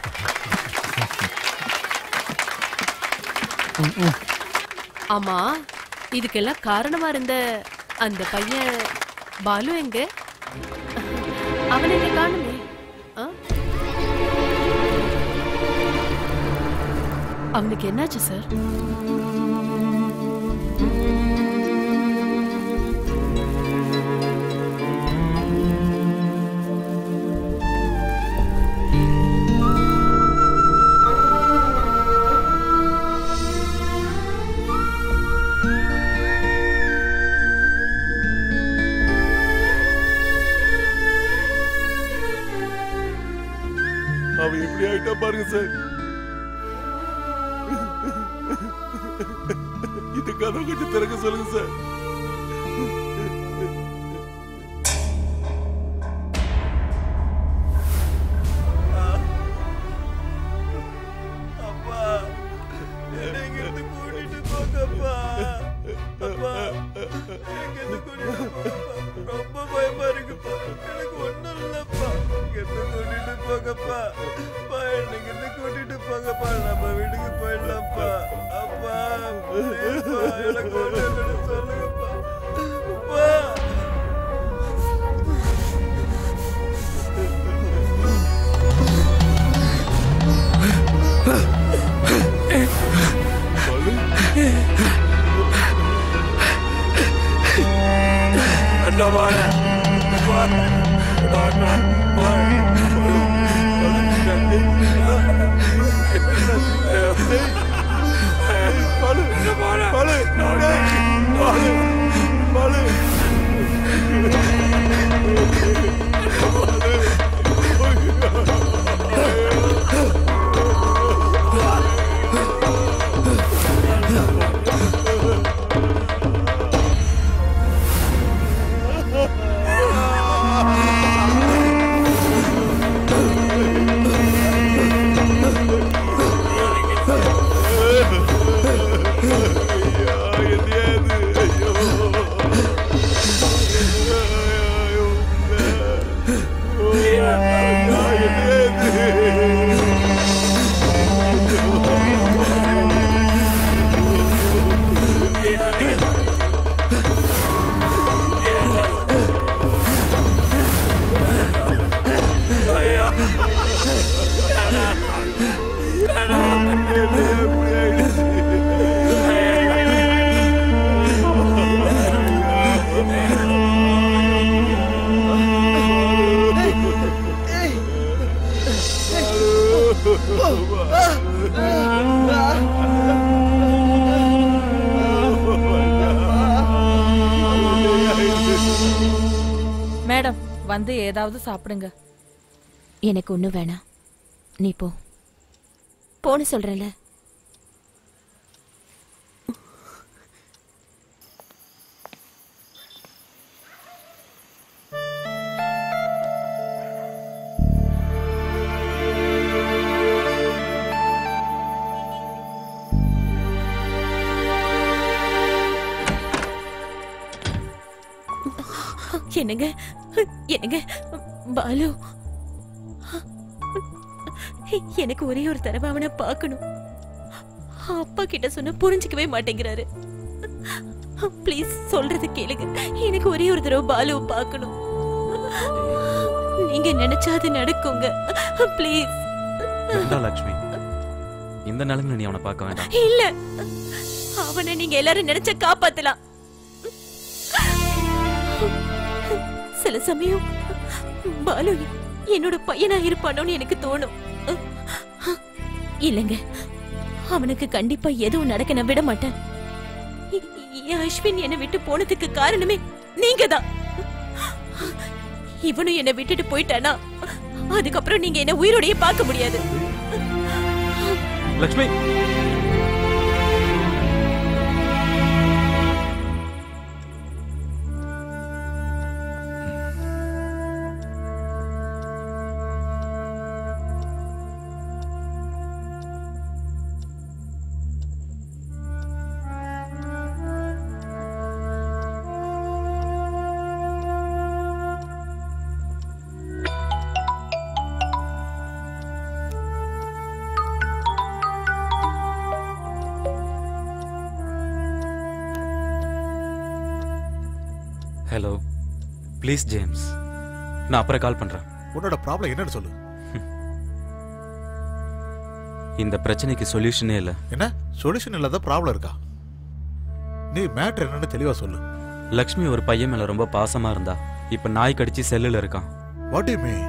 ஆமா இதுக்கெல்லாம் காரணமா இருந்த அந்த பையன் பாலு எங்க அவனை இங்க காணுமே ஆ? அவனுக்கு என்னாச்சு சார் அவன் எப்படி ஆயிட்டா பாருங்க சார் இதுக்காக கதவை கொஞ்சம் திறக்க சொல்லுங்க சார் அப்பா என்னை இங்கிருந்து கூட்டிட்டு போங்கப்பா அப்பா எங்க இருந்து கூட்டிட்டு போங்கப்பா ரொம்ப பயமா இருக்குப்பா எனக்கு ஒண்ணும் இல்லப்பா இங்கிருந்து கூட்டிட்டு போங்கப்பா அப்பா என்னை இங்கிருந்து கூட்டிட்டு போங்கப்பா நம்ம வீட்டுக்கு போயிடலாம்ப்பா அப்பா pleaseப்பா, எனக்கு ஒண்ணும் இல்லைன்னு சொல்லுங்கப்பா அப்பா மேடம் வந்து ஏதாவது சாப்பிடுங்க எனக்கு ஒண்ணும் வேணாம் நீ போ போன்னு சொல்றேன்ல என்னங்க என்னங்க பாலு எனக்கு ஒரே ஒரு தடவை அவனை பார்க்கணும் அப்பா கிட்ட சொன்ன புரிஞ்சுக்கவே மாட்டேங்கிறாரு ப்ளீஸ் சொல்றது கேளுங்க எனக்கு ஒரே ஒரு தடவை பாலுவை பார்க்கணும் நீங்க நினைச்சா அது நடக்குங்க ப்ளீஸ் வேண்டாம் லக்ஷ்மி இந்த நிலைமையில நீ அவனை பார்க்க வேண்டாம் இல்ல அவனை நீங்க எல்லாரும் நினைச்சா காப்பாத்தலாம் சில சமயம் பாலு என்னோட பையனா இருப்பானோன்னு எனக்கு தோணும் இல்லைங்க அவனுக்கு கண்டிப்பா எதுவும் நடக்க நான் விட மாட்டேன் இ- என் அஸ்வின் என்னை விட்டு போனதுக்கு காரணமே நீங்க தான் இவனும் என்னை விட்டுட்டு போயிட்டானா அதுக்கப்புறம் நீங்க என்ன உயிரோடையே பார்க்க முடியாது லக்ஷ்மி ஹலோ ப்ளீஸ் ஜேம்ஸ் நான் அப்புறம் கால் பண்றேன் உன்னோட ப்ராப்ளம் என்னன்னு சொல்லு இந்த பிரச்சனைக்கு சொல்யூஷனே இல்லை என்ன சொல்யூஷன் இல்லாத ப்ராப்ளம் இருக்கா நீ மேட்ரு என்னன்னு தெளிவா சொல்லு லக்ஷ்மி ஒரு பையன் மேல ரொம்ப பாசமா இருந்தா இப்ப நாய் கடிச்சு செல்லுல இருக்கான் வாட் யூ மீன்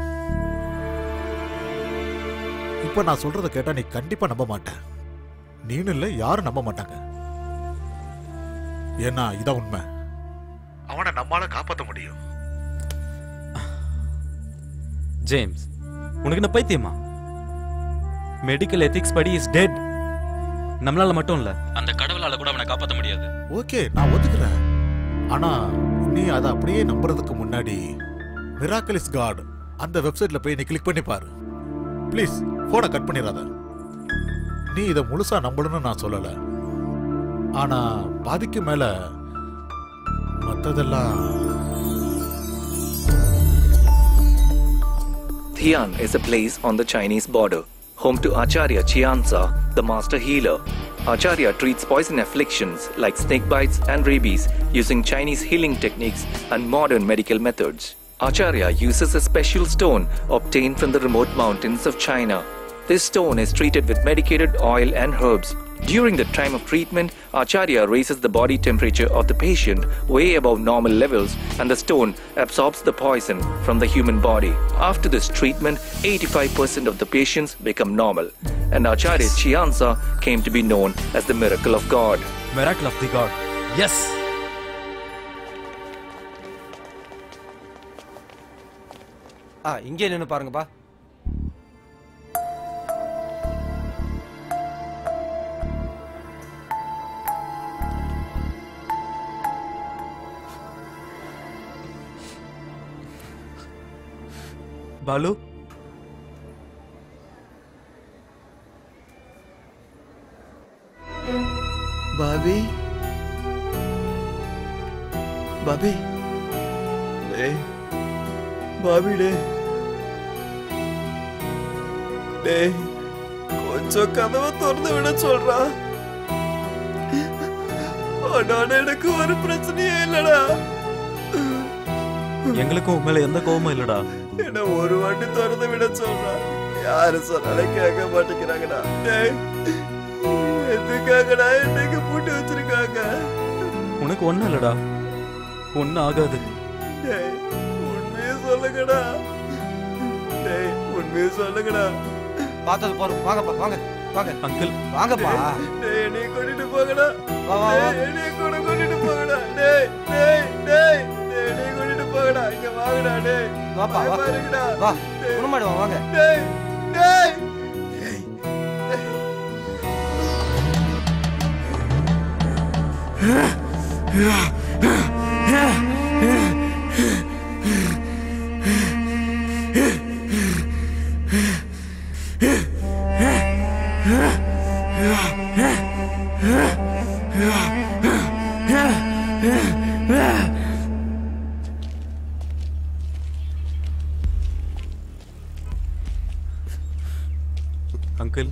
இப்போ நான் சொல்றத கேட்டா நீ கண்டிப்பா நம்ப மாட்ட நீனு இல்ல யாரும் நம்ப மாட்டாங்க ஏன்னா இதான் உண்மை அவனை நம்மால காப்பாத்த முடியும் ஜேம்ஸ் உனக்கு என்ன பைத்தியமா மெடிக்கல் எத்திக்ஸ் படி இஸ் டெட் நம்மளால மட்டும் இல்ல அந்த கடவுளால கூட அவனை காப்பாத்த முடியாது ஓகே நான் ஒத்துக்கிறேன் ஆனா நீ அதை அப்படியே நம்புறதுக்கு முன்னாடி மிராக்கலிஸ் காட் அந்த வெப்சைட்ல போய் நீ கிளிக் பண்ணி பாரு ப்ளீஸ் போனை கட் பண்ணிடாத நீ இதை முழுசா நம்பணும்னு நான் சொல்லல ஆனா பாதிக்கு மேல மத்ததெல்லாம் Thian is a place on the Chinese border, home to Acharya Chianza, the master healer. Acharya treats poison afflictions like snake bites and rabies using Chinese healing techniques and modern medical methods. Acharya uses a special stone obtained from the remote mountains of China. This stone is treated with medicated oil and herbs. During the time of treatment, Acharya raises the body temperature of the patient way above normal levels and the stone absorbs the poison from the human body. After this treatment, 85% of the patients become normal. And Acharya Chianza came to be known as the miracle of God. Miracle of the God. Yes! ஆ இங்கே நின்று பாருங்கப்பா Balu Bobby Bobby டேய் Bobby டே டேய் கொஞ்சம் கதவை திறந்து விட சொல்றா ஆனால எனக்கு ஒரு பிரச்சனையே இல்லடா எங்களுக்கும் உண்மையில எந்த கோவமும் இல்லடா என்ன ஒரு வாட்டி திறந்து விட சொல்றா யாரு சொன்னாலும் கேட்க மாட்டேங்கிறாங்கடா டேய் எதுக்காகடா என்னைக்கு பூட்டி வச்சிருக்காங்க உனக்கு ஒண்ணும் இல்லடா ஒன்னும் ஆகாது டேய் உண்மையை சொல்லுங்கடா டேய் உண்மையை சொல்லுங்கடா பார்த்தது போறோம் வாங்கப்பா வாங்க வாங்க அங்கிள் வாங்கப்பா டேய் என்னைய கூட்டிட்டு போங்கடா வா, வா, வா. டேய், என்னைய கூட கூட்டிட்டு போங்கடா டேய் டேய் டேய் டேய் என்னைய கூட்டிட்டு போங்கடா இங்க வாங்கடா டேய் வாப்பா வா பயமா இருக்குடா வா குணமாடு வா வாங்க டேய் டேய் அங்கிள்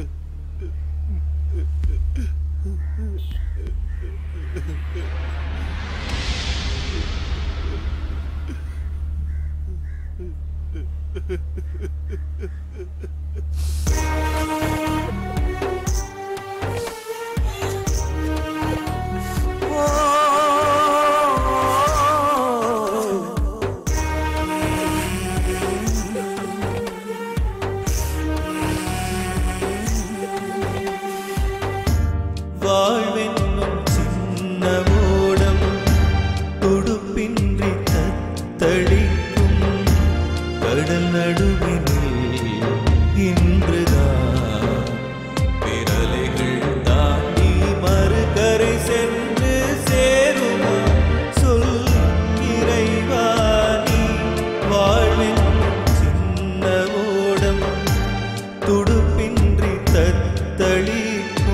வாழ்வென்னும் சின்ன ஓடம் துடுப்பின்றி தத்தளிக்கும் கடல் நடுவினில் இன்றுதான் விரலைகள் தாண்டி மறுகரை சென்று சேருமா சொல் இறைவா நீ வாழ்வென்னும் சின்ன ஓடம் துடுப்பின்றி தத்தளிக்கும்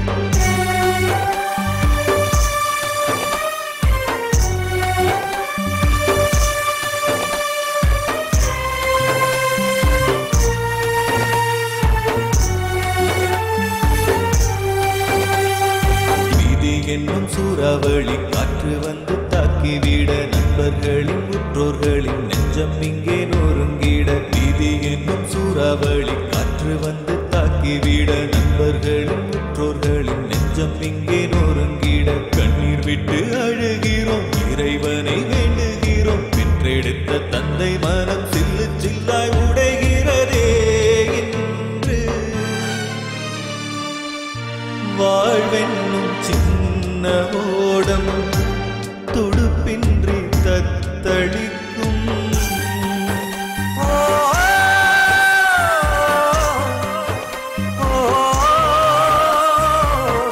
விதி என்னும் சூறாவளி காற்று வந்து தாக்கிவிட நண்பர்களின் உற்றோர்களின் நெஞ்சம் இங்கே நொறுங்கிட விதி என்னும் சூறாவளி காற்று வந்து தாக்கிவிட நண்பர்களின் உற்றோர்களின் நெஞ்சம் இங்கே நொறுங்கிட கண்ணீர் விட்டு அழுகிறோம் இறைவனை வேண்டுகிறோம் பெற்றெடுத்த தந்தை மனம் சில்லு சில்லாய் உடைகிறதே இன்று வாழ்வென்னும் சின்ன ஓடம் துடுப்பின்றி தத்தளிக்கும் ஓ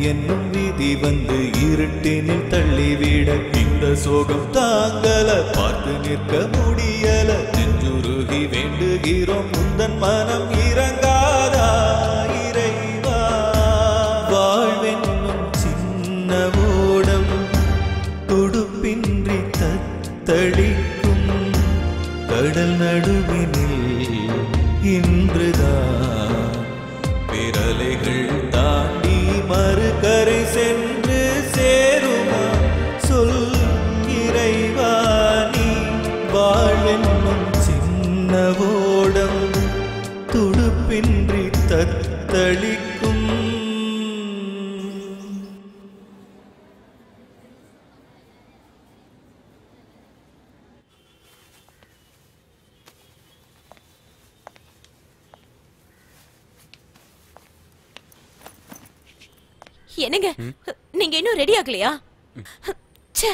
என்னும் விதி வந்து இருட்டினில் தள்ளிவிட இந்த சோகம் தாங்கல பார்த்து நிற்க முடியல நெஞ்சுருகி வேண்டுகிறோம் உந்தன் மனம் இறங்காதா இறைவா வாழ்வென்னும் சின்ன ஓடம் துடுப்பின்றி தத்தளிக்கும் கடல் நடுவினில் இன்றுதான் விரலைகள் தாண்டி மறுகரை சென்று சேருமா சொல் இறைவா நீ வாழ்வென்னும் சின்ன ஓடம் துடுப்பின்றி தத்தளிக்கும் என்னங்க நீங்க இன்னும் ரெடி ஆகலையா ச்சே.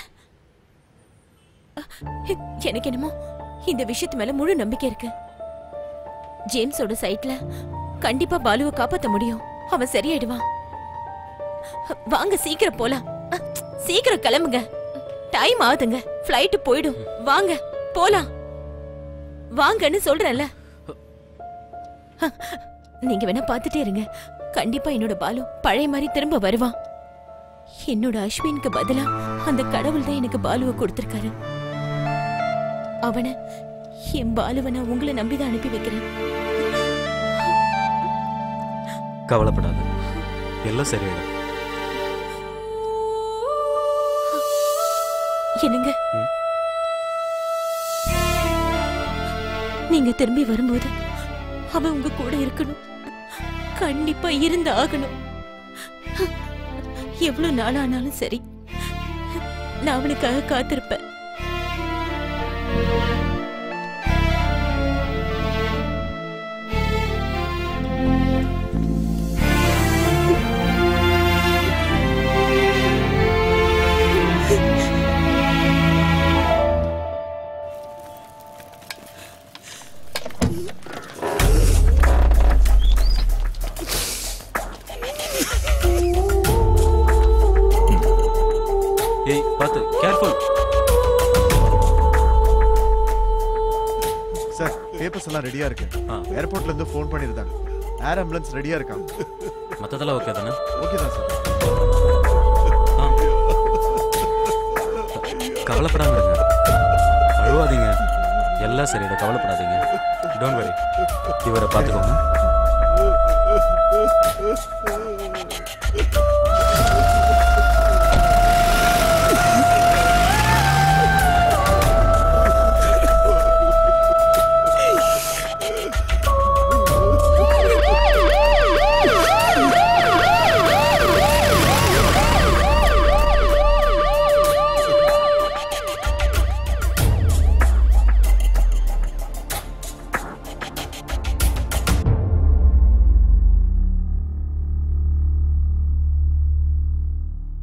எனக்கு என்னமோ இந்த விஷயத்து மேல முழு நம்பிக்கை இருக்கு ஜேம்ஸோட சைட்ல கண்டிப்பா பாலுவை காப்பாத்த முடியும் அவன் சரியாயிடுவான் வாங்க சீக்கிரம் போலாம் சீக்கிரம் கிளம்புங்க டைம் ஆகுதுங்க ஃப்ளைட் போயிடும் வாங்க போலாம் வாங்கன்னு சொல்றேன்ல நீங்க வேணா பார்த்துட்டே இருங்க கண்டிப்பா என்னோட பாலு பழைய மாதிரி திரும்ப வருவான் என்னோட அஸ்வினுக்கு பதிலா அந்த கடவுள் தான் எனக்கு பாலுவை கொடுத்திருக்காரு அவனை என் பாலுவை நான் உங்களை நம்பிதான் அனுப்பி வைக்கிறேன் கவலைப்படாத எல்லாம் சரியாயிடும் என்னங்க நீங்க திரும்பி வரும்போது அவன் உங்க கூட இருக்கணும் கண்டிப்பா இருந்து ஆகணும் எவ்வளவு நாள் ஆனாலும் சரி நான் அவனுக்காக காத்திருப்பேன் ஏய் பார்த்து கேர்ஃபுல் சார் பேப்பர்ஸ் எல்லாம் ரெடியா இருக்கு ஏர்போர்ட்ல இருந்து ஃபோன் பண்ணிருந்தாங்க ஏர் ஆம்புலன்ஸ் ரெடியா இருக்காங்க மற்றதெல்லாம் ஓகே தானே ஓகே தான் சார் கவலைப்படாம இருங்க அழுவாதீங்க எல்லாம் சரியிட கவலைப்படாதீங்க டோன்ட் வரி இவரை பார்த்துக்கோங்க